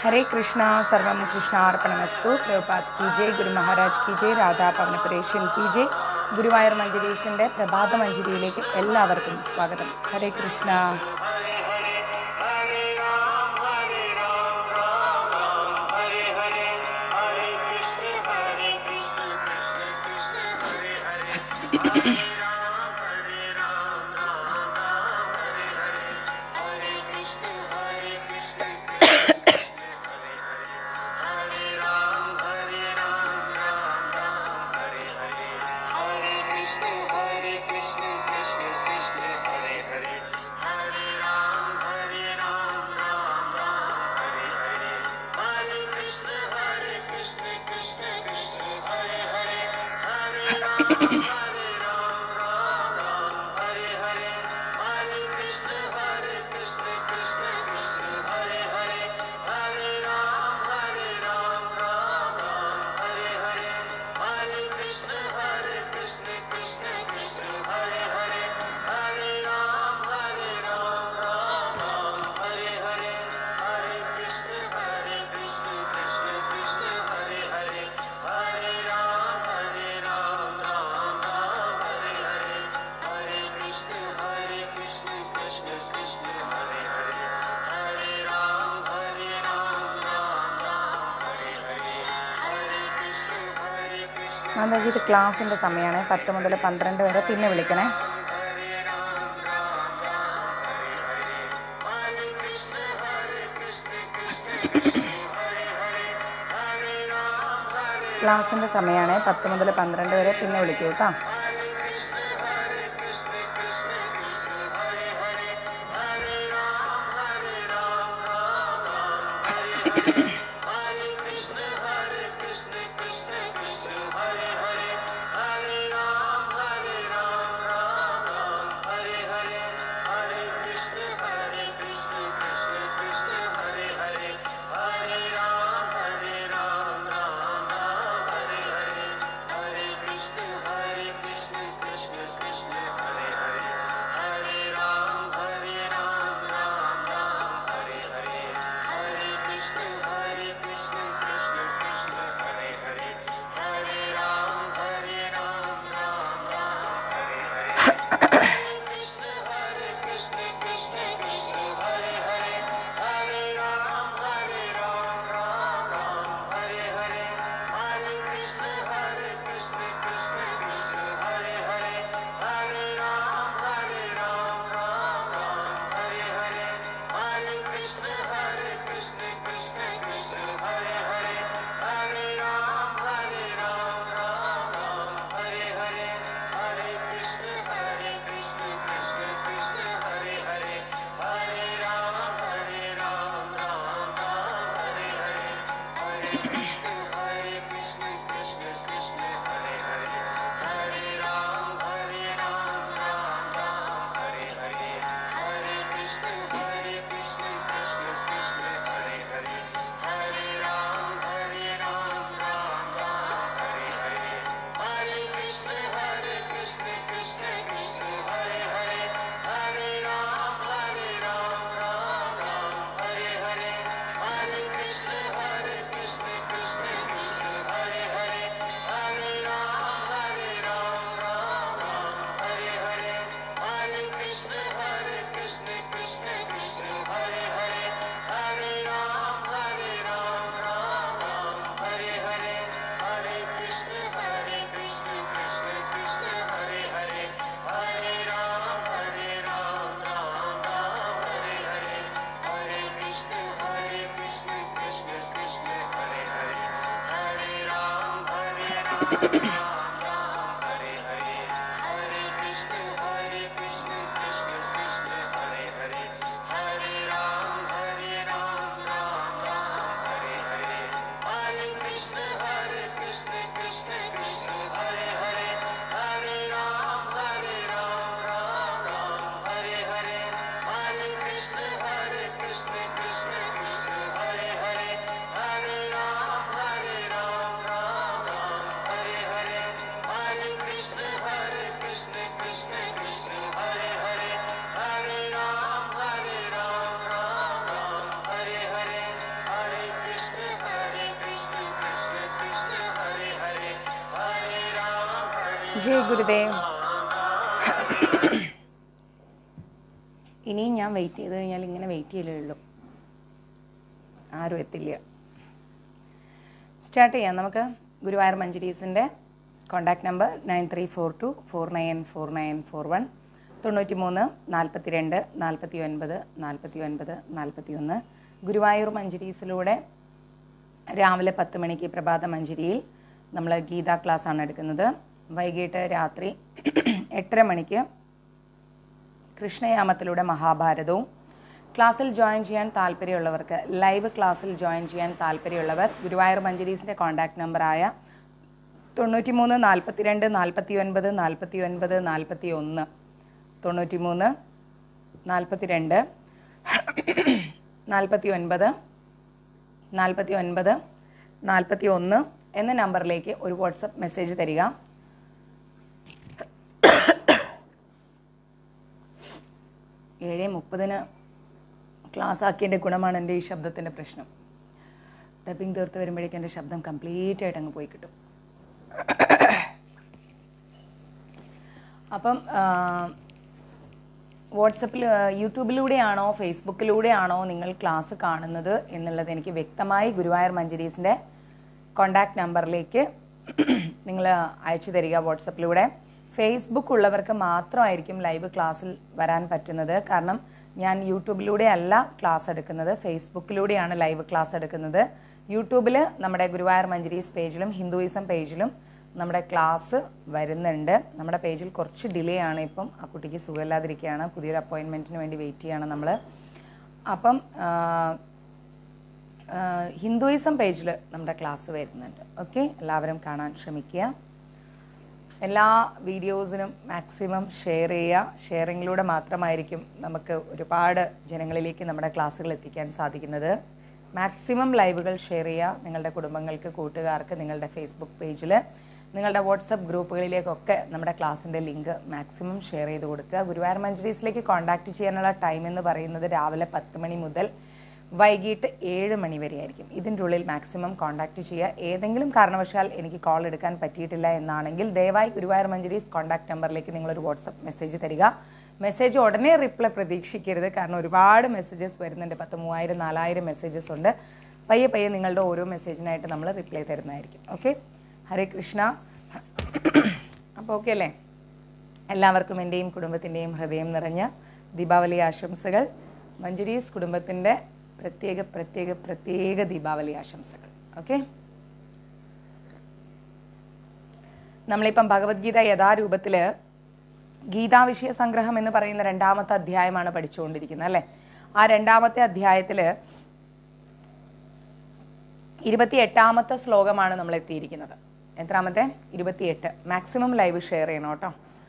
हरे कृष्णा सर्वम कृष्णार्पणमस्तु പ്രഭുപാത് കി ജയ് ഗുരു മഹാരാജ് കി ജയ് രാധാ പവനപുരേഷ്യൻ കി ജയ് ഗുരുവായൂർ മഞ്ജരീസിൻ്റെ പ്രഭാത മഞ്ജരിയിലേക്ക് എല്ലാവർക്കും സ്വാഗതം ഹരേ കൃഷ്ണ മാതാജി ഇത് ക്ലാസ്സിൻ്റെ സമയമാണ് പത്ത് മുതൽ പന്ത്രണ്ട് വരെ പിന്നെ വിളിക്കണേ ക്ലാസ്സിൻ്റെ സമയമാണ് പത്ത് മുതൽ പന്ത്രണ്ട് വരെ പിന്നെ വിളിക്കൂ കേട്ടോ Hare Ram, Hare Ram, Ram Ram, Hare Hare. ജയ് ഗുരുദേവ് ഇനിയും ഞാൻ വെയിറ്റ് ചെയ്ത് കഴിഞ്ഞാൽ ഇങ്ങനെ വെയിറ്റ് ചെയ്യലേ ഉള്ളൂ ആരും എത്തില്ല സ്റ്റാർട്ട് ചെയ്യാം നമുക്ക് ഗുരുവായൂർ മഞ്ജരീസിൻ്റെ contact number nine three four two four nine four nine four one തൊണ്ണൂറ്റി മൂന്ന് നാൽപ്പത്തി രണ്ട് നാൽപ്പത്തി ഒൻപത് നാൽപ്പത്തി ഒൻപത് നാൽപ്പത്തി ഒന്ന് ഗുരുവായൂർ മഞ്ജരീസിലൂടെ രാവിലെ പത്ത് മണിക്ക് പ്രഭാത മഞ്ജരിയിൽ നമ്മൾ ഗീതാ ക്ലാസ് ആണ് എടുക്കുന്നത് വൈകിട്ട് രാത്രി എട്ടര മണിക്ക് കൃഷ്ണയാമത്തിലൂടെ മഹാഭാരതവും ക്ലാസ്സിൽ ജോയിൻ ചെയ്യാൻ താല്പര്യമുള്ളവർക്ക് ലൈവ് ക്ലാസ്സിൽ ജോയിൻ ചെയ്യാൻ താല്പര്യമുള്ളവർ ഗുരുവായൂർ മഞ്ജരീസിൻ്റെ കോൺടാക്ട് നമ്പറായ തൊണ്ണൂറ്റി മൂന്ന് നാൽപ്പത്തി രണ്ട് നാൽപ്പത്തി ഒൻപത് നാൽപ്പത്തി ഒൻപത് നാൽപ്പത്തി ഒന്ന് തൊണ്ണൂറ്റി മൂന്ന് നാൽപ്പത്തി രണ്ട് നാൽപ്പത്തി ഒൻപത് നാൽപ്പത്തി ഒൻപത് നാൽപ്പത്തി ഒന്ന് എന്ന നമ്പറിലേക്ക് ഒരു വാട്സപ്പ് മെസ്സേജ് തരിക ഏഴ് മുപ്പതിന് ക്ലാസ് ആക്കിയതിൻ്റെ ഗുണമാണ് എൻ്റെ ഈ ശബ്ദത്തിൻ്റെ പ്രശ്നം ഡബിങ് തീർത്ത് വരുമ്പോഴേക്കും എൻ്റെ ശബ്ദം കംപ്ലീറ്റ് ആയിട്ട് അങ്ങ് പോയി കിട്ടും അപ്പം വാട്സപ്പിൽ യൂട്യൂബിലൂടെയാണോ ഫേസ്ബുക്കിലൂടെയാണോ നിങ്ങൾ ക്ലാസ് കാണുന്നത് എന്നുള്ളത് എനിക്ക് വ്യക്തമായി ഗുരുവായൂർ മഞ്ജരീസിൻ്റെ കോണ്ടാക്ട് നമ്പറിലേക്ക് നിങ്ങൾ അയച്ചു തരിക വാട്സപ്പിലൂടെ ഫേസ്ബുക്ക് ഉള്ളവർക്ക് മാത്രമായിരിക്കും ലൈവ് ക്ലാസ്സിൽ വരാൻ പറ്റുന്നത് കാരണം ഞാൻ യൂട്യൂബിലൂടെ അല്ല ക്ലാസ് എടുക്കുന്നത് ഫേസ്ബുക്കിലൂടെയാണ് ലൈവ് ക്ലാസ് എടുക്കുന്നത് യൂട്യൂബിൽ നമ്മുടെ ഗുരുവായൂർ മഞ്ജരീസ് പേജിലും ഹിന്ദുയിസം പേജിലും നമ്മുടെ ക്ലാസ് വരുന്നുണ്ട് നമ്മുടെ പേജിൽ കുറച്ച് ഡിലേ ആണ് ഇപ്പം ആ കുട്ടിക്ക് സുഖമില്ലാതിരിക്കുകയാണ് പുതിയൊരു അപ്പോയിൻമെൻറ്റിന് വേണ്ടി വെയിറ്റ് ചെയ്യാണ് നമ്മൾ അപ്പം ആ, ആ, ഹിന്ദുയിസം പേജിൽ നമ്മുടെ ക്ലാസ് വരുന്നുണ്ട് ഓക്കെ എല്ലാവരും കാണാൻ ശ്രമിക്കുക എല്ലാ വീഡിയോസിനും മാക്സിമം ഷെയർ ചെയ്യുക ഷെയറിങ്ങിലൂടെ മാത്രമായിരിക്കും നമുക്ക് ഒരുപാട് ജനങ്ങളിലേക്ക് നമ്മുടെ ക്ലാസ്സുകൾ എത്തിക്കാൻ സാധിക്കുന്നത് മാക്സിമം ലൈവുകൾ ഷെയർ ചെയ്യുക നിങ്ങളുടെ കുടുംബങ്ങൾക്ക് കൂട്ടുകാർക്ക് നിങ്ങളുടെ ഫേസ്ബുക്ക് പേജിൽ നിങ്ങളുടെ വാട്സപ്പ് ഗ്രൂപ്പുകളിലേക്കൊക്കെ നമ്മുടെ ക്ലാസ്സിൻ്റെ ലിങ്ക് മാക്സിമം ഷെയർ ചെയ്ത് കൊടുക്കുക ഗുരുവായൂർ മഞ്ജരീസിലേക്ക് കോൺടാക്ട് ചെയ്യാനുള്ള ടൈം എന്ന് പറയുന്നത് രാവിലെ പത്ത് മണി മുതൽ വൈകിട്ട് ഏഴ് മണി വരെ ആയിരിക്കും ഇതിൻ്റെ ഉള്ളിൽ മാക്സിമം കോൺടാക്ട് ചെയ്യുക ഏതെങ്കിലും കാരണവശാൽ എനിക്ക് കോൾ എടുക്കാൻ പറ്റിയിട്ടില്ല എന്നാണെങ്കിൽ ദയവായി ഗുരുവായൂർ മഞ്ജരീസ് കോൺടാക്ട് നമ്പറിലേക്ക് നിങ്ങളൊരു വാട്സപ്പ് മെസ്സേജ് തരിക മെസ്സേജ് ഉടനെ റിപ്ലൈ പ്രതീക്ഷിക്കരുത് കാരണം ഒരുപാട് മെസ്സേജസ് വരുന്നുണ്ട് പത്ത് മൂവായിരം നാലായിരം മെസ്സേജസ് ഉണ്ട് പയ്യെ പയ്യെ നിങ്ങളുടെ ഓരോ മെസ്സേജിനായിട്ട് നമ്മൾ റിപ്ലൈ തരുന്നതായിരിക്കും ഓക്കെ ഹരേ കൃഷ്ണ അപ്പോൾ ഓക്കെ അല്ലേ എല്ലാവർക്കും എൻ്റെയും കുടുംബത്തിൻ്റെയും ഹൃദയം നിറഞ്ഞ ദീപാവലി ആശംസകൾ മഞ്ജുരീസ് കുടുംബത്തിൻ്റെ പ്രത്യേക പ്രത്യേക പ്രത്യേക ദീപാവലി ആശംസകൾ ഓക്കെ നമ്മളിപ്പം ഭഗവത്ഗീത യഥാരൂപത്തിൽ ഗീതാവിഷയ സംഗ്രഹം എന്ന് പറയുന്ന രണ്ടാമത്തെ അധ്യായമാണ് പഠിച്ചുകൊണ്ടിരിക്കുന്നത് അല്ലേ ആ രണ്ടാമത്തെ അധ്യായത്തിൽ ഇരുപത്തി എട്ടാമത്തെ ശ്ലോകമാണ് നമ്മൾ എത്തിയിരിക്കുന്നത് എത്രാമത്തെ ഇരുപത്തിയെട്ട് മാക്സിമം ലൈവ് ഷെയർ ചെയ്യണം കേട്ടോ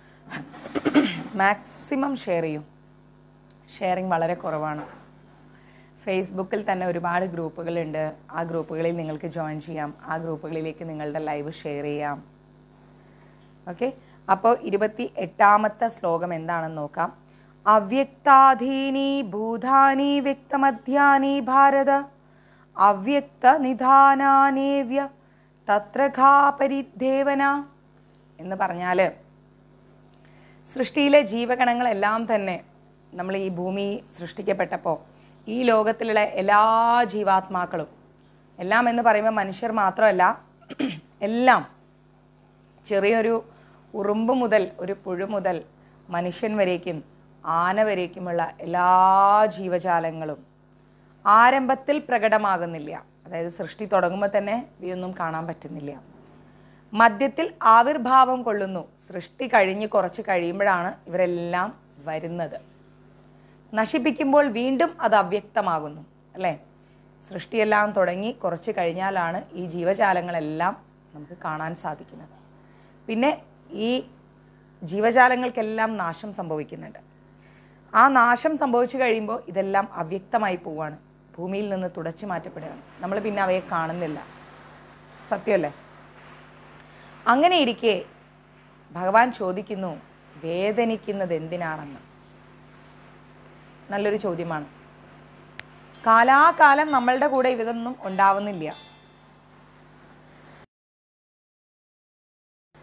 മാക്സിമം ഷെയർ ചെയ്യും ഷെയറിങ് വളരെ കുറവാണ് ഫേസ്ബുക്കിൽ തന്നെ ഒരുപാട് ഗ്രൂപ്പുകളുണ്ട് ആ ഗ്രൂപ്പുകളിൽ നിങ്ങൾക്ക് ജോയിൻ ചെയ്യാം ആ ഗ്രൂപ്പുകളിലേക്ക് നിങ്ങളുടെ ലൈവ് ഷെയർ ചെയ്യാം ഓക്കെ അപ്പോൾ ഇരുപത്തി എട്ടാമത്തെ ശ്ലോകം എന്താണെന്ന് നോക്കാം അവ്യക്താധീനി ഭൂതാനി വ്യക്തമധ്യാനി ഭാരത അവ്യക്ത നിധാനാനേവ്യ തത്ര ഘാ പരിദേവന എന്ന് പറഞ്ഞാൽ സൃഷ്ടിയിലെ ജീവഗണങ്ങളെല്ലാം തന്നെ നമ്മൾ ഈ ഭൂമി സൃഷ്ടിക്കപ്പെട്ടപ്പോൾ ഈ ലോകത്തിലുള്ള എല്ലാ ജീവാത്മാക്കളും എല്ലാം എന്ന് പറയുമ്പോൾ മനുഷ്യർ മാത്രമല്ല എല്ലാം ചെറിയൊരു ഉറുമ്പ് മുതൽ ഒരു പുഴു മുതൽ മനുഷ്യൻ വരേക്കും ആന വരേക്കുമുള്ള എല്ലാ ജീവജാലങ്ങളും ആരംഭത്തിൽ പ്രകടമാകുന്നില്ല അതായത് സൃഷ്ടി തുടങ്ങുമ്പോൾ തന്നെ ഇവയൊന്നും കാണാൻ പറ്റുന്നില്ല മധ്യത്തിൽ ആവിർഭാവം കൊള്ളുന്നു സൃഷ്ടി കഴിഞ്ഞ് കുറച്ച് കഴിയുമ്പോഴാണ് ഇവരെല്ലാം വരുന്നത് നശിപ്പിക്കുമ്പോൾ വീണ്ടും അത് അവ്യക്തമാകുന്നു അല്ലേ സൃഷ്ടിയെല്ലാം തുടങ്ങി കുറച്ച് കഴിഞ്ഞാലാണ് ഈ ജീവജാലങ്ങളെല്ലാം നമുക്ക് കാണാൻ സാധിക്കുന്നത് പിന്നെ ഈ ജീവജാലങ്ങൾക്കെല്ലാം നാശം സംഭവിക്കുന്നുണ്ട് ആ നാശം സംഭവിച്ചു കഴിയുമ്പോൾ ഇതെല്ലാം അവ്യക്തമായി പോവാണ് ഭൂമിയിൽ നിന്ന് തുടച്ചു മാറ്റപ്പെടുകയാണ് നമ്മൾ പിന്നെ അവയെ കാണുന്നില്ല സത്യമല്ലേ അങ്ങനെ ഇരിക്കെ ഭഗവാൻ ചോദിക്കുന്നു വേദനിക്കുന്നത് എന്തിനാണെന്ന് നല്ലൊരു ചോദ്യമാണ് കാലാകാലം നമ്മളുടെ കൂടെ ഇതൊന്നും ഉണ്ടാവുന്നില്ല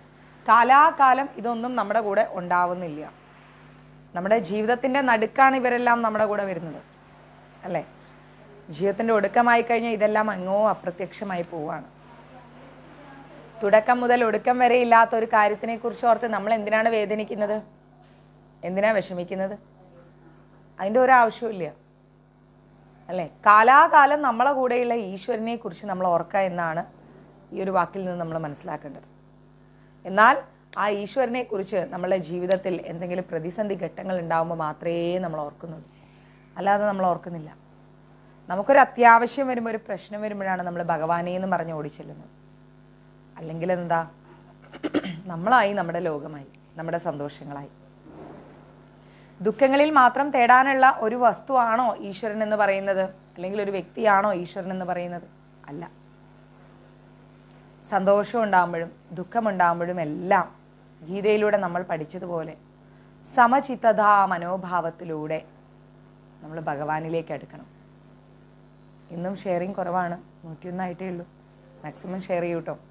കാലാകാലം ഇതൊന്നും നമ്മുടെ കൂടെ ഉണ്ടാവുന്നില്ല നമ്മുടെ ജീവിതത്തിൻ്റെ നടുക്കാണ് ഇവരെല്ലാം നമ്മുടെ കൂടെ വരുന്നത് അല്ലേ ജീവിതത്തിൻ്റെ ഒടുക്കമായി കഴിഞ്ഞാൽ ഇതെല്ലാം അങ്ങോ അപ്രത്യക്ഷമായി പോവാണ് തുടക്കം മുതൽ ഒടുക്കം വരെ ഇല്ലാത്ത ഒരു കാര്യത്തിനെ കുറിച്ച് ഓർത്ത് നമ്മൾ എന്തിനാണ് വേദനിക്കുന്നത് എന്തിനാ വിഷമിക്കുന്നത് അതിൻ്റെ ഒരു ആവശ്യമില്ല അല്ലേ കാലാകാലം നമ്മളെ കൂടെയുള്ള ഈശ്വരനെ കുറിച്ച് നമ്മൾ ഓർക്കുക എന്നാണ് ഈ ഒരു വാക്കിൽ നിന്ന് നമ്മൾ മനസ്സിലാക്കേണ്ടത് എന്നാൽ ആ ഈശ്വരനെ കുറിച്ച് നമ്മളുടെ ജീവിതത്തിൽ എന്തെങ്കിലും പ്രതിസന്ധി ഘട്ടങ്ങൾ ഉണ്ടാകുമ്പോൾ മാത്രമേ നമ്മൾ ഓർക്കുന്നുള്ളൂ അല്ലാതെ നമ്മൾ ഓർക്കുന്നില്ല നമുക്കൊരു അത്യാവശ്യം വരുമ്പോൾ ഒരു പ്രശ്നം വരുമ്പോഴാണ് നമ്മൾ ഭഗവാനെ എന്ന് പറഞ്ഞ് ഓടിച്ചെല്ലുന്നത് അല്ലെങ്കിൽ എന്താ നമ്മളായി നമ്മുടെ ലോകമായി നമ്മുടെ സന്തോഷങ്ങളായി ദുഃഖങ്ങളിൽ മാത്രം തേടാനുള്ള ഒരു വസ്തുവാണോ ഈശ്വരൻ എന്ന് പറയുന്നത് അല്ലെങ്കിൽ ഒരു വ്യക്തിയാണോ ഈശ്വരൻ എന്ന് പറയുന്നത് അല്ല സന്തോഷം ഉണ്ടാകുമ്പോഴും ദുഃഖമുണ്ടാകുമ്പോഴും എല്ലാം ഗീതയിലൂടെ നമ്മൾ പഠിച്ചതുപോലെ സമചിത്തതാ മനോഭാവത്തിലൂടെ നമ്മൾ ഭഗവാനിലേക്ക് അടുക്കണം ഇന്നും ഷെയറിങ് കുറവാണ് നൂറ്റിയൊന്നായിട്ടേ ഉള്ളൂ മാക്സിമം ഷെയർ ചെയ്യൂ കേട്ടോ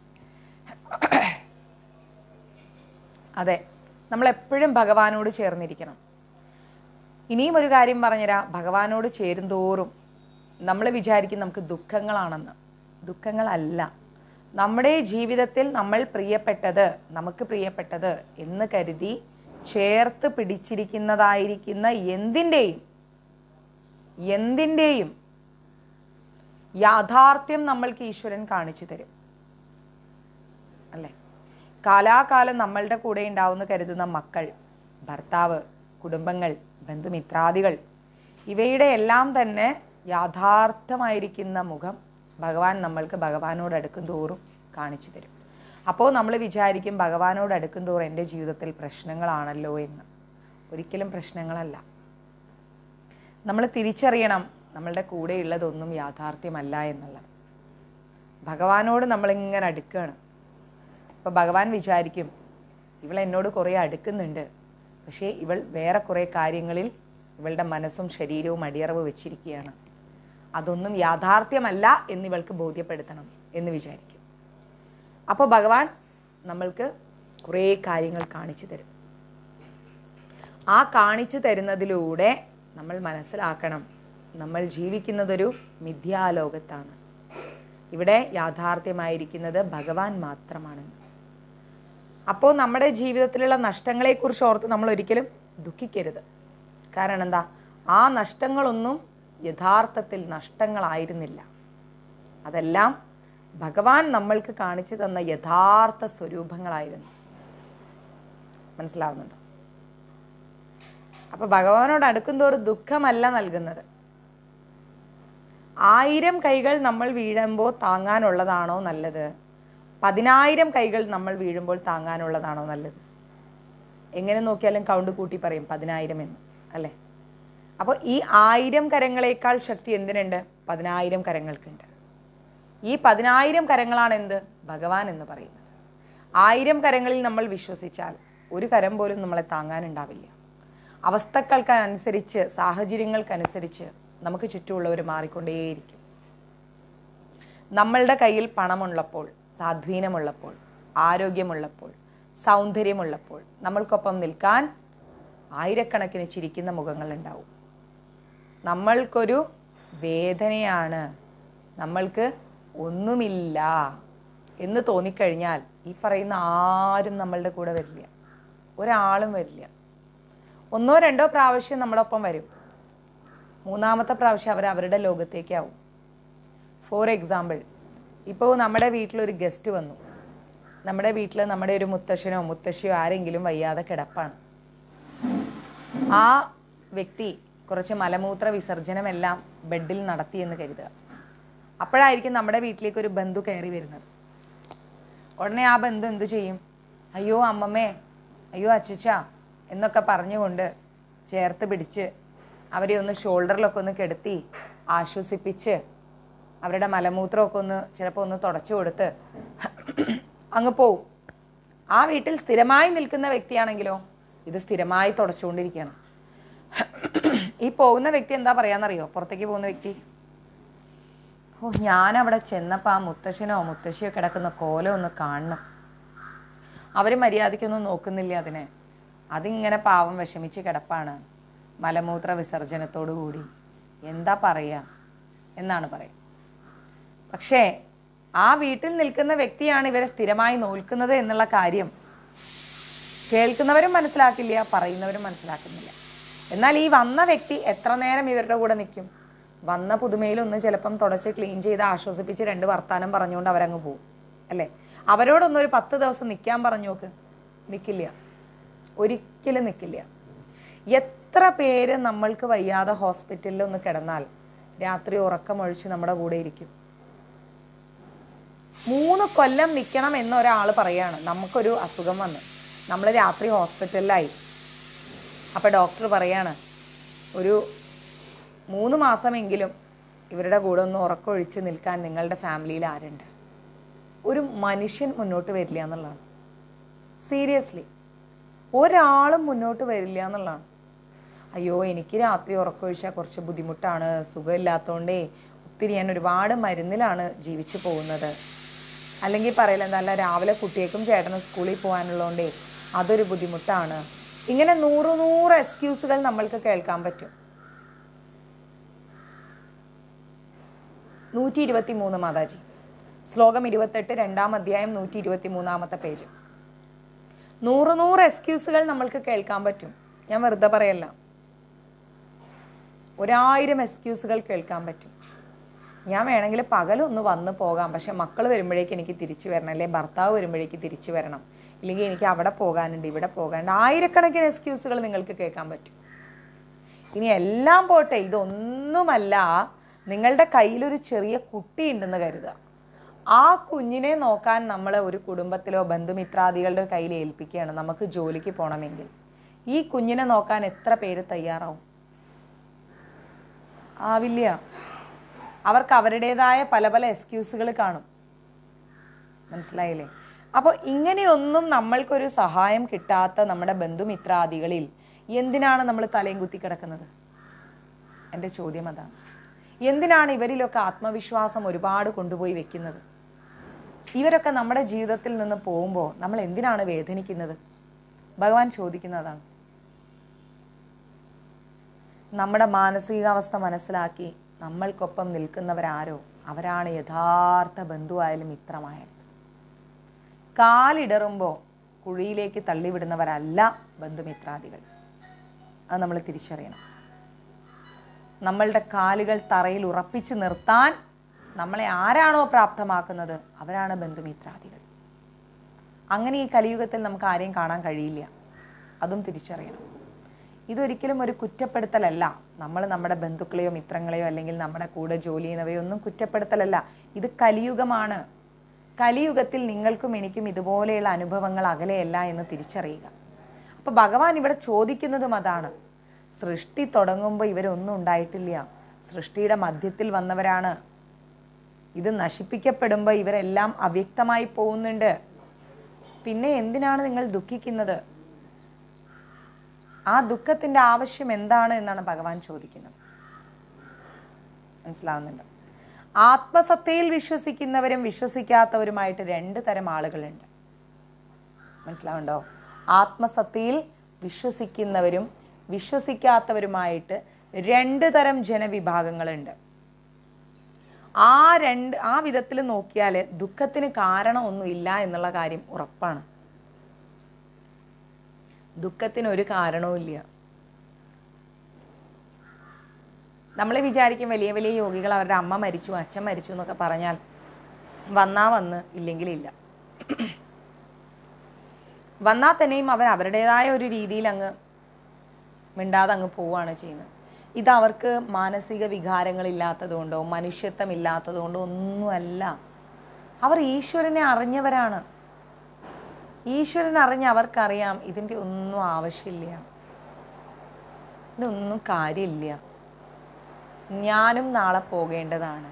അതെ നമ്മൾ എപ്പോഴും ഭഗവാനോട് ചേർന്നിരിക്കണം ഇനിയും ഒരു കാര്യം പറഞ്ഞുതരാം ഭഗവാനോട് ചേരുന്തോറും നമ്മൾ വിചാരിക്കും നമുക്ക് ദുഃഖങ്ങളാണെന്ന് ദുഃഖങ്ങളല്ല നമ്മുടെ ജീവിതത്തിൽ നമ്മൾ പ്രിയപ്പെട്ടത് നമുക്ക് പ്രിയപ്പെട്ടത് എന്ന് കരുതി ചേർത്ത് പിടിച്ചിരിക്കുന്നതായിരിക്കുന്ന എന്തിൻ്റെയും എന്തിൻ്റെയും യാഥാർത്ഥ്യം നമ്മൾക്ക് ഈശ്വരൻ കാണിച്ചു തരും അല്ലേ കാലാകാലം നമ്മളുടെ കൂടെ ഉണ്ടാവുമെന്ന് കരുതുന്ന മക്കൾ ഭർത്താവ് കുടുംബങ്ങൾ ബന്ധുമിത്രാദികൾ ഇവയുടെ എല്ലാം തന്നെ യാഥാർത്ഥമായിരിക്കുന്ന മുഖം ഭഗവാൻ നമ്മൾക്ക് ഭഗവാനോട് അടുക്കും തോറും കാണിച്ചു തരും അപ്പോൾ നമ്മൾ വിചാരിക്കും ഭഗവാനോട് അടുക്കും തോറും എൻ്റെ ജീവിതത്തിൽ പ്രശ്നങ്ങളാണല്ലോ എന്ന് ഒരിക്കലും പ്രശ്നങ്ങളല്ല നമ്മൾ തിരിച്ചറിയണം നമ്മളുടെ കൂടെയുള്ളതൊന്നും യാഥാർത്ഥ്യമല്ല എന്നുള്ളത് ഭഗവാനോട് നമ്മളിങ്ങനെ അടുക്കുകയാണ് അപ്പോൾ ഭഗവാൻ വിചാരിക്കും ഇവൾ എന്നോട് കുറേ അടുക്കുന്നുണ്ട് പക്ഷേ ഇവൾ വേറെ കുറേ കാര്യങ്ങളിൽ ഇവളുടെ മനസ്സും ശരീരവും അടിയറവ് വെച്ചിരിക്കുകയാണ് അതൊന്നും യാഥാർത്ഥ്യമല്ല എന്നിവൾക്ക് ബോധ്യപ്പെടുത്തണം എന്ന് വിചാരിക്കും അപ്പോൾ ഭഗവാൻ നമ്മൾക്ക് കുറേ കാര്യങ്ങൾ കാണിച്ചു തരും ആ കാണിച്ചു തരുന്നതിലൂടെ നമ്മൾ മനസ്സിലാക്കണം നമ്മൾ ജീവിക്കുന്നതൊരു മിഥ്യാലോകത്താണ് ഇവിടെ യാഥാർത്ഥ്യമായിരിക്കുന്നത് ഭഗവാൻ മാത്രമാണെന്ന് അപ്പോൾ നമ്മുടെ ജീവിതത്തിലുള്ള നഷ്ടങ്ങളെക്കുറിച്ച് ഓർത്ത് നമ്മൾ ഒരിക്കലും ദുഃഖിക്കരുത് കാരണം എന്താ ആ നഷ്ടങ്ങളൊന്നും യഥാർത്ഥത്തിൽ നഷ്ടങ്ങളായിരുന്നില്ല അതെല്ലാം ഭഗവാൻ നമ്മൾക്ക് കാണിച്ചു തന്ന യഥാർത്ഥ സ്വരൂപങ്ങളായിരുന്നു മനസ്സിലാവുന്നുണ്ടോ അപ്പൊ ഭഗവാനോട് അടുക്കുന്തോറും ദുഃഖമല്ല നൽകുന്നത് ആയിരം കൈകൾ നമ്മൾ വീഴുമ്പോൾ താങ്ങാനുള്ളതാണോ നല്ലത് പതിനായിരം കൈകൾ നമ്മൾ വീഴുമ്പോൾ താങ്ങാനുള്ളതാണോ നല്ലത് എങ്ങനെ നോക്കിയാലും കൗണ്ട് കൂട്ടി പറയും പതിനായിരം എന്ന് അല്ലേ അപ്പോൾ ഈ ആയിരം കരങ്ങളേക്കാൾ ശക്തി എന്തിനുണ്ട് പതിനായിരം കരങ്ങൾക്കുണ്ട് ഈ പതിനായിരം കരങ്ങളാണ് എന്ത് ഭഗവാൻ എന്ന് പറയുന്നത് ആയിരം കരങ്ങളിൽ നമ്മൾ വിശ്വസിച്ചാൽ ഒരു കരം പോലും നമ്മളെ താങ്ങാനുണ്ടാവില്ല അവസ്ഥകൾക്കനുസരിച്ച് സാഹചര്യങ്ങൾക്കനുസരിച്ച് നമുക്ക് ചുറ്റുമുള്ളവർ മാറിക്കൊണ്ടേയിരിക്കും നമ്മളുടെ കയ്യിൽ പണമുള്ളപ്പോൾ സാധ്വീനമുള്ളപ്പോൾ ആരോഗ്യമുള്ളപ്പോൾ സൗന്ദര്യമുള്ളപ്പോൾ നമ്മൾക്കൊപ്പം നിൽക്കാൻ ആയിരക്കണക്കിന് ചിരിക്കുന്ന മുഖങ്ങൾ ഉണ്ടാവും നമ്മൾക്കൊരു വേദനയാണ് നമ്മൾക്ക് ഒന്നുമില്ല എന്ന് തോന്നിക്കഴിഞ്ഞാൽ ഈ പറയുന്ന ആരും നമ്മളുടെ കൂടെ വരില്ല ഒരാളും വരില്ല ഒന്നോ രണ്ടോ പ്രാവശ്യം നമ്മളൊപ്പം വരും മൂന്നാമത്തെ പ്രാവശ്യം അവർ അവരുടെ ലോകത്തേക്കാവും ഫോർ എക്സാമ്പിൾ ഇപ്പോൾ നമ്മുടെ വീട്ടിലൊരു ഗസ്റ്റ് വന്നു നമ്മുടെ വീട്ടിൽ നമ്മുടെ ഒരു മുത്തശ്ശനോ മുത്തശ്ശിയോ ആരെങ്കിലും വയ്യാതെ കിടപ്പാണ് ആ വ്യക്തി കുറച്ച് മലമൂത്ര വിസർജനമെല്ലാം ബെഡിൽ നടത്തിയെന്ന് കരുതുക അപ്പോഴായിരിക്കും നമ്മുടെ വീട്ടിലേക്ക് ഒരു ബന്ധു കയറി വരുന്നത് ഉടനെ ആ ബന്ധു എന്തു ചെയ്യും അയ്യോ അമ്മമ്മേ അയ്യോ അച്ചച്ച എന്നൊക്കെ പറഞ്ഞുകൊണ്ട് ചേർത്ത് പിടിച്ച് അവരെ ഒന്ന് ഷോൾഡറിലൊക്കെ ഒന്ന് കിടത്തി ആശ്വസിപ്പിച്ച് അവരുടെ മലമൂത്രമൊക്കെ ഒന്ന് ചിലപ്പോൾ ഒന്ന് തുടച്ചു കൊടുത്ത് അങ്ങ് പോവും ആ വീട്ടിൽ സ്ഥിരമായി നിൽക്കുന്ന വ്യക്തിയാണെങ്കിലോ ഇത് സ്ഥിരമായി തുടച്ചുകൊണ്ടിരിക്കുകയാണ് ഈ പോകുന്ന വ്യക്തി എന്താ പറയാന്നറിയോ പുറത്തേക്ക് പോകുന്ന വ്യക്തി ഓ ഞാൻ അവിടെ ചെന്നപ്പോൾ ആ മുത്തശ്ശനോ മുത്തശ്ശിയോ കിടക്കുന്ന കോലം ഒന്ന് കാണണം അവർ മര്യാദയ്ക്കൊന്നും നോക്കുന്നില്ല അതിനെ അതിങ്ങനെ പാവം വിഷമിച്ച് കിടപ്പാണ് മലമൂത്ര വിസർജനത്തോടു കൂടി എന്താ പറയുക എന്നാണ് പറയുക പക്ഷേ ആ വീട്ടിൽ നിൽക്കുന്ന വ്യക്തിയാണ് ഇവരെ സ്ഥിരമായി നോൽക്കുന്നത് എന്നുള്ള കാര്യം കേൾക്കുന്നവരും മനസ്സിലാക്കില്ല പറയുന്നവരും മനസ്സിലാക്കുന്നില്ല എന്നാൽ ഈ വന്ന വ്യക്തി എത്ര നേരം ഇവരുടെ കൂടെ നിൽക്കും വന്ന പുതുമയിലൊന്ന് ചിലപ്പം തുടച്ച് ക്ലീൻ ചെയ്ത് ആശ്വസിപ്പിച്ച് രണ്ട് വർത്താനം പറഞ്ഞുകൊണ്ട് അവരങ്ങ് പോകും അല്ലേ അവരോടൊന്നും ഒരു പത്ത് ദിവസം നിൽക്കാൻ പറഞ്ഞു നോക്ക് നിൽക്കില്ല ഒരിക്കലും നിൽക്കില്ല എത്ര പേര് നമ്മൾക്ക് വയ്യാതെ ഹോസ്പിറ്റലിൽ ഒന്ന് കിടന്നാൽ രാത്രി ഉറക്കമൊഴിച്ച് നമ്മുടെ കൂടെ ഇരിക്കും മൂന്ന് കൊല്ലം നിൽക്കണം എന്ന് ഒരാൾ പറയാണ് നമുക്കൊരു അസുഖം വന്ന് നമ്മൾ രാത്രി ഹോസ്പിറ്റലിലായി അപ്പോൾ ഡോക്ടർ പറയാണ് ഒരു മൂന്ന് മാസമെങ്കിലും ഇവരുടെ കൂടെ ഒന്ന് ഉറക്കമൊഴിച്ച് നിൽക്കാൻ നിങ്ങളുടെ ഫാമിലിയിൽ ആരുണ്ട് ഒരു മനുഷ്യൻ മുന്നോട്ട് വരില്ല എന്നുള്ളതാണ് സീരിയസ്ലി ഒരാളും മുന്നോട്ട് വരില്ല എന്നുള്ളതാണ് അയ്യോ എനിക്ക് രാത്രി ഉറക്കമൊഴിച്ചാൽ കുറച്ച് ബുദ്ധിമുട്ടാണ് സുഖമില്ലാത്തതുകൊണ്ടേ ഒത്തിരി ഞാൻ ഒരുപാട് മരുന്നിലാണ് ജീവിച്ചു പോകുന്നത് അല്ലെങ്കിൽ പറയില്ല എന്താ രാവിലെ കുട്ടിയേക്കും ചേട്ടനും സ്കൂളിൽ പോകാനുള്ളതുകൊണ്ടേ അതൊരു ബുദ്ധിമുട്ടാണ് ഇങ്ങനെ നൂറ് നൂറ് എക്സ്ക്യൂസുകൾ നമ്മൾക്ക് കേൾക്കാൻ പറ്റും നൂറ്റി ഇരുപത്തി മൂന്ന് മാതാജി ശ്ലോകം ഇരുപത്തെട്ട് രണ്ടാം അധ്യായം നൂറ്റി ഇരുപത്തി മൂന്നാമത്തെ പേജ് നൂറ് നൂറ് എക്സ്ക്യൂസുകൾ നമ്മൾക്ക് കേൾക്കാൻ പറ്റും ഞാൻ വെറുതെ പറയല്ല ഒരായിരം എക്സ്ക്യൂസുകൾ കേൾക്കാൻ പറ്റും ഞാൻ വേണമെങ്കിൽ പകലൊന്ന് വന്ന് പോകാം പക്ഷെ മക്കൾ വരുമ്പോഴേക്ക് എനിക്ക് തിരിച്ചു വരണം അല്ലെങ്കിൽ ഭർത്താവ് വരുമ്പോഴേക്ക് തിരിച്ചു വരണം ഇല്ലെങ്കിൽ എനിക്ക് അവിടെ പോകാനുണ്ട് ഇവിടെ പോകാനുണ്ട് ആയിരക്കണക്കിന് എക്സ്ക്യൂസുകൾ നിങ്ങൾക്ക് കേൾക്കാൻ പറ്റും ഇനി എല്ലാം പോട്ടെ ഇതൊന്നുമല്ല നിങ്ങളുടെ കയ്യിലൊരു ചെറിയ കുട്ടി ഉണ്ടെന്ന് കരുതുക ആ കുഞ്ഞിനെ നോക്കാൻ നമ്മൾ ഒരു കുടുംബത്തിലോ ബന്ധുമിത്രാദികളുടെ കയ്യിൽ ഏൽപ്പിക്കുകയാണ് നമുക്ക് ജോലിക്ക് പോകണമെങ്കിൽ ഈ കുഞ്ഞിനെ നോക്കാൻ എത്ര പേര് തയ്യാറാവും ആവില്ല അവർക്ക് അവരുടേതായ പല പല എക്സ്ക്യൂസുകൾ കാണും മനസ്സിലായില്ലേ അപ്പോൾ ഇങ്ങനെയൊന്നും നമ്മൾക്കൊരു സഹായം കിട്ടാത്ത നമ്മുടെ ബന്ധുമിത്രാദികളിൽ എന്തിനാണ് നമ്മൾ തലയും കുത്തി കിടക്കുന്നത് എൻ്റെ ചോദ്യം അതാണ് എന്തിനാണ് ഇവരിലൊക്കെ ആത്മവിശ്വാസം ഒരുപാട് കൊണ്ടുപോയി വെക്കുന്നത് ഇവരൊക്കെ നമ്മുടെ ജീവിതത്തിൽ നിന്ന് പോകുമ്പോൾ നമ്മൾ എന്തിനാണ് വേദനിക്കുന്നത് ഭഗവാൻ ചോദിക്കുന്നതാണ് നമ്മുടെ മാനസികാവസ്ഥ മനസ്സിലാക്കി നമ്മൾക്കൊപ്പം നിൽക്കുന്നവരാരോ അവരാണ് യഥാർത്ഥ ബന്ധുവായാലും മിത്രമായാലും കാലിടറുമ്പോൾ കുഴിയിലേക്ക് തള്ളിവിടുന്നവരല്ല ബന്ധുമിത്രാദികൾ അത് നമ്മൾ തിരിച്ചറിയണം നമ്മളുടെ കാലുകൾ തറയിൽ ഉറപ്പിച്ചു നിർത്താൻ നമ്മളെ ആരാണോ പ്രാപ്തമാക്കുന്നത് അവരാണ് ബന്ധുമിത്രാദികൾ അങ്ങനെ ഈ കലിയുഗത്തിൽ നമുക്ക് ആരെയും കാണാൻ കഴിയില്ല അതും തിരിച്ചറിയണം ഇതൊരിക്കലും ഒരു കുറ്റപ്പെടുത്തലല്ല നമ്മൾ നമ്മുടെ ബന്ധുക്കളെയോ മിത്രങ്ങളെയോ അല്ലെങ്കിൽ നമ്മുടെ കൂടെ ജോലി ചെയ്യുന്നവയോ ഒന്നും കുറ്റപ്പെടുത്തലല്ല ഇത് കലിയുഗമാണ് കലിയുഗത്തിൽ നിങ്ങൾക്കും എനിക്കും ഇതുപോലെയുള്ള അനുഭവങ്ങൾ അകലെയല്ല എന്ന് തിരിച്ചറിയുക അപ്പൊ ഭഗവാൻ ഇവിടെ ചോദിക്കുന്നതും അതാണ് സൃഷ്ടി തുടങ്ങുമ്പോൾ ഇവരൊന്നും ഉണ്ടായിട്ടില്ല സൃഷ്ടിയുടെ മധ്യത്തിൽ വന്നവരാണ് ഇത് നശിപ്പിക്കപ്പെടുമ്പോൾ ഇവരെല്ലാം അവ്യക്തമായി പോകുന്നുണ്ട് പിന്നെ എന്തിനാണ് നിങ്ങൾ ദുഃഖിക്കുന്നത് ആ ദുഃഖത്തിന്റെ ആവശ്യം എന്താണ് എന്നാണ് ഭഗവാൻ ചോദിക്കുന്നത് മനസ്സിലാവുന്നുണ്ട് ആത്മസത്തയിൽ വിശ്വസിക്കുന്നവരും വിശ്വസിക്കാത്തവരുമായിട്ട് രണ്ട് തരം ആളുകളുണ്ട് മനസ്സിലാവുണ്ടോ ആത്മസത്തയിൽ വിശ്വസിക്കുന്നവരും വിശ്വസിക്കാത്തവരുമായിട്ട് രണ്ട് തരം ജനവിഭാഗങ്ങളുണ്ട് ആ രണ്ട് ആ വിധത്തിൽ നോക്കിയാൽ ദുഃഖത്തിന് കാരണമൊന്നുമില്ല എന്നുള്ള കാര്യം ഉറപ്പാണ് ദുഃഖത്തിന് ഒരു കാരണവും ഇല്ല നമ്മൾ വിചാരിക്കും വലിയ വലിയ യോഗികൾ അവരുടെ അമ്മ മരിച്ചു അച്ഛൻ മരിച്ചു എന്നൊക്കെ പറഞ്ഞാൽ വന്നാ വന്ന് ഇല്ലെങ്കിൽ ഇല്ല വന്നാൽ തന്നെയും അവർ അവരുടേതായ ഒരു രീതിയിൽ അങ്ങ് മിണ്ടാതെ അങ്ങ് പോവുകയാണ് ചെയ്യുന്നത് ഇത് അവർക്ക് മാനസിക വികാരങ്ങളില്ലാത്തതുകൊണ്ടോ മനുഷ്യത്വം ഇല്ലാത്തതുകൊണ്ടോ ഒന്നുമല്ല അവർ ഈശ്വരനെ അറിഞ്ഞവരാണ് ഈശ്വരൻ അറിഞ്ഞ് അവർക്കറിയാം ഇതിൻ്റെ ഒന്നും ആവശ്യമില്ല ഇതൊന്നും കാര്യമില്ല ഞാനും നാളെ പോകേണ്ടതാണ്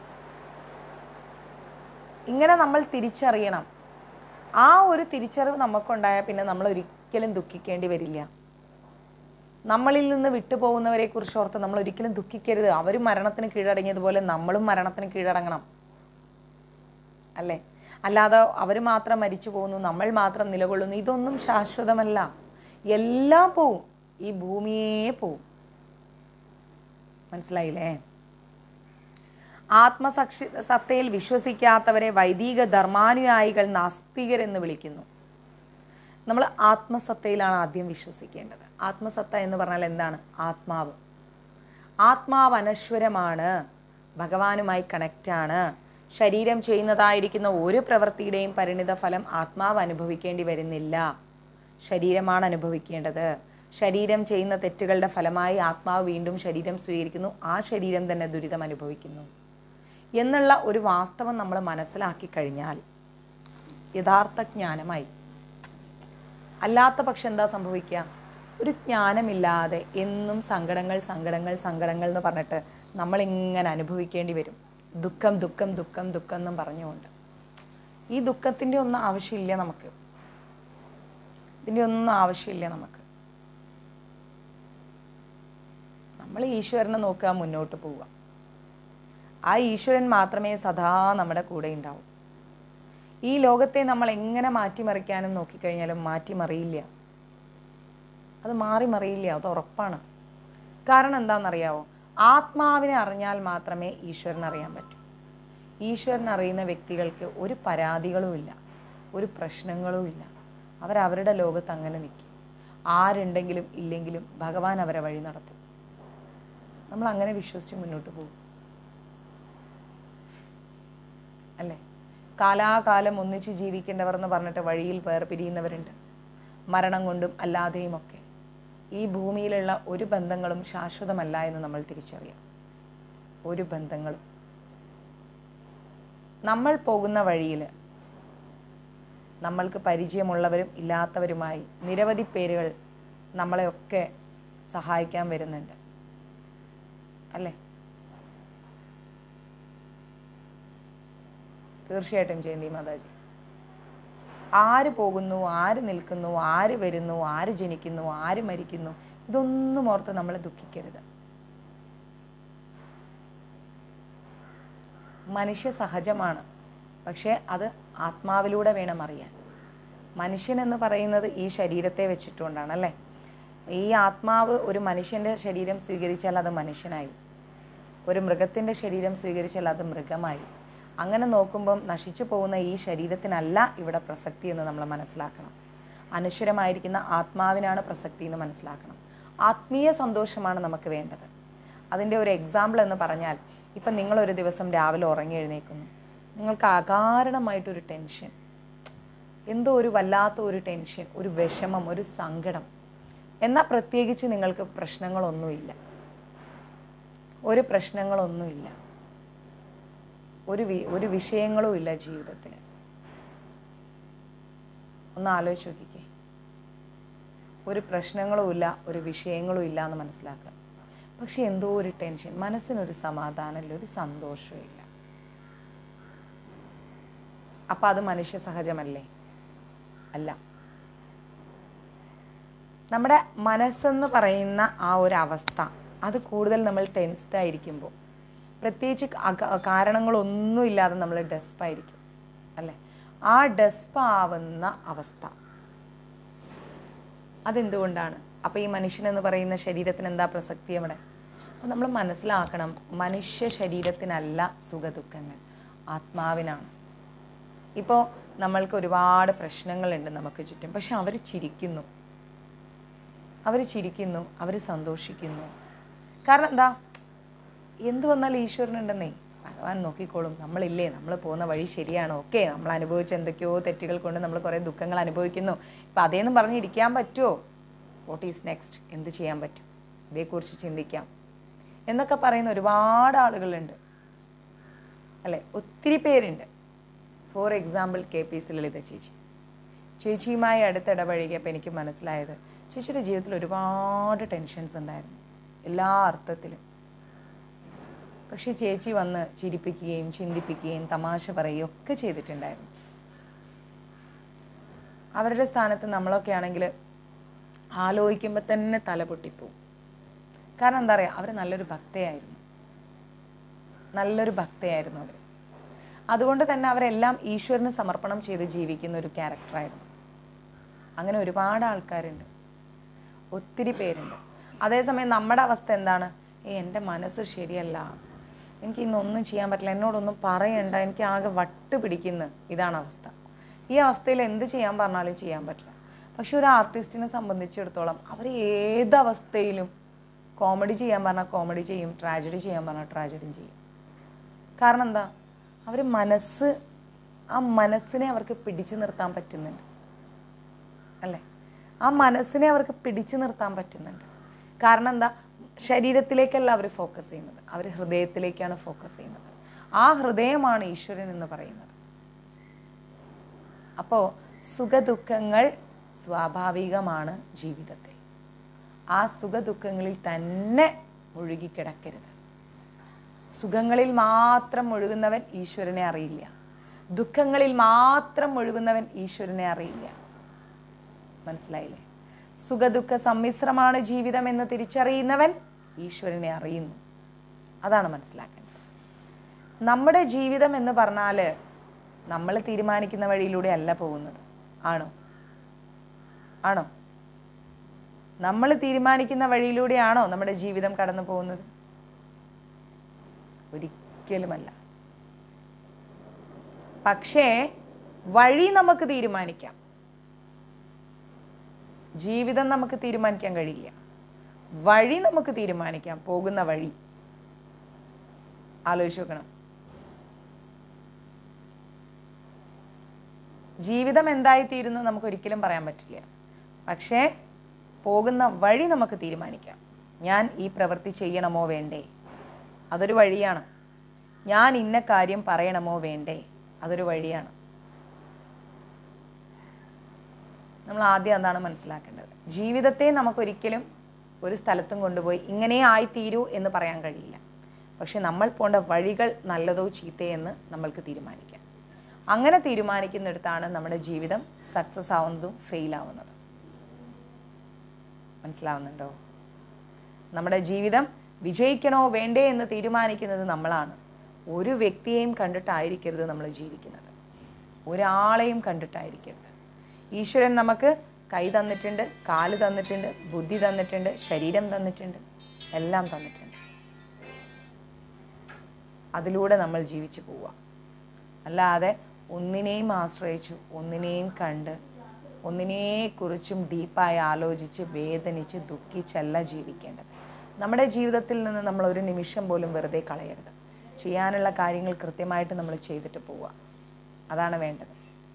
ഇങ്ങനെ നമ്മൾ തിരിച്ചറിയണം ആ ഒരു തിരിച്ചറിവ് നമുക്കുണ്ടായാൽ പിന്നെ നമ്മൾ ഒരിക്കലും ദുഃഖിക്കേണ്ടി വരില്ല നമ്മളിൽ നിന്ന് വിട്ടുപോകുന്നവരെ കുറിച്ച് ഓർത്ത് നമ്മൾ ഒരിക്കലും ദുഃഖിക്കരുത് അവർ മരണത്തിന് കീഴടങ്ങിയതുപോലെ നമ്മളും മരണത്തിന് കീഴടങ്ങണം അല്ലേ അല്ലാതെ അവർ മാത്രം മരിച്ചു പോകുന്നു നമ്മൾ മാത്രം നിലകൊള്ളുന്നു ഇതൊന്നും ശാശ്വതമല്ല എല്ലാം പോവും ഈ ഭൂമിയേ പോവും മനസ്സിലായില്ലേ ആത്മസക്ഷി സത്തയിൽ വിശ്വസിക്കാത്തവരെ വൈദിക ധർമാനുയായികൾ നാസ്തികരെന്ന് വിളിക്കുന്നു നമ്മൾ ആത്മസത്തയിലാണ് ആദ്യം വിശ്വസിക്കേണ്ടത് ആത്മസത്ത എന്ന് പറഞ്ഞാൽ എന്താണ് ആത്മാവ് ആത്മാവ് അനശ്വരമാണ് ഭഗവാനുമായി കണക്റ്റാണ് ശരീരം ചെയ്യുന്നതായിരിക്കുന്ന ഒരു പ്രവൃത്തിയുടെയും പരിണിത ഫലം ആത്മാവ് അനുഭവിക്കേണ്ടി വരുന്നില്ല ശരീരമാണ് അനുഭവിക്കേണ്ടത് ശരീരം ചെയ്യുന്ന തെറ്റുകളുടെ ഫലമായി ആത്മാവ് വീണ്ടും ശരീരം സ്വീകരിക്കുന്നു ആ ശരീരം തന്നെ ദുരിതം അനുഭവിക്കുന്നു എന്നുള്ള ഒരു വാസ്തവം നമ്മൾ മനസ്സിലാക്കി കഴിഞ്ഞാൽ യഥാർത്ഥ ജ്ഞാനമായി അല്ലാത്ത പക്ഷം എന്താ സംഭവിക്കുക ഒരു ജ്ഞാനമില്ലാതെ എന്നും സങ്കടങ്ങൾ സങ്കടങ്ങൾ സങ്കടങ്ങൾ എന്ന് പറഞ്ഞിട്ട് നമ്മളിങ്ങനെ അനുഭവിക്കേണ്ടി വരും ദുഃഖം ദുഃഖം ദുഃഖം ദുഃഖം എന്നും പറഞ്ഞുകൊണ്ട് ഈ ദുഃഖത്തിൻ്റെ ഒന്നും ആവശ്യമില്ല നമുക്ക് ഇതിൻ്റെ ഒന്നും ആവശ്യമില്ല നമുക്ക് നമ്മൾ ഈശ്വരനെ നോക്കുക മുന്നോട്ട് പോവുക ആ ഈശ്വരൻ മാത്രമേ സദാ നമ്മുടെ കൂടെ ഉണ്ടാവൂ ഈ ലോകത്തെ നമ്മൾ എങ്ങനെ മാറ്റിമറിക്കാനും നോക്കിക്കഴിഞ്ഞാലും മാറ്റിമറിയില്ല അത് മാറി മറിയില്ല അത് ഉറപ്പാണ് കാരണം എന്താണെന്നറിയാവോ ആത്മാവിനെ അറിഞ്ഞാൽ മാത്രമേ ഈശ്വരനെ അറിയാൻ പറ്റൂ ഈശ്വരൻ അറിയുന്ന വ്യക്തികൾക്ക് ഒരു പരാതികളും ഇല്ല ഒരു പ്രശ്നങ്ങളും ഇല്ല അവരവരുടെ ലോകത്ത് അങ്ങനെ നിൽക്കും ആരുണ്ടെങ്കിലും ഇല്ലെങ്കിലും ഭഗവാൻ അവരെ വഴി നടത്തും നമ്മൾ അങ്ങനെ വിശ്വസിച്ച് മുന്നോട്ട് പോകും അല്ലേ കാലാകാലം ഒന്നിച്ച് ജീവിക്കേണ്ടവർ എന്ന് പറഞ്ഞിട്ട് വഴിയിൽ വേർപിരിയുന്നവരുണ്ട് മരണം കൊണ്ടും അല്ലാതെയും ഒക്കെ ഈ ഭൂമിയിലുള്ള ഒരു ബന്ധങ്ങളും ശാശ്വതമല്ല എന്ന് നമ്മൾ തിരിച്ചറിയാം ഒരു ബന്ധങ്ങളും നമ്മൾ പോകുന്ന വഴിയിൽ നമ്മൾക്ക് പരിചയമുള്ളവരും ഇല്ലാത്തവരുമായി നിരവധി പേരുകൾ നമ്മളെയൊക്കെ സഹായിക്കാൻ വരുന്നുണ്ട് അല്ലേ തീർച്ചയായിട്ടും ജയന്തി മാതാജി ആര് പോകുന്നു ആര് നിൽക്കുന്നു ആര് വരുന്നു ആര് ജനിക്കുന്നു ആര് മരിക്കുന്നു ഇതൊന്നും ഓർത്ത് നമ്മൾ ദുഃഖിക്കരുത് മനുഷ്യ സഹജമാണ് പക്ഷേ അത് ആത്മാവിലൂടെ വേണം അറിയാൻ മനുഷ്യൻ എന്ന് പറയുന്നത് ഈ ശരീരത്തെ വെച്ചിട്ടുകൊണ്ടാണ് അല്ലേ ഈ ആത്മാവ് ഒരു മനുഷ്യൻ്റെ ശരീരം സ്വീകരിച്ചാൽ അത് മനുഷ്യനായി ഒരു മൃഗത്തിൻ്റെ ശരീരം സ്വീകരിച്ചാൽ അത് മൃഗമായി അങ്ങനെ നോക്കുമ്പം നശിച്ചു പോകുന്ന ഈ ശരീരത്തിനല്ല ഇവിടെ പ്രസക്തി എന്ന് നമ്മൾ മനസ്സിലാക്കണം അനശ്വരമായിരിക്കുന്ന ആത്മാവിനാണ് പ്രസക്തി എന്ന് മനസ്സിലാക്കണം ആത്മീയ സന്തോഷമാണ് നമുക്ക് വേണ്ടത് അതിൻ്റെ ഒരു എക്സാമ്പിൾ എന്ന് പറഞ്ഞാൽ ഇപ്പം നിങ്ങളൊരു ദിവസം രാവിലെ ഉറങ്ങി എഴുന്നേക്കുന്നു നിങ്ങൾക്ക് അകാരണമായിട്ടൊരു ടെൻഷൻ എന്തോ ഒരു വല്ലാത്ത ഒരു ടെൻഷൻ ഒരു വിഷമം ഒരു സങ്കടം എന്നാൽ പ്രത്യേകിച്ച് നിങ്ങൾക്ക് പ്രശ്നങ്ങളൊന്നുമില്ല ഒരു പ്രശ്നങ്ങളൊന്നുമില്ല ഒരു വി ഒരു വിഷയങ്ങളും ഇല്ല ജീവിതത്തിൽ ഒന്ന് ആലോചിച്ച് നോക്കിക്കേ ഒരു പ്രശ്നങ്ങളും ഇല്ല ഒരു വിഷയങ്ങളും ഇല്ല എന്ന് മനസ്സിലാക്കുക പക്ഷെ എന്തോ ഒരു ടെൻഷൻ മനസ്സിനൊരു സമാധാനമില്ല ഒരു സന്തോഷമില്ല അപ്പം അത് മനുഷ്യ സഹജമല്ലേ അല്ല നമ്മുടെ മനസ്സെന്ന് പറയുന്ന ആ ഒരു അവസ്ഥ അത് കൂടുതൽ നമ്മൾ ടെൻസ്ഡ് ആയിരിക്കുമ്പോൾ പ്രത്യേകിച്ച് അക- കാരണങ്ങളൊന്നുമില്ലാതെ നമ്മൾ ഡെസ്പായിരിക്കും അല്ലേ ആ ഡെസ്പ് ആവുന്ന അവസ്ഥ അതെന്തുകൊണ്ടാണ് അപ്പോൾ ഈ മനുഷ്യൻ എന്ന് പറയുന്ന ശരീരത്തിന് എന്താ പ്രസക്തി അവിടെ അപ്പോൾ നമ്മൾ മനസ്സിലാക്കണം മനുഷ്യ ശരീരത്തിനല്ല സുഖദുഃഖങ്ങൾ ആത്മാവിനാണ് ഇപ്പോൾ നമ്മൾക്ക് ഒരുപാട് പ്രശ്നങ്ങളുണ്ട് നമുക്ക് ചുറ്റും പക്ഷെ അവർ ചിരിക്കുന്നു അവർ ചിരിക്കുന്നു അവർ സന്തോഷിക്കുന്നു കാരണം എന്താ എന്ത് വന്നാലും ഈശ്വരനുണ്ടെന്നേ ഭഗവാൻ നോക്കിക്കോളും നമ്മളില്ലേ നമ്മൾ പോകുന്ന വഴി ശരിയാണോ ഓക്കെ നമ്മൾ അനുഭവിച്ച എന്തൊക്കെയോ തെറ്റുകൾ കൊണ്ട് നമ്മൾ കുറേ ദുഃഖങ്ങൾ അനുഭവിക്കുന്നു ഇപ്പം അതേന്ന് പറഞ്ഞിരിക്കാൻ പറ്റുമോ വാട്ട് ഈസ് നെക്സ്റ്റ് എന്ത് ചെയ്യാൻ പറ്റും ഇതേക്കുറിച്ച് ചിന്തിക്കാം എന്നൊക്കെ പറയുന്ന ഒരുപാട് ആളുകളുണ്ട് അല്ലേ ഒത്തിരി പേരുണ്ട് for example K P C Lalitha ചേച്ചി ചേച്ചിയുമായി അടുത്തിടപഴകിയപ്പോൾ എനിക്ക് മനസ്സിലായത് ചേച്ചിയുടെ ജീവിതത്തിൽ ഒരുപാട് ടെൻഷൻസ് ഉണ്ടായിരുന്നു എല്ലാ അർത്ഥത്തിലും പക്ഷെ ചേച്ചി വന്ന് ചിരിപ്പിക്കുകയും ചിന്തിപ്പിക്കുകയും തമാശ പറയുകയും ഒക്കെ ചെയ്തിട്ടുണ്ടായിരുന്നു അവരുടെ സ്ഥാനത്ത് നമ്മളൊക്കെ ആണെങ്കിൽ ആലോചിക്കുമ്പോൾ തന്നെ തല പൊട്ടിപ്പോവും കാരണം എന്താ പറയുക അവർ നല്ലൊരു ഭക്തയായിരുന്നു നല്ലൊരു ഭക്തയായിരുന്നു അവർ അതുകൊണ്ട് തന്നെ അവരെല്ലാം ഈശ്വരന് സമർപ്പണം ചെയ്ത് ജീവിക്കുന്ന ഒരു ക്യാരക്ടറായിരുന്നു അങ്ങനെ ഒരുപാട് ആൾക്കാരുണ്ട് ഒത്തിരി പേരുണ്ട് അതേസമയം നമ്മുടെ അവസ്ഥ എന്താണ് ഏ എൻ്റെ മനസ്സ് ശരിയല്ല എനിക്ക് ഇന്നൊന്നും ചെയ്യാൻ പറ്റില്ല എന്നോടൊന്നും പറയണ്ട എനിക്ക് ആകെ വട്ട് പിടിക്കുന്നു ഇതാണ് അവസ്ഥ ഈ അവസ്ഥയിൽ എന്ത് ചെയ്യാൻ പറഞ്ഞാലും ചെയ്യാൻ പറ്റില്ല പക്ഷെ ഒരു ആർട്ടിസ്റ്റിനെ സംബന്ധിച്ചിടത്തോളം അവർ ഏത് അവസ്ഥയിലും കോമഡി ചെയ്യാൻ പറഞ്ഞാൽ കോമഡി ചെയ്യും ട്രാജഡി ചെയ്യാൻ പറഞ്ഞാൽ ട്രാജഡിയും ചെയ്യും കാരണം എന്താ അവർ മനസ്സ് ആ മനസ്സിനെ അവർക്ക് പിടിച്ചു നിർത്താൻ പറ്റുന്നുണ്ട് അല്ലേ ആ മനസ്സിനെ അവർക്ക് പിടിച്ചു നിർത്താൻ പറ്റുന്നുണ്ട് കാരണം എന്താ ശരീരത്തിലേക്കല്ല അവർ ഫോക്കസ് ചെയ്യുന്നത് അവർ ഹൃദയത്തിലേക്കാണ് ഫോക്കസ് ചെയ്യുന്നത് ആ ഹൃദയമാണ് ഈശ്വരൻ എന്ന് പറയുന്നത് അപ്പോൾ സുഖദുഃഖങ്ങൾ സ്വാഭാവികമാണ് ജീവിതത്തിൽ ആ സുഖദുഃഖങ്ങളിൽ തന്നെ മുഴുകിക്കിടക്കരുത് സുഖങ്ങളിൽ മാത്രം മുഴുകുന്നവൻ ഈശ്വരനെ അറിയില്ല ദുഃഖങ്ങളിൽ മാത്രം മുഴുകുന്നവൻ ഈശ്വരനെ അറിയില്ല മനസ്സിലായില്ലേ സുഖദുഃഖ സമ്മിശ്രമാണ് ജീവിതം എന്ന് തിരിച്ചറിയുന്നവൻ ഈശ്വരനെ അറിയുന്നു അതാണ് മനസ്സിലാക്കേണ്ടത് നമ്മുടെ ജീവിതം എന്ന് പറഞ്ഞാൽ നമ്മൾ തീരുമാനിക്കുന്ന വഴിയിലൂടെ അല്ല പോകുന്നത് ആണോ ആണോ നമ്മൾ തീരുമാനിക്കുന്ന വഴിയിലൂടെയാണോ നമ്മുടെ ജീവിതം കടന്നു പോകുന്നത് ഒരിക്കലുമല്ല പക്ഷേ വഴി നമുക്ക് തീരുമാനിക്കാം ജീവിതം നമുക്ക് തീരുമാനിക്കാൻ കഴിയില്ല വഴി നമുക്ക് തീരുമാനിക്കാം പോകുന്ന വഴി ആലോചിച്ച് നോക്കണം ജീവിതം എന്തായിത്തീരുന്നു നമുക്ക് ഒരിക്കലും പറയാൻ പറ്റില്ല പക്ഷേ പോകുന്ന വഴി നമുക്ക് തീരുമാനിക്കാം ഞാൻ ഈ പ്രവൃത്തി ചെയ്യണമോ വേണ്ടേ അതൊരു വഴിയാണ് ഞാൻ ഇന്ന കാര്യം പറയണമോ വേണ്ടേ അതൊരു വഴിയാണ് നമ്മൾ ആദ്യം അതാണ് മനസ്സിലാക്കേണ്ടത് ജീവിതത്തെ നമുക്കൊരിക്കലും ഒരു സ്ഥലത്തും കൊണ്ടുപോയി ഇങ്ങനെ ആയിത്തീരൂ എന്ന് പറയാൻ കഴിയില്ല പക്ഷെ നമ്മൾ പോണ്ട വഴികൾ നല്ലതോ ചീത്തയോ എന്ന് നമ്മൾക്ക് തീരുമാനിക്കാം അങ്ങനെ തീരുമാനിക്കുന്നിടത്താണ് നമ്മുടെ ജീവിതം സക്സസ് ആവുന്നതും ഫെയിൽ ആവുന്നതും മനസ്സിലാവുന്നുണ്ടോ നമ്മുടെ ജീവിതം വിജയിക്കണോ വേണ്ടേ എന്ന് തീരുമാനിക്കുന്നത് നമ്മളാണ് ഒരു വ്യക്തിയെയും കണ്ടിട്ടായിരിക്കരുത് നമ്മൾ ജീവിക്കുന്നത് ഒരാളെയും കണ്ടിട്ടായിരിക്കരുത് ഈശ്വരൻ നമുക്ക് കൈ തന്നിട്ടുണ്ട് കാല് തന്നിട്ടുണ്ട് ബുദ്ധി തന്നിട്ടുണ്ട് ശരീരം തന്നിട്ടുണ്ട് എല്ലാം തന്നിട്ടുണ്ട് അതിലൂടെ നമ്മൾ ജീവിച്ചു പോവുക അല്ലാതെ ഒന്നിനെയും ആശ്രയിച്ചു ഒന്നിനെയും കണ്ട് ഒന്നിനെക്കുറിച്ചും ഡീപ്പായി ആലോചിച്ച് വേദനിച്ച് ദുഃഖിച്ചല്ല ജീവിക്കേണ്ടത് നമ്മുടെ ജീവിതത്തിൽ നിന്ന് നമ്മൾ ഒരു നിമിഷം പോലും വെറുതെ കളയരുത് ചെയ്യാനുള്ള കാര്യങ്ങൾ കൃത്യമായിട്ട് നമ്മൾ ചെയ്തിട്ട് പോവുക അതാണ് വേണ്ടത്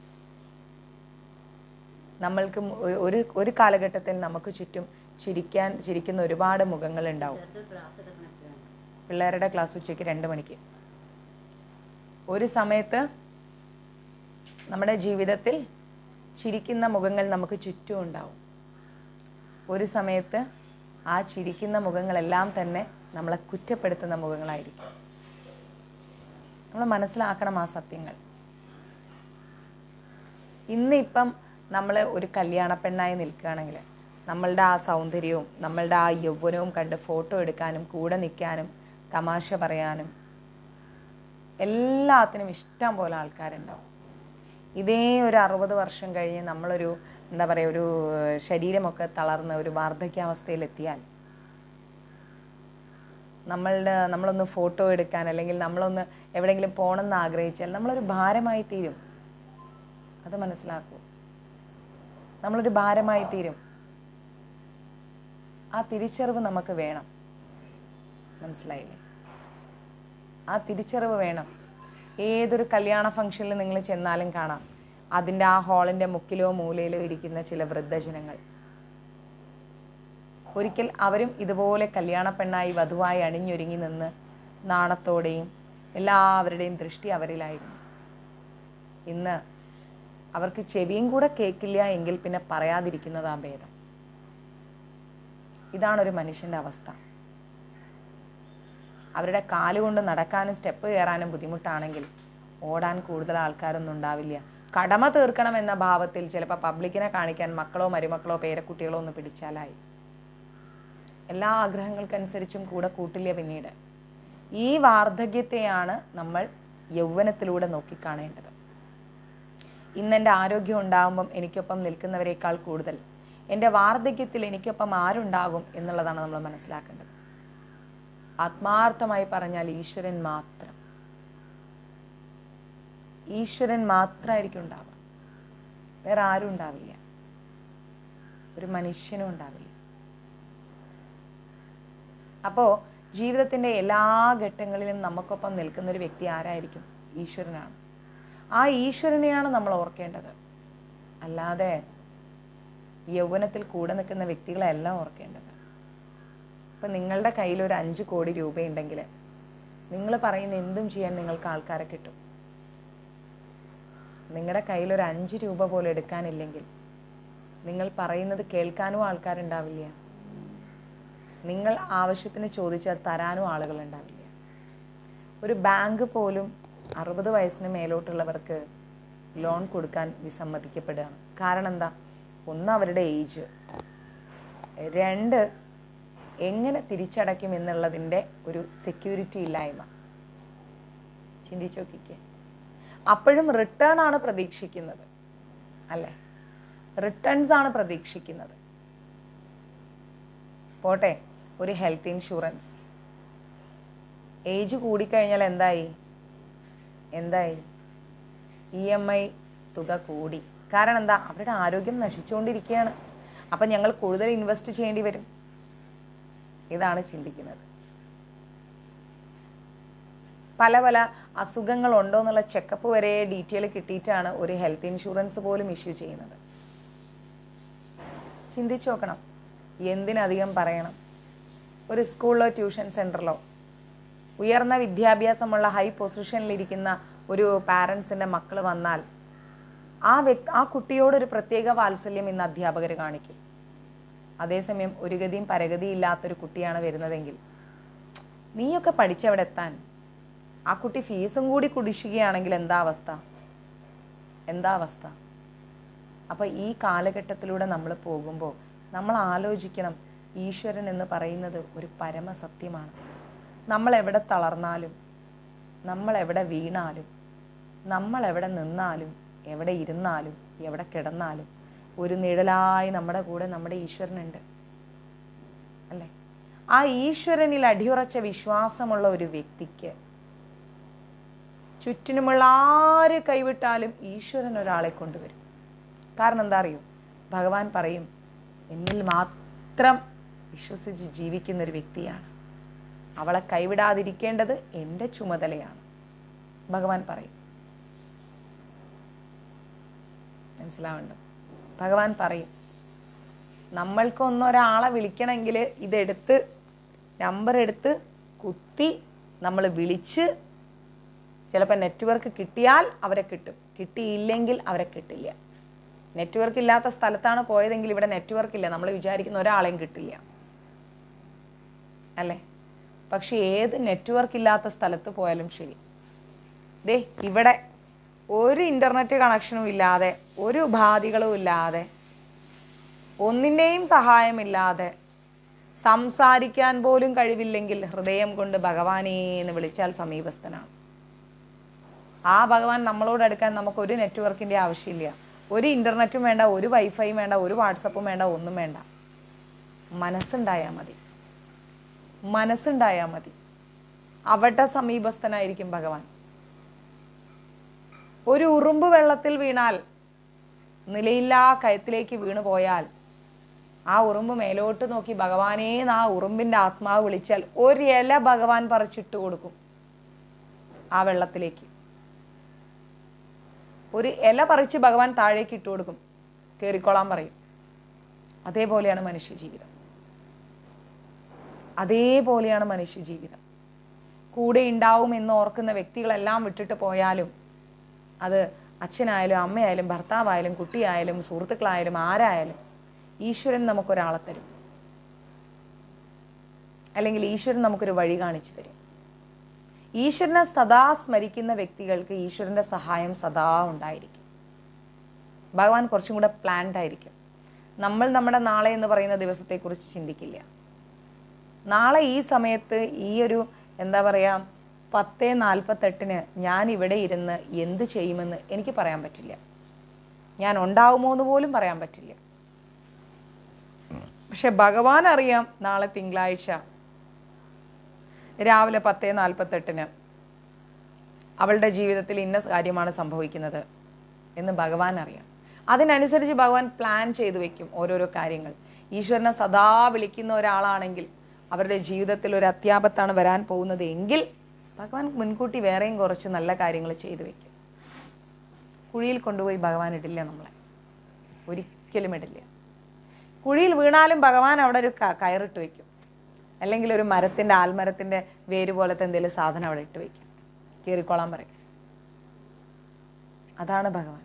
നമ്മൾക്ക് ഒരു- ഒരു ഒരു കാലഘട്ടത്തിൽ നമുക്ക് ചുറ്റും ചിരിക്കാൻ ചിരിക്കുന്ന ഒരുപാട് മുഖങ്ങൾ ഉണ്ടാവും പിള്ളേരുടെ ക്ലാസ് ഉച്ചയ്ക്ക് രണ്ട് മണിക്ക് ഒരു സമയത്ത് നമ്മുടെ ജീവിതത്തിൽ ചിരിക്കുന്ന മുഖങ്ങൾ നമുക്ക് ചുറ്റും ഉണ്ടാവും ഒരു സമയത്ത് ആ ചിരിക്കുന്ന മുഖങ്ങളെല്ലാം തന്നെ നമ്മളെ കുറ്റപ്പെടുത്തുന്ന മുഖങ്ങളായിരിക്കും നമ്മൾ മനസ്സിലാക്കണം ആ സത്യങ്ങൾ ഇന്ന് ഇപ്പം നമ്മൾ ഒരു കല്യാണ പെണ്ണായി നിൽക്കുകയാണെങ്കിൽ നമ്മളുടെ ആ സൗന്ദര്യവും നമ്മളുടെ ആ യൗവനവും കണ്ട് ഫോട്ടോ എടുക്കാനും കൂടെ നിൽക്കാനും തമാശ പറയാനും എല്ലാത്തിനും ഇഷ്ടം പോലെ ആൾക്കാരുണ്ടാവും ഇതേ ഒരു അറുപത് വർഷം കഴിഞ്ഞ് നമ്മളൊരു എന്താ പറയുക ഒരു ഏഹ്, ശരീരമൊക്കെ തളർന്ന് ഒരു വാർദ്ധക്യാവസ്ഥയിലെത്തിയാൽ നമ്മളുടെ നമ്മളൊന്ന് ഫോട്ടോ എടുക്കാൻ അല്ലെങ്കിൽ നമ്മളൊന്ന് എവിടെയെങ്കിലും പോകണമെന്ന് ആഗ്രഹിച്ചാൽ നമ്മളൊരു ഭാരമായി തീരും അത് മനസ്സിലാക്കൂ നമ്മളൊരു ഭാരമായി തീരും ആ തിരിച്ചറിവ് നമുക്ക് വേണം മനസ്സിലായില്ലേ ആ തിരിച്ചറിവ് വേണം ഏതൊരു കല്യാണ ഫംഗ്ഷനിൽ നിങ്ങൾ ചെന്നാലും കാണാം അതിൻ്റെ ആ ഹാളിൻ്റെ മുക്കിലോ മൂലയിലോ ഇരിക്കുന്ന ചില വൃദ്ധജനങ്ങൾ ഒരിക്കൽ അവരും ഇതുപോലെ കല്യാണ പെണ്ണായി വധുവായി അണിഞ്ഞൊരുങ്ങി നിന്ന് നാണത്തോടെയും എല്ലാവരുടെയും ദൃഷ്ടി അവരിലായിരുന്നു ഇന്ന് അവർക്ക് ചെവിയും കൂടെ കേൾക്കില്ല എങ്കിൽ പിന്നെ പറയാതിരിക്കുന്നതാ ഭേദം ഇതാണ് ഒരു മനുഷ്യന്റെ അവസ്ഥ അവരുടെ കാലുകൊണ്ട് നടക്കാനും സ്റ്റെപ്പ് കയറാനും ബുദ്ധിമുട്ടാണെങ്കിൽ ഓടാൻ കൂടുതൽ ആൾക്കാരൊന്നും ഉണ്ടാവില്ല കടമ തീർക്കണം എന്ന ഭാവത്തിൽ ചിലപ്പോൾ പബ്ലിക്കിനെ കാണിക്കാൻ മക്കളോ മരുമക്കളോ പേരക്കുട്ടികളോ ഒന്ന് പിടിച്ചാലായി എല്ലാ ആഗ്രഹങ്ങൾക്കനുസരിച്ചും കൂടെ കൂട്ടില്ല പിന്നീട് ഈ വാർദ്ധക്യത്തെയാണ് നമ്മൾ യൗവനത്തിലൂടെ നോക്കിക്കാണേണ്ടത് ഇന്ന് എൻ്റെ ആരോഗ്യം ഉണ്ടാകുമ്പം എനിക്കൊപ്പം നിൽക്കുന്നവരെക്കാൾ കൂടുതൽ എൻ്റെ വാർദ്ധക്യത്തിൽ എനിക്കൊപ്പം ആരുണ്ടാകും എന്നുള്ളതാണ് നമ്മൾ മനസ്സിലാക്കേണ്ടത് ആത്മാർത്ഥമായി പറഞ്ഞാൽ ഈശ്വരൻ മാത്രം ഈശ്വരൻ മാത്രമായിരിക്കും ഉണ്ടാവുക വേറെ ആരും ഉണ്ടാവില്ല ഒരു മനുഷ്യനും ഉണ്ടാവില്ല അപ്പോൾ ജീവിതത്തിൻ്റെ എല്ലാ ഘട്ടങ്ങളിലും നമുക്കൊപ്പം നിൽക്കുന്ന ഒരു വ്യക്തി ആരായിരിക്കും ഈശ്വരനാണ് ആ ഈശ്വരനെയാണ് നമ്മൾ ഓർക്കേണ്ടത് അല്ലാതെ യൗവനത്തിൽ കൂടെ നിൽക്കുന്ന വ്യക്തികളെയല്ല ഓർക്കേണ്ടത് ഇപ്പം നിങ്ങളുടെ കയ്യിൽ ഒരു അഞ്ച് കോടി രൂപയുണ്ടെങ്കിൽ നിങ്ങൾ പറയുന്ന എന്തും ചെയ്യാൻ നിങ്ങൾക്ക് ആൾക്കാരെ കിട്ടും നിങ്ങളുടെ കയ്യിൽ ഒരു അഞ്ച് രൂപ പോലും എടുക്കാനില്ലെങ്കിൽ നിങ്ങൾ പറയുന്നത് കേൾക്കാനും ആൾക്കാരുണ്ടാവില്ല നിങ്ങൾ ആവശ്യത്തിന് ചോദിച്ചാൽ തരാനും ആളുകൾ ഉണ്ടാവില്ല ഒരു ബാങ്ക് പോലും അറുപത് വയസ്സിന് മേലോട്ടുള്ളവർക്ക് ലോൺ കൊടുക്കാൻ വിസമ്മതിക്കപ്പെടുകയാണ് കാരണം എന്താ ഒന്ന് അവരുടെ ഏജ് രണ്ട് എങ്ങനെ തിരിച്ചടയ്ക്കും എന്നുള്ളതിൻ്റെ ഒരു സെക്യൂരിറ്റി ഇല്ലായ്മ ചിന്തിച്ചു നോക്കിക്കേ അപ്പോഴും റിട്ടേൺ ആണ് പ്രതീക്ഷിക്കുന്നത് അല്ലേ റിട്ടേൺസ് ആണ് പ്രതീക്ഷിക്കുന്നത് പോട്ടെ ഒരു ഹെൽത്ത് ഇൻഷുറൻസ് ഏജ് കൂടിക്കഴിഞ്ഞാൽ എന്തായി എന്തായി ഇ എം ഐ തുക കൂടി കാരണം എന്താ അവരുടെ ആരോഗ്യം നശിച്ചുകൊണ്ടിരിക്കുകയാണ് അപ്പം ഞങ്ങൾ കൂടുതൽ ഇൻവെസ്റ്റ് ചെയ്യേണ്ടി വരും ഇതാണ് ചിന്തിക്കുന്നത് പല പല അസുഖങ്ങൾ ഉണ്ടോ എന്നുള്ള ചെക്കപ്പ് വരെ ഡീറ്റെയിൽ കിട്ടിയിട്ടാണ് ഒരു ഹെൽത്ത് ഇൻഷുറൻസ് പോലും ഇഷ്യൂ ചെയ്യുന്നത് ചിന്തിച്ചു നോക്കണം എന്തിനധികം പറയണം ഒരു സ്കൂളിലോ ട്യൂഷൻ സെൻറ്ററിലോ ഉയർന്ന വിദ്യാഭ്യാസമുള്ള ഹൈ പൊസിഷനിലിരിക്കുന്ന ഒരു പാരൻസിൻ്റെ മക്കൾ വന്നാൽ ആ വ്യക്തി ആ കുട്ടിയോടൊരു പ്രത്യേക വാത്സല്യം ഇന്ന് അധ്യാപകർ കാണിക്കും അതേസമയം ഒരു ഗതിയും പരഗതിയും ഇല്ലാത്തൊരു കുട്ടിയാണ് വരുന്നതെങ്കിൽ നീയൊക്കെ പഠിച്ചവിടെ എത്താൻ ആ കുട്ടി ഫീസും കൂടി കുടിശ്ശികയാണെങ്കിൽ എന്താ അവസ്ഥ എന്താ അവസ്ഥ അപ്പോൾ ഈ കാലഘട്ടത്തിലൂടെ നമ്മൾ പോകുമ്പോൾ നമ്മൾ ആലോചിക്കണം ഈശ്വരൻ എന്ന് പറയുന്നത് ഒരു പരമസത്യമാണ് നമ്മൾ എവിടെ തളർന്നാലും നമ്മൾ എവിടെ വീണാലും നമ്മൾ എവിടെ നിന്നാലും എവിടെ ഇരുന്നാലും എവിടെ കിടന്നാലും ഒരു നിഴലായി നമ്മുടെ കൂടെ നമ്മുടെ ഈശ്വരനുണ്ട് അല്ലേ ആ ഈശ്വരനിൽ അടിയുറച്ച വിശ്വാസമുള്ള ഒരു വ്യക്തിക്ക് ചുറ്റിനുമുള്ള ആര് കൈവിട്ടാലും ഈശ്വരൻ ഒരാളെ കൊണ്ടുവരും കാരണം എന്താ അറിയോ ഭഗവാൻ പറയും എന്നിൽ മാത്രം വിശ്വസിച്ച് ജീവിക്കുന്ന ഒരു വ്യക്തിയാണ് അവളെ കൈവിടാതിരിക്കേണ്ടത് എൻ്റെ ചുമതലയാണ് ഭഗവാൻ പറയും മനസ്സിലാവുന്നുണ്ടോ ഭഗവാൻ പറയും നമ്മൾക്കൊന്നും ഒരാളെ വിളിക്കണമെങ്കിൽ ഇതെടുത്ത് നമ്പർ എടുത്ത് കുത്തി നമ്മൾ വിളിച്ച് ചിലപ്പോൾ നെറ്റ്വർക്ക് കിട്ടിയാൽ അവരെ കിട്ടും കിട്ടിയില്ലെങ്കിൽ അവരെ കിട്ടില്ല നെറ്റ്വർക്ക് ഇല്ലാത്ത സ്ഥലത്താണ് പോയതെങ്കിൽ ഇവിടെ നെറ്റ്വർക്ക് ഇല്ല നമ്മൾ വിചാരിക്കുന്ന ഒരാളെയും കിട്ടില്ല അല്ലേ പക്ഷെ ഏത് നെറ്റ്വർക്ക് ഇല്ലാത്ത സ്ഥലത്ത് പോയാലും ശരി ദേ ഇവിടെ ഒരു ഇൻ്റർനെറ്റ് കണക്ഷനും ഇല്ലാതെ ഒരു ഉപാധികളും ഇല്ലാതെ ഒന്നിൻ്റെയും സഹായമില്ലാതെ സംസാരിക്കാൻ പോലും കഴിവില്ലെങ്കിൽ ഹൃദയം കൊണ്ട് ഭഗവാനേ എന്ന് വിളിച്ചാൽ സമീപസ്ഥനാണ് ആ ഭഗവാൻ നമ്മളോട് അടുക്കാൻ നമുക്ക് ഒരു നെറ്റ്വർക്കിൻ്റെ ആവശ്യമില്ല ഒരു ഇൻ്റർനെറ്റും വേണ്ട ഒരു വൈഫൈയും വേണ്ട ഒരു വാട്സപ്പും വേണ്ട ഒന്നും വേണ്ട മനസ്സുണ്ടായാൽ മതി മനസ്സുണ്ടായാൽ മതി അവിടെ സമീപസ്ഥനായിരിക്കും ഭഗവാൻ ഒരു ഉറുമ്പ് വെള്ളത്തിൽ വീണാൽ നിലയില്ലാ കയത്തിലേക്ക് വീണു പോയാൽ ആ ഉറുമ്പ് മേലോട്ട് നോക്കി ഭഗവാനേ എന്ന് ആ ഉറുമ്പിന്റെ ആത്മാവ് വിളിച്ചാൽ ഒരു ഇല ഭഗവാൻ പറിച്ചിട്ട് കൊടുക്കും ആ വെള്ളത്തിലേക്ക് ഒരു ഇല പറിച്ച് ഭഗവാൻ താഴേക്ക് ഇട്ട് കൊടുക്കും കയറിക്കോളാൻ പറയും അതേപോലെയാണ് മനുഷ്യ ജീവിതം അതേപോലെയാണ് മനുഷ്യ ജീവിതം കൂടെ ഉണ്ടാവും എന്ന് ഓർക്കുന്ന വ്യക്തികളെല്ലാം വിട്ടിട്ട് പോയാലും അത് അച്ഛനായാലും അമ്മയായാലും ഭർത്താവായാലും കുട്ടിയായാലും സുഹൃത്തുക്കളായാലും ആരായാലും ഈശ്വരൻ നമുക്കൊരാളെ തരും അല്ലെങ്കിൽ ഈശ്വരൻ നമുക്കൊരു വഴി കാണിച്ചു തരും ഈശ്വരനെ സദാ സ്മരിക്കുന്ന വ്യക്തികൾക്ക് ഈശ്വരന്റെ സഹായം സദാ ഉണ്ടായിരിക്കും ഭഗവാൻ കുറച്ചും കൂടെ പ്ലാൻഡ് ആയിരിക്കും നമ്മൾ നമ്മുടെ നാളെ എന്ന് പറയുന്ന ദിവസത്തെക്കുറിച്ച് ചിന്തിക്കില്ല നാളെ ഈ സമയത്ത് ഈ ഒരു എന്താ പറയുക പത്ത് നാൽപ്പത്തെട്ടിന് ഞാൻ ഇവിടെ ഇരുന്ന് എന്ത് ചെയ്യുമെന്ന് എനിക്ക് പറയാൻ പറ്റില്ല ഞാൻ ഉണ്ടാവുമോ എന്ന് പോലും പറയാൻ പറ്റില്ല പക്ഷെ ഭഗവാൻ അറിയാം നാളെ തിങ്കളാഴ്ച രാവിലെ പത്ത് നാൽപ്പത്തെട്ടിന് അവളുടെ ജീവിതത്തിൽ ഇന്ന കാര്യമാണ് സംഭവിക്കുന്നത് എന്ന് ഭഗവാൻ അറിയാം അതിനനുസരിച്ച് ഭഗവാൻ പ്ലാൻ ചെയ്തു വെക്കും ഓരോരോ കാര്യങ്ങൾ ഈശ്വരനെ സദാ വിളിക്കുന്ന ഒരാളാണെങ്കിൽ അവരുടെ ജീവിതത്തിൽ ഒരു അത്യാപത്താണ് വരാൻ പോകുന്നത് എങ്കിൽ ഭഗവാൻ മുൻകൂട്ടി വേറെയും കുറച്ച് നല്ല കാര്യങ്ങൾ ചെയ്തു വെക്കും കുഴിയിൽ കൊണ്ടുപോയി ഭഗവാൻ ഇടില്ല നമ്മളെ ഒരിക്കലും ഇടില്ല കുഴിയിൽ വീണാലും ഭഗവാൻ അവിടെ ഒരു ക- കയറിട്ട് വെക്കും അല്ലെങ്കിൽ ഒരു മരത്തിന്റെ ആൽമരത്തിന്റെ വേര് പോലത്തെ എന്തെങ്കിലും സാധനം അവിടെ ഇട്ട് വെക്കും കീറിക്കോളാൻ പറയും അതാണ് ഭഗവാൻ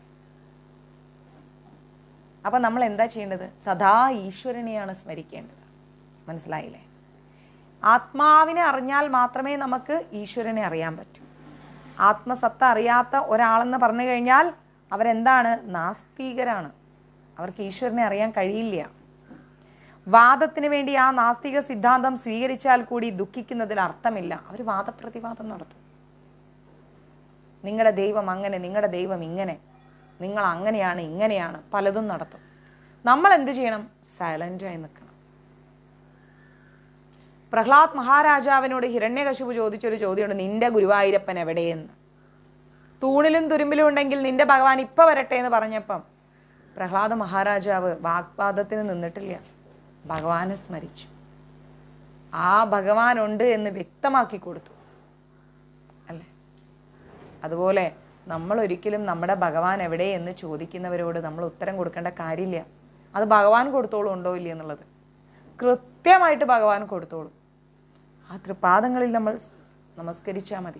അപ്പൊ നമ്മൾ എന്താ ചെയ്യേണ്ടത് സദാ ഈശ്വരനെയാണ് സ്മരിക്കേണ്ടത് മനസ്സിലായില്ലേ ആത്മാവിനെ അറിഞ്ഞാൽ മാത്രമേ നമുക്ക് ഈശ്വരനെ അറിയാൻ പറ്റൂ ആത്മസത്ത അറിയാത്ത ഒരാളെന്ന് പറഞ്ഞു കഴിഞ്ഞാൽ അവരെന്താണ് നാസ്തികരാണ് അവർക്ക് ഈശ്വരനെ അറിയാൻ കഴിയില്ല വാദത്തിന് വേണ്ടി ആ നാസ്തിക സിദ്ധാന്തം സ്വീകരിച്ചാൽ കൂടി ദുഃഖിക്കുന്നതിൽ അർത്ഥമില്ല അവർ വാദപ്രതിവാദം നടത്തും നിങ്ങളുടെ ദൈവം അങ്ങനെ നിങ്ങളുടെ ദൈവം ഇങ്ങനെ നിങ്ങൾ അങ്ങനെയാണ് ഇങ്ങനെയാണ് പലതും നടത്തും നമ്മൾ എന്ത് ചെയ്യണം സൈലന്റായി നിൽക്കണം പ്രഹ്ലാദ് മഹാരാജാവിനോട് ഹിരണ്യകശിപു ചോദിച്ചൊരു ചോദ്യമുണ്ട് നിന്റെ ഗുരുവായൂരപ്പൻ എവിടെയെന്ന് തൂണിലും തുരുമ്പിലും ഉണ്ടെങ്കിൽ നിന്റെ ഭഗവാൻ ഇപ്പൊ വരട്ടെ എന്ന് പറഞ്ഞപ്പം പ്രഹ്ലാദ മഹാരാജാവ് വാഗ്വാദത്തിന് നിന്നിട്ടില്ല ഭഗവാനെ സ്മരിച്ചു ആ ഭഗവാൻ ഉണ്ട് എന്ന് വ്യക്തമാക്കി കൊടുത്തു അല്ലേ അതുപോലെ നമ്മൾ ഒരിക്കലും നമ്മുടെ ഭഗവാൻ എവിടെ എന്ന് ചോദിക്കുന്നവരോട് നമ്മൾ ഉത്തരം കൊടുക്കേണ്ട കാര്യമില്ല അത് ഭഗവാൻ കൊടുത്തോളും ഉണ്ടോ ഇല്ല എന്നുള്ളത് കൃത്യമായിട്ട് ഭഗവാൻ കൊടുത്തോളും ആ തൃപാദങ്ങളിൽ നമ്മൾ നമസ്കരിച്ചാൽ മതി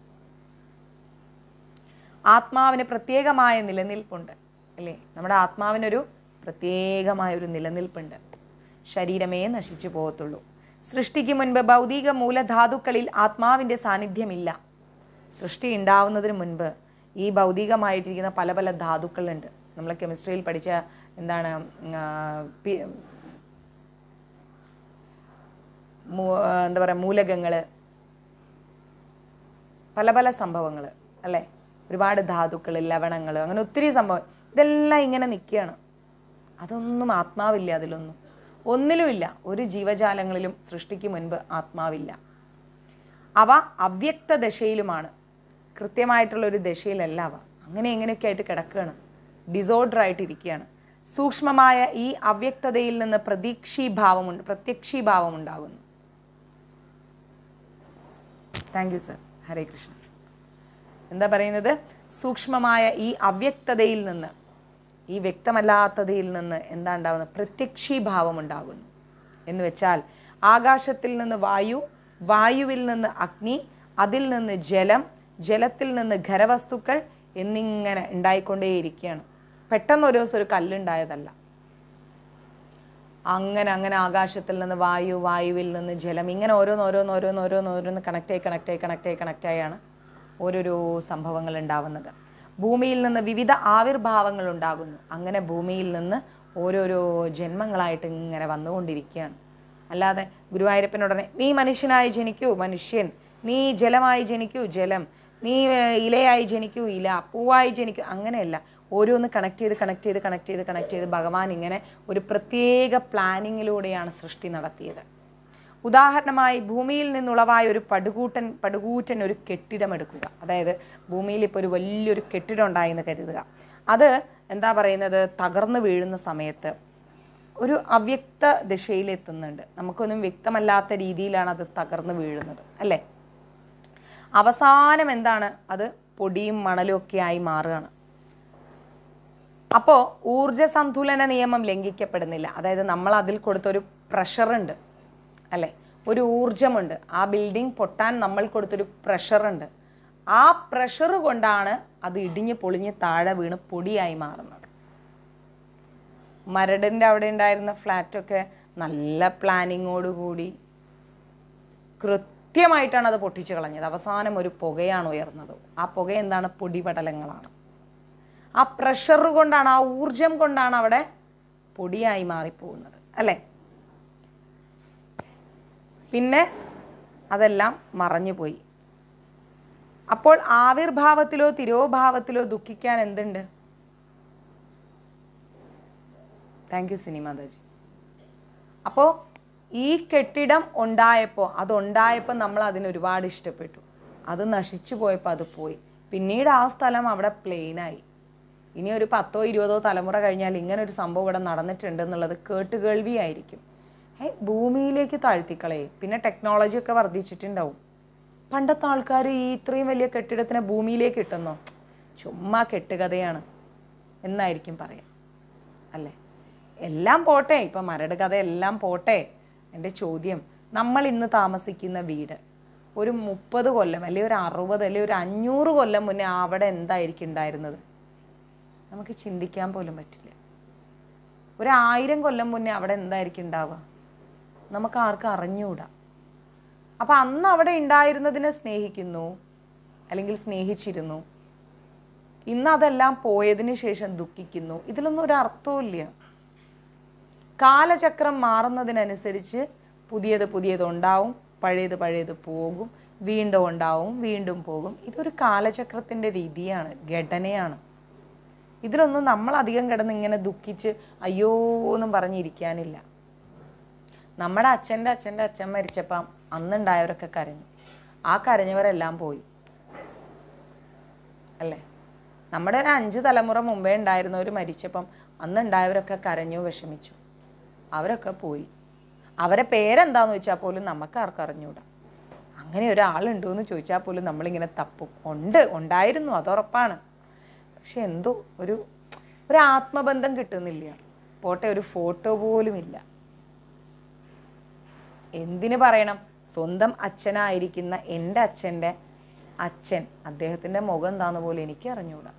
ആത്മാവിന് പ്രത്യേകമായ നിലനിൽപ്പുണ്ട് അല്ലേ നമ്മുടെ ആത്മാവിനൊരു പ്രത്യേകമായ ഒരു നിലനിൽപ്പുണ്ട് ശരീരമേ നശിച്ചു പോകത്തുള്ളൂ സൃഷ്ടിക്ക് മുൻപ് ഭൗതിക മൂലധാതുക്കളിൽ ആത്മാവിന്റെ സാന്നിധ്യമില്ല സൃഷ്ടി ഉണ്ടാവുന്നതിന് മുൻപ് ഈ ഭൗതികമായിട്ടിരിക്കുന്ന പല പല ധാതുക്കളുണ്ട് നമ്മൾ കെമിസ്ട്രിയിൽ പഠിച്ച എന്താണ് ആ, പി- മൂ- എന്താ പറയുക മൂലകങ്ങൾ പല പല സംഭവങ്ങൾ അല്ലേ ഒരുപാട് ധാതുക്കൾ ലവണങ്ങൾ അങ്ങനെ ഒത്തിരി സംഭവം ഇതെല്ലാം ഇങ്ങനെ നിൽക്കുകയാണ് അതൊന്നും ആത്മാവില്ല അതിലൊന്നും ഒന്നിലുമില്ല ഒരു ജീവജാലങ്ങളിലും സൃഷ്ടിക്ക് മുൻപ് ആത്മാവില്ല അവ അവ്യക്ത ദശയിലുമാണ് കൃത്യമായിട്ടുള്ള ഒരു ദശയിലല്ല അവ അങ്ങനെ എങ്ങനെയൊക്കെ ആയിട്ട് കിടക്കുകയാണ് ഡിസോർഡർ ആയിട്ട് ഇരിക്കുകയാണ് സൂക്ഷ്മമായ ഈ അവ്യക്തതയിൽ നിന്ന് പ്രതീക്ഷീഭാവമുണ്ട് പ്രത്യക്ഷീഭാവം ഉണ്ടാകുന്നു thank you sir Hare Krishna എന്താ പറയുന്നത് സൂക്ഷ്മമായ ഈ അവ്യക്തതയിൽ നിന്ന് ഈ വ്യക്തമല്ലാത്തതയിൽ നിന്ന് എന്താ ഉണ്ടാകുന്നത് പ്രത്യക്ഷീഭാവം ഉണ്ടാകുന്നു എന്ന് വെച്ചാൽ ആകാശത്തിൽ നിന്ന് വായു വായുവിൽ നിന്ന് അഗ്നി അതിൽ നിന്ന് ജലം ജലത്തിൽ നിന്ന് ഖരവസ്തുക്കൾ എന്നിങ്ങനെ ഉണ്ടായിക്കൊണ്ടേയിരിക്കുകയാണ് പെട്ടെന്ന് ഒരു ദിവസം ഒരു കല്ലുണ്ടായതല്ല അങ്ങനെ അങ്ങനെ ആകാശത്തിൽ നിന്ന് വായു വായുവിൽ നിന്ന് ജലം ഇങ്ങനെ ഓരോന്ന് ഓരോന്ന് ഓരോന്ന് ഓരോന്ന് ഓരോന്ന് കണക്റ്റ് ആയി കണക്റ്റ് ആയി കണക്റ്റ് ആയി കണക്റ്റ് ആയാണ് ഓരോരോ സംഭവങ്ങൾ ഉണ്ടാവുന്നത് ഭൂമിയിൽ നിന്ന് വിവിധ ആവിർഭാവങ്ങൾ ഉണ്ടാകുന്നു അങ്ങനെ ഭൂമിയിൽ നിന്ന് ഓരോരോ ജന്മങ്ങളായിട്ട് ഇങ്ങനെ വന്നുകൊണ്ടിരിക്കുകയാണ് അല്ലാതെ ഗുരുവായൂരപ്പനുടനെ നീ മനുഷ്യനായി ജനിക്കൂ മനുഷ്യൻ നീ ജലമായി ജനിക്കൂ ജലം നീ ഏർ, ഇലയായി ജനിക്കൂ ഇല പൂവായി ജനിക്കൂ അങ്ങനെയല്ല ഓരോന്ന് കണക്ട് ചെയ്ത് കണക്ട് ചെയ്ത് കണക്ട് ചെയ്ത് കണക്ട് ചെയ്ത് ഭഗവാൻ ഇങ്ങനെ ഒരു പ്രത്യേക പ്ലാനിങ്ങിലൂടെയാണ് സൃഷ്ടി നടത്തിയത് ഉദാഹരണമായി ഭൂമിയിൽ നിന്നുളവായ ഒരു പടുകൂട്ടൻ പടുകൂറ്റൻ ഒരു കെട്ടിടം എടുക്കുക അതായത് ഭൂമിയിൽ ഇപ്പോൾ ഒരു വലിയൊരു കെട്ടിടം ഉണ്ടായി എന്ന് കരുതുക അത് എന്താ പറയുന്നത് തകർന്നു വീഴുന്ന സമയത്ത് ഒരു അവ്യക്ത ദിശയിലെത്തുന്നുണ്ട് നമുക്കൊന്നും വ്യക്തമല്ലാത്ത രീതിയിലാണ് അത് തകർന്നു വീഴുന്നത് അല്ലേ അവസാനം എന്താണ് അത് പൊടിയും മണലും ഒക്കെ ആയി മാറുകയാണ് അപ്പോൾ ഊർജ സന്തുലന നിയമം ലംഘിക്കപ്പെടുന്നില്ല അതായത് നമ്മൾ അതിൽ കൊടുത്തൊരു പ്രഷറുണ്ട് അല്ലെ ഒരു ഊർജമുണ്ട് ആ ബിൽഡിംഗ് പൊട്ടാൻ നമ്മൾ കൊടുത്തൊരു പ്രഷറുണ്ട് ആ പ്രഷർ കൊണ്ടാണ് അത് ഇടിഞ്ഞ് പൊളിഞ്ഞ് താഴെ വീണ് പൊടിയായി മാറുന്നത് മരടിൻ്റെ അവിടെ ഉണ്ടായിരുന്ന ഫ്ലാറ്റൊക്കെ നല്ല പ്ലാനിങ്ങോടുകൂടി കൃത്യമായിട്ടാണ് അത് പൊട്ടിച്ചു കളഞ്ഞത് അവസാനം ഒരു പുകയാണ് ഉയർന്നത് ആ പുക എന്താണ് പൊടിപടലങ്ങളാണ് ആ പ്രഷർ കൊണ്ടാണ് ആ ഊർജം കൊണ്ടാണ് അവിടെ പൊടിയായി മാറിപ്പോകുന്നത് അല്ലേ പിന്നെ അതെല്ലാം മറഞ്ഞു പോയി അപ്പോൾ ആവിർഭാവത്തിലോ തിരോഭാവത്തിലോ ദുഃഖിക്കാൻ എന്തുണ്ട് താങ്ക് യു സിനിമാതാജി അപ്പോൾ ഈ കെട്ടിടം ഉണ്ടായപ്പോൾ അതുണ്ടായപ്പോൾ നമ്മൾ അതിന് ഒരുപാട് ഇഷ്ടപ്പെട്ടു അത് നശിച്ചു പോയപ്പോൾ അത് പോയി പിന്നീട് ആ സ്ഥലം അവിടെ പ്ലെയിനായി ഇനി ഒരു പത്തോ ഇരുപതോ തലമുറ കഴിഞ്ഞാൽ ഇങ്ങനെ ഒരു സംഭവം ഇവിടെ നടന്നിട്ടുണ്ട് എന്നുള്ളത് കേട്ടുകേൾവിയായിരിക്കും ഏ ഭൂമിയിലേക്ക് താഴ്ത്തിക്കളയെ പിന്നെ ടെക്നോളജി ഒക്കെ വർദ്ധിച്ചിട്ടുണ്ടാവും പണ്ടത്തെ ആൾക്കാർ ഈ ഇത്രയും വലിയ കെട്ടിടത്തിനെ ഭൂമിയിലേക്ക് ഇട്ടുന്നോ ചുമ്മാ കെട്ടുകഥയാണ് എന്നായിരിക്കും പറയാം അല്ലേ എല്ലാം പോട്ടെ ഇപ്പം മരട് കഥ എല്ലാം പോട്ടെ എൻ്റെ ചോദ്യം നമ്മൾ ഇന്ന് താമസിക്കുന്ന വീട് ഒരു മുപ്പത് കൊല്ലം അല്ലെങ്കിൽ ഒരു അറുപത് അല്ലെങ്കിൽ ഒരു അഞ്ഞൂറ് കൊല്ലം മുന്നേ അവിടെ എന്തായിരിക്കും ഉണ്ടായിരുന്നത് നമുക്ക് ചിന്തിക്കാൻ പോലും പറ്റില്ല ഒരു ആയിരം കൊല്ലം മുന്നേ അവിടെ എന്തായിരിക്കും ഉണ്ടാവുക നമുക്ക് ആർക്കും അറിഞ്ഞുകൂടാ അപ്പം അന്ന് അവിടെ ഉണ്ടായിരുന്നതിനെ സ്നേഹിക്കുന്നു അല്ലെങ്കിൽ സ്നേഹിച്ചിരുന്നു ഇന്ന് അതെല്ലാം പോയതിന് ശേഷം ദുഃഖിക്കുന്നു ഇതിലൊന്നും ഒരു അർത്ഥവുമില്ല കാലചക്രം മാറുന്നതിനനുസരിച്ച് പുതിയത് പുതിയത് ഉണ്ടാവും പഴയത് പഴയത് പോകും വീണ്ടും ഉണ്ടാവും വീണ്ടും പോകും ഇതൊരു കാലചക്രത്തിൻ്റെ രീതിയാണ് ഘടനയാണ് ഇതിലൊന്നും നമ്മൾ അധികം കിടന്ന് ഇങ്ങനെ ദുഃഖിച്ച് അയ്യോ എന്നും പറഞ്ഞിരിക്കാനില്ല നമ്മുടെ അച്ഛൻ്റെ അച്ഛൻ്റെ അച്ഛൻ മരിച്ചപ്പം അന്നുണ്ടായവരൊക്കെ കരഞ്ഞു ആ കരഞ്ഞവരെല്ലാം പോയി അല്ലേ നമ്മുടെ ഒരു അഞ്ച് തലമുറ മുമ്പേ ഉണ്ടായിരുന്നവർ മരിച്ചപ്പം അന്നുണ്ടായവരൊക്കെ കരഞ്ഞു വിഷമിച്ചു അവരൊക്കെ പോയി അവരെ പേരെന്താന്ന് വെച്ചാൽ പോലും നമുക്ക് ആർക്കും അറിഞ്ഞൂടാ അങ്ങനെ ഒരാളുണ്ടോ എന്ന് ചോദിച്ചാൽ പോലും നമ്മളിങ്ങനെ തപ്പും ഉണ്ട് ഉണ്ടായിരുന്നു അതുറപ്പാണ് പക്ഷെ എന്തോ ഒരു ഒരു ആത്മബന്ധം കിട്ടുന്നില്ല പോട്ടെ ഒരു ഫോട്ടോ പോലും ഇല്ല എന്തിനു പറയണം സ്വന്തം അച്ഛനായിരിക്കുന്ന എൻ്റെ അച്ഛൻ്റെ അച്ഛൻ അദ്ദേഹത്തിൻ്റെ മുഖം എന്താന്ന് പോലും എനിക്ക് അറിഞ്ഞുകൂടാ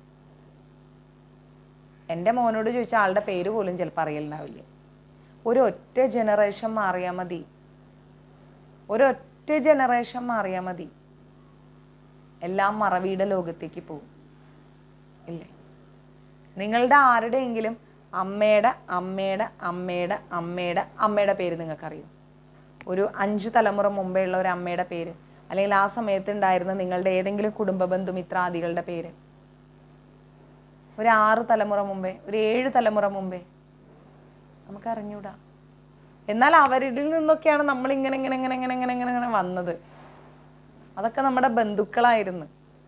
എൻ്റെ മോനോട് ചോദിച്ച ആളുടെ പേര് പോലും ചിലപ്പോൾ അറിയലുണ്ടാവില്ല ഒരൊറ്റ ജനറേഷൻ മാറിയാൽ മതി ഒരൊറ്റ ജനറേഷൻ മാറിയാൽ മതി എല്ലാം മറവിയുടെ ലോകത്തേക്ക് പോകും ഇല്ലേ നിങ്ങളുടെ ആരുടെയെങ്കിലും അമ്മയുടെ അമ്മയുടെ അമ്മയുടെ അമ്മയുടെ അമ്മയുടെ പേര് നിങ്ങൾക്കറിയും ഒരു അഞ്ച് തലമുറ മുമ്പേ ഉള്ള ഒരു അമ്മയുടെ പേര് അല്ലെങ്കിൽ ആ സമയത്ത് ഉണ്ടായിരുന്ന നിങ്ങളുടെ ഏതെങ്കിലും കുടുംബ ബന്ധു മിത്രാദികളുടെ പേര് ഒരു ആറ് തലമുറ മുമ്പേ ഒരു ഏഴ് തലമുറ മുമ്പേ നമുക്ക് അറിഞ്ഞൂടാ എന്നാൽ അവരിൽ നിന്നൊക്കെയാണ് നമ്മൾ ഇങ്ങനെ ഇങ്ങനെ ഇങ്ങനെ ഇങ്ങനെ ഇങ്ങനെ ഇങ്ങനെ ഇങ്ങനെ വന്നത് അതൊക്കെ നമ്മുടെ ബന്ധുക്കളായിരുന്നു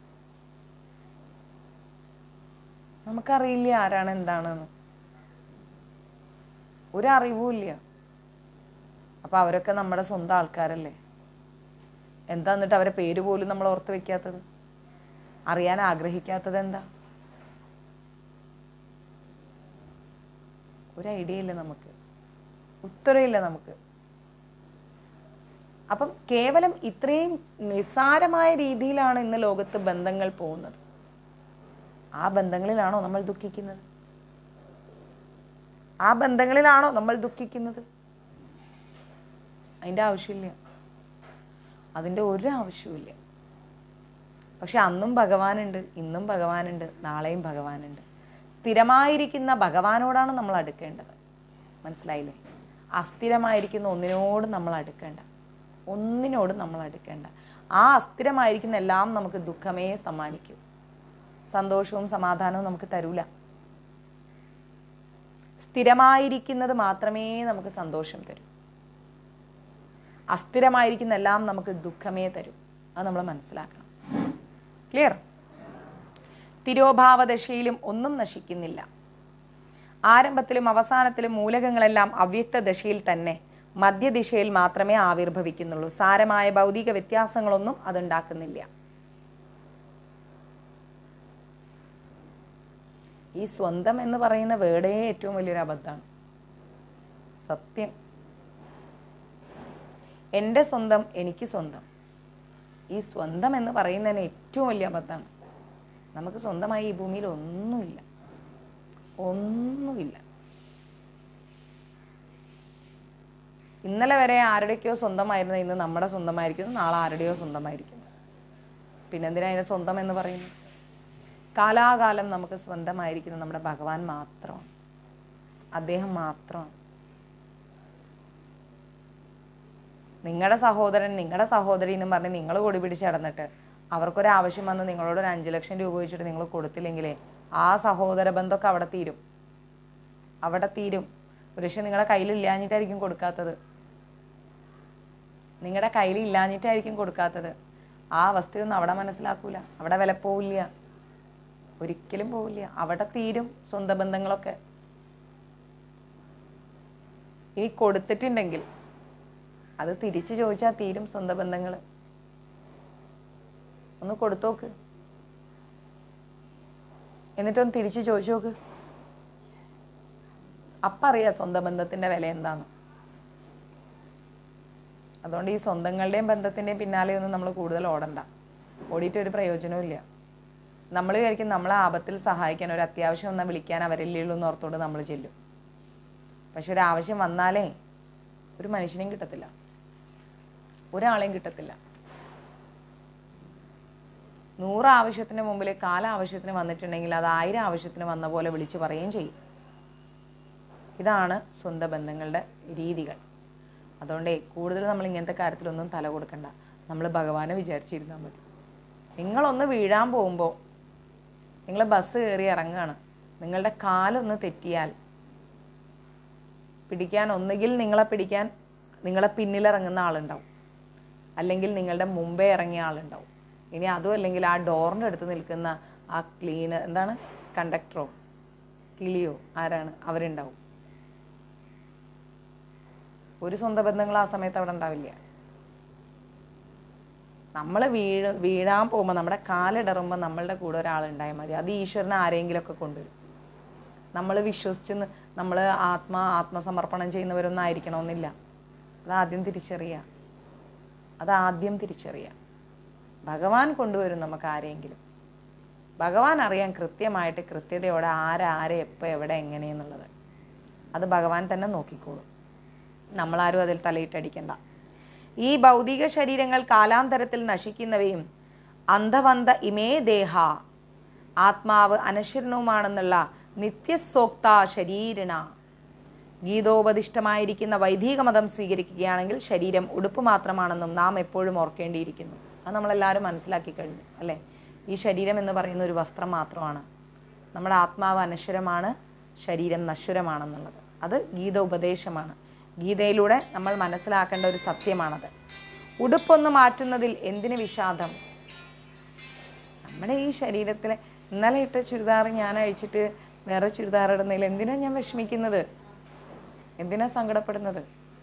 നമുക്കറിയില്ല ആരാണ് എന്താണെന്ന് ഒരു അറിവും ഇല്ല അപ്പൊ അവരൊക്കെ നമ്മുടെ സ്വന്തം ആൾക്കാരല്ലേ എന്താ എന്നിട്ട് അവരെ പേര് പോലും നമ്മൾ ഓർത്ത് വെക്കാത്തത് അറിയാൻ ആഗ്രഹിക്കാത്തത് എന്താ ഒരു ഐഡിയ ഇല്ല നമുക്ക് ഉത്തരവില്ല നമുക്ക് അപ്പം കേവലം ഇത്രയും നിസ്സാരമായ രീതിയിലാണ് ഇന്ന് ലോകത്ത് ബന്ധങ്ങൾ പോകുന്നത് ആ ബന്ധങ്ങളിലാണോ നമ്മൾ ദുഃഖിക്കുന്നത് ആ ബന്ധങ്ങളിലാണോ നമ്മൾ ദുഃഖിക്കുന്നത് അതിൻ്റെ ആവശ്യമില്ല അതിൻ്റെ ഒരു ആവശ്യവുമില്ല പക്ഷെ അന്നും ഭഗവാനുണ്ട് ഇന്നും ഭഗവാനുണ്ട് നാളെയും ഭഗവാനുണ്ട് സ്ഥിരമായിരിക്കുന്ന ഭഗവാനോടാണ് നമ്മൾ അടുക്കേണ്ടത് മനസ്സിലായില്ലേ അസ്ഥിരമായിരിക്കുന്ന ഒന്നിനോടും നമ്മൾ അടുക്കേണ്ട ഒന്നിനോടും നമ്മൾ അടുക്കേണ്ട ആ അസ്ഥിരമായിരിക്കുന്ന എല്ലാം നമുക്ക് ദുഃഖമേ സമ്മാനിക്കൂ സന്തോഷവും സമാധാനവും നമുക്ക് തരൂല സ്ഥിരമായിരിക്കുന്നത് മാത്രമേ നമുക്ക് സന്തോഷം തരൂ അസ്ഥിരമായിരിക്കുന്ന എല്ലാം നമുക്ക് ദുഃഖമേ തരൂ അത് നമ്മൾ മനസ്സിലാക്കണം ക്ലിയർ തിരോഭാവദശയിലും ഒന്നും നശിക്കുന്നില്ല ആരംഭത്തിലും അവസാനത്തിലും മൂലകങ്ങളെല്ലാം അവ്യക്ത ദശയിൽ തന്നെ മധ്യദിശയിൽ മാത്രമേ ആവിർഭവിക്കുന്നുള്ളൂ സാരമായ ഭൗതിക വ്യത്യാസങ്ങളൊന്നും അതുണ്ടാക്കുന്നില്ല ഈ സ്വന്തം എന്ന് പറയുന്ന വേർഡേ ഏറ്റവും വലിയൊരു അബദ്ധമാണ് സത്യം എൻ്റെ സ്വന്തം എനിക്ക് സ്വന്തം ഈ സ്വന്തം എന്ന് പറയുന്നതിന് ഏറ്റവും വലിയ അബദ്ധമാണ് നമുക്ക് സ്വന്തമായി ഈ ഭൂമിയിൽ ഒന്നുമില്ല ഒന്നുമില്ല ഇന്നലെ വരെ ആരുടെയൊക്കെയോ സ്വന്തമായിരുന്ന ഇന്ന് നമ്മുടെ സ്വന്തമായിരിക്കുന്നു നാളെ ആരുടെയോ സ്വന്തമായിരിക്കുന്നു പിന്നെന്തിനാ അതിനെ സ്വന്തം എന്ന് പറയുന്നു കാലാകാലം നമുക്ക് സ്വന്തമായിരിക്കുന്നത് നമ്മുടെ ഭഗവാൻ മാത്രമാണ് അദ്ദേഹം മാത്രമാണ് നിങ്ങളുടെ സഹോദരൻ നിങ്ങളുടെ സഹോദരി എന്നും പറഞ്ഞ് നിങ്ങൾ കൊടി പിടിച്ച് നടന്നിട്ട് അവർക്കൊരു ആവശ്യം വന്ന് നിങ്ങളോട് ഒരു അഞ്ച് ലക്ഷം രൂപ വെച്ചിട്ട് നിങ്ങൾ കൊടുത്തില്ലെങ്കിലേ ആ സഹോദര ബന്ധമൊക്കെ അവിടെ തീരും അവിടെ തീരും ഒരുപക്ഷെ നിങ്ങളുടെ കയ്യിൽ ഇല്ലാഞ്ഞിട്ടായിരിക്കും കൊടുക്കാത്തത് നിങ്ങളുടെ കയ്യിൽ ഇല്ലാഞ്ഞിട്ടായിരിക്കും കൊടുക്കാത്തത് ആ അവസ്ഥയൊന്നും അവിടെ മനസ്സിലാക്കൂല അവിടെ വില പോവില്ല ഒരിക്കലും പോവില്ല അവിടെ തീരും സ്വന്തം ബന്ധങ്ങളൊക്കെ ഇനി കൊടുത്തിട്ടുണ്ടെങ്കിൽ അത് തിരിച്ചു ചോദിച്ചാൽ തീരും സ്വന്തം ബന്ധങ്ങൾ ഒന്ന് കൊടുത്തോക്ക് എന്നിട്ടൊന്ന് തിരിച്ചു ചോദിച്ചു നോക്ക് അപ്പറിയാം സ്വന്തം ബന്ധത്തിന്റെ വില എന്താന്ന് അതുകൊണ്ട് ഈ സ്വന്തങ്ങളുടെയും ബന്ധത്തിന്റെയും പിന്നാലെ ഒന്നും നമ്മൾ കൂടുതൽ ഓടണ്ട ഓടിയിട്ട് ഒരു പ്രയോജനവും ഇല്ല നമ്മൾ വിചാരിക്കും നമ്മളെ ആപത്തിൽ സഹായിക്കാൻ ഒരു അത്യാവശ്യം വന്നാൽ വിളിക്കാൻ അവരല്ലേ ഉള്ളൂ എന്ന് ഓർത്തോണ്ട് നമ്മൾ ചെല്ലും പക്ഷെ ഒരു ആവശ്യം വന്നാലേ ഒരു മനുഷ്യനെയും കിട്ടത്തില്ല ഒരാളെയും കിട്ടത്തില്ല നൂറ് ആവശ്യത്തിന് മുമ്പിൽ കാലാവശ്യത്തിന് വന്നിട്ടുണ്ടെങ്കിൽ അത് ആയിരം ആവശ്യത്തിന് വന്ന പോലെ വിളിച്ചു പറയുകയും ചെയ്യും ഇതാണ് സ്വന്തം ബന്ധങ്ങളുടെ രീതികൾ അതുകൊണ്ടേ കൂടുതൽ നമ്മൾ ഇങ്ങനത്തെ കാര്യത്തിലൊന്നും തല കൊടുക്കണ്ട നമ്മൾ ഭഗവാനെ വിചാരിച്ചിരുന്നാൽ മതി നിങ്ങളൊന്ന് വീഴാൻ പോകുമ്പോൾ നിങ്ങൾ ബസ് കയറി ഇറങ്ങുകയാണ് നിങ്ങളുടെ കാലൊന്ന് തെറ്റിയാൽ പിടിക്കാൻ ഒന്നുകിൽ നിങ്ങളെ പിടിക്കാൻ നിങ്ങളെ പിന്നിലിറങ്ങുന്ന ആളുണ്ടാവും അല്ലെങ്കിൽ നിങ്ങളുടെ മുമ്പേ ഇറങ്ങിയ ആളുണ്ടാവും ഇനി അതും അല്ലെങ്കിൽ ആ ഡോറിൻ്റെ അടുത്ത് നിൽക്കുന്ന ആ ക്ലീനർ എന്താണ് കണ്ടക്ടറോ കിളിയോ ആരാണ് അവരുണ്ടാവും ഒരു സ്വന്തം ബന്ധങ്ങൾ ആ സമയത്ത് അവിടെ ഉണ്ടാവില്ല നമ്മൾ വീഴ വീഴാൻ പോകുമ്പോൾ നമ്മുടെ കാലിടറുമ്പോൾ നമ്മളുടെ കൂടെ ഒരാളുണ്ടായാൽ മതി അത് ഈശ്വരനെ ആരെങ്കിലുമൊക്കെ കൊണ്ടുവരും നമ്മൾ വിശ്വസിച്ച് നമ്മൾ ആത്മാ ആത്മസമർപ്പണം ചെയ്യുന്നവരൊന്നും ആയിരിക്കണമെന്നില്ല അത് ആദ്യം തിരിച്ചറിയുക അത് ആദ്യം തിരിച്ചറിയുക ഭഗവാൻ കൊണ്ടുവരും നമുക്ക് ആരെങ്കിലും ഭഗവാൻ അറിയാൻ കൃത്യമായിട്ട് കൃത്യതയോടെ ആരാരെ എപ്പോൾ എവിടെ എങ്ങനെയെന്നുള്ളത് അത് ഭഗവാൻ തന്നെ നോക്കിക്കോളും നമ്മളാരും അതിൽ തലയിട്ടടിക്കണ്ട ഈ ഭൗതിക ശരീരങ്ങൾ കാലാന്തരത്തിൽ നശിക്കുന്നവയും അന്ധവന്ത ഇമേ ദേഹ ആത്മാവ് അനശ്വരനുമാണെന്നുള്ള നിത്യസോക്ത ശരീരണ ഗീതോപദിഷ്ടമായിരിക്കുന്ന വൈദിക മതം സ്വീകരിക്കുകയാണെങ്കിൽ ശരീരം ഉടുപ്പ് മാത്രമാണെന്നും നാം എപ്പോഴും ഓർക്കേണ്ടിയിരിക്കുന്നു അത് നമ്മളെല്ലാവരും മനസ്സിലാക്കി കഴിഞ്ഞു അല്ലേ ഈ ശരീരം എന്ന് പറയുന്ന ഒരു വസ്ത്രം മാത്രമാണ് നമ്മുടെ ആത്മാവ് അനശ്വരമാണ് ശരീരം നശ്വരമാണെന്നുള്ളത് അത് ഗീത ഉപദേശമാണ് ഗീതയിലൂടെ നമ്മൾ മനസ്സിലാക്കേണ്ട ഒരു സത്യമാണത് ഉടുപ്പൊന്ന് മാറ്റുന്നതിൽ എന്തിന് വിഷാദം നമ്മുടെ ഈ ശരീരത്തിലെ ഇന്നലെ ഇട്ട ചുരിദാർ ഞാൻ അഴിച്ചിട്ട് വേറെ ചുരിദാർ ഇടുന്നതിൽ എന്തിനാ ഞാൻ വിഷമിക്കുന്നത് എന്തിനാ സങ്കടപ്പെടുന്നത്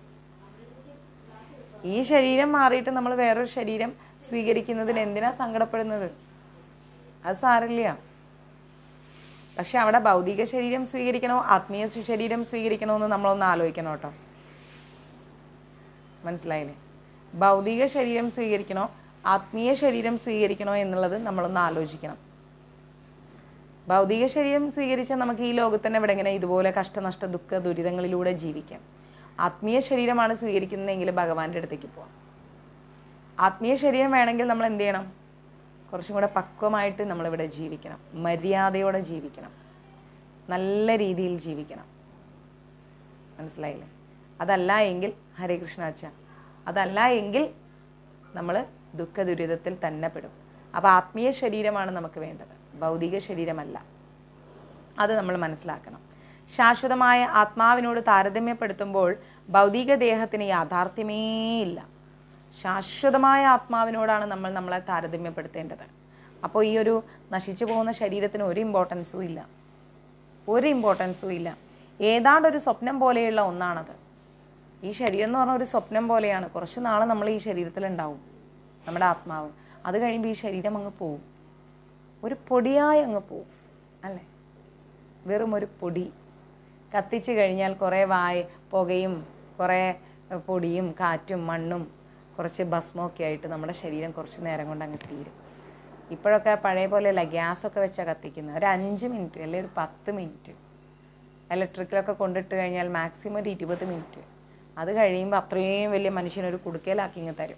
ഈ ശരീരം മാറിയിട്ട് നമ്മൾ വേറൊരു ശരീരം സ്വീകരിക്കുന്നതിൽ എന്തിനാ സങ്കടപ്പെടുന്നത് അത് സാരില്ല പക്ഷെ അവിടെ ഭൗതിക ശരീരം സ്വീകരിക്കണോ ആത്മീയ ശരീരം സ്വീകരിക്കണോ എന്ന് നമ്മളൊന്ന് ആലോചിക്കണം കേട്ടോ മനസ്സിലായില്ലേ ഭൗതിക ശരീരം സ്വീകരിക്കണോ ആത്മീയ ശരീരം സ്വീകരിക്കണോ എന്നുള്ളത് നമ്മളൊന്ന് ആലോചിക്കണം ഭൗതിക ശരീരം സ്വീകരിച്ചാൽ നമുക്ക് ഈ ലോകത്ത് തന്നെ ഇവിടെ ഇങ്ങനെ ഇതുപോലെ കഷ്ടനഷ്ട ദുഃഖ ദുരിതങ്ങളിലൂടെ ജീവിക്കാം ആത്മീയ ശരീരമാണ് സ്വീകരിക്കുന്നതെങ്കിൽ ഭഗവാന്റെ അടുത്തേക്ക് പോവാം ആത്മീയ ശരീരം വേണമെങ്കിൽ നമ്മൾ എന്ത് ചെയ്യണം കുറച്ചും കൂടെ പക്വമായിട്ട് നമ്മളിവിടെ ജീവിക്കണം മര്യാദയോടെ ജീവിക്കണം നല്ല രീതിയിൽ ജീവിക്കണം മനസ്സിലായില്ലേ അതല്ല എങ്കിൽ ഹരേ കൃഷ്ണാച്ച അതല്ല എങ്കിൽ നമ്മൾ ദുഃഖ ദുരിതത്തിൽ തന്നെ പെടും അപ്പോൾ ആത്മീയ ശരീരമാണ് നമുക്ക് വേണ്ടത് ഭൗതിക ശരീരമല്ല അത് നമ്മൾ മനസ്സിലാക്കണം ശാശ്വതമായ ആത്മാവിനോട് താരതമ്യപ്പെടുത്തുമ്പോൾ ഭൗതിക ദേഹത്തിന് യാഥാർത്ഥ്യമേ ഇല്ല ശാശ്വതമായ ആത്മാവിനോടാണ് നമ്മൾ നമ്മളെ താരതമ്യപ്പെടുത്തേണ്ടത് അപ്പോൾ ഈ ഒരു നശിച്ചു പോകുന്ന ശരീരത്തിന് ഒരു ഇമ്പോർട്ടൻസും ഇല്ല ഒരു ഇമ്പോർട്ടൻസും ഇല്ല ഏതാണ്ട് ഒരു സ്വപ്നം പോലെയുള്ള ഒന്നാണത് ഈ ശരീരം എന്ന് പറഞ്ഞ ഒരു സ്വപ്നം പോലെയാണ് കുറച്ച് നാൾ നമ്മൾ ഈ ശരീരത്തിലുണ്ടാവും നമ്മുടെ ആത്മാവ് അത് കഴിയുമ്പോൾ ഈ ശരീരം അങ്ങ് പോവും ഒരു പൊടിയായി അങ്ങ് പോവും അല്ലേ വെറും ഒരു പൊടി കത്തിച്ച് കഴിഞ്ഞാൽ കുറേ വായ പുകയും കുറേ പൊടിയും കാറ്റും മണ്ണും കുറച്ച് ഭസ്മമൊക്കെ ആയിട്ട് നമ്മുടെ ശരീരം കുറച്ച് നേരം കൊണ്ട് അങ്ങ് തീരും ഇപ്പോഴൊക്കെ പഴയ പോലെയല്ല ഗ്യാസൊക്കെ വെച്ചാൽ കത്തിക്കുന്നത് ഒരു അഞ്ച് മിനിറ്റ് അല്ലെങ്കിൽ ഒരു പത്ത് മിനിറ്റ് ഇലക്ട്രിക്കലൊക്കെ കൊണ്ടിട്ട് കഴിഞ്ഞാൽ മാക്സിമം ഒരു ഇരുപത് മിനിറ്റ് അത് കഴിയുമ്പോൾ അത്രയും വലിയ മനുഷ്യനൊരു കുടുക്കയിലാക്കി ഇങ്ങ് തരും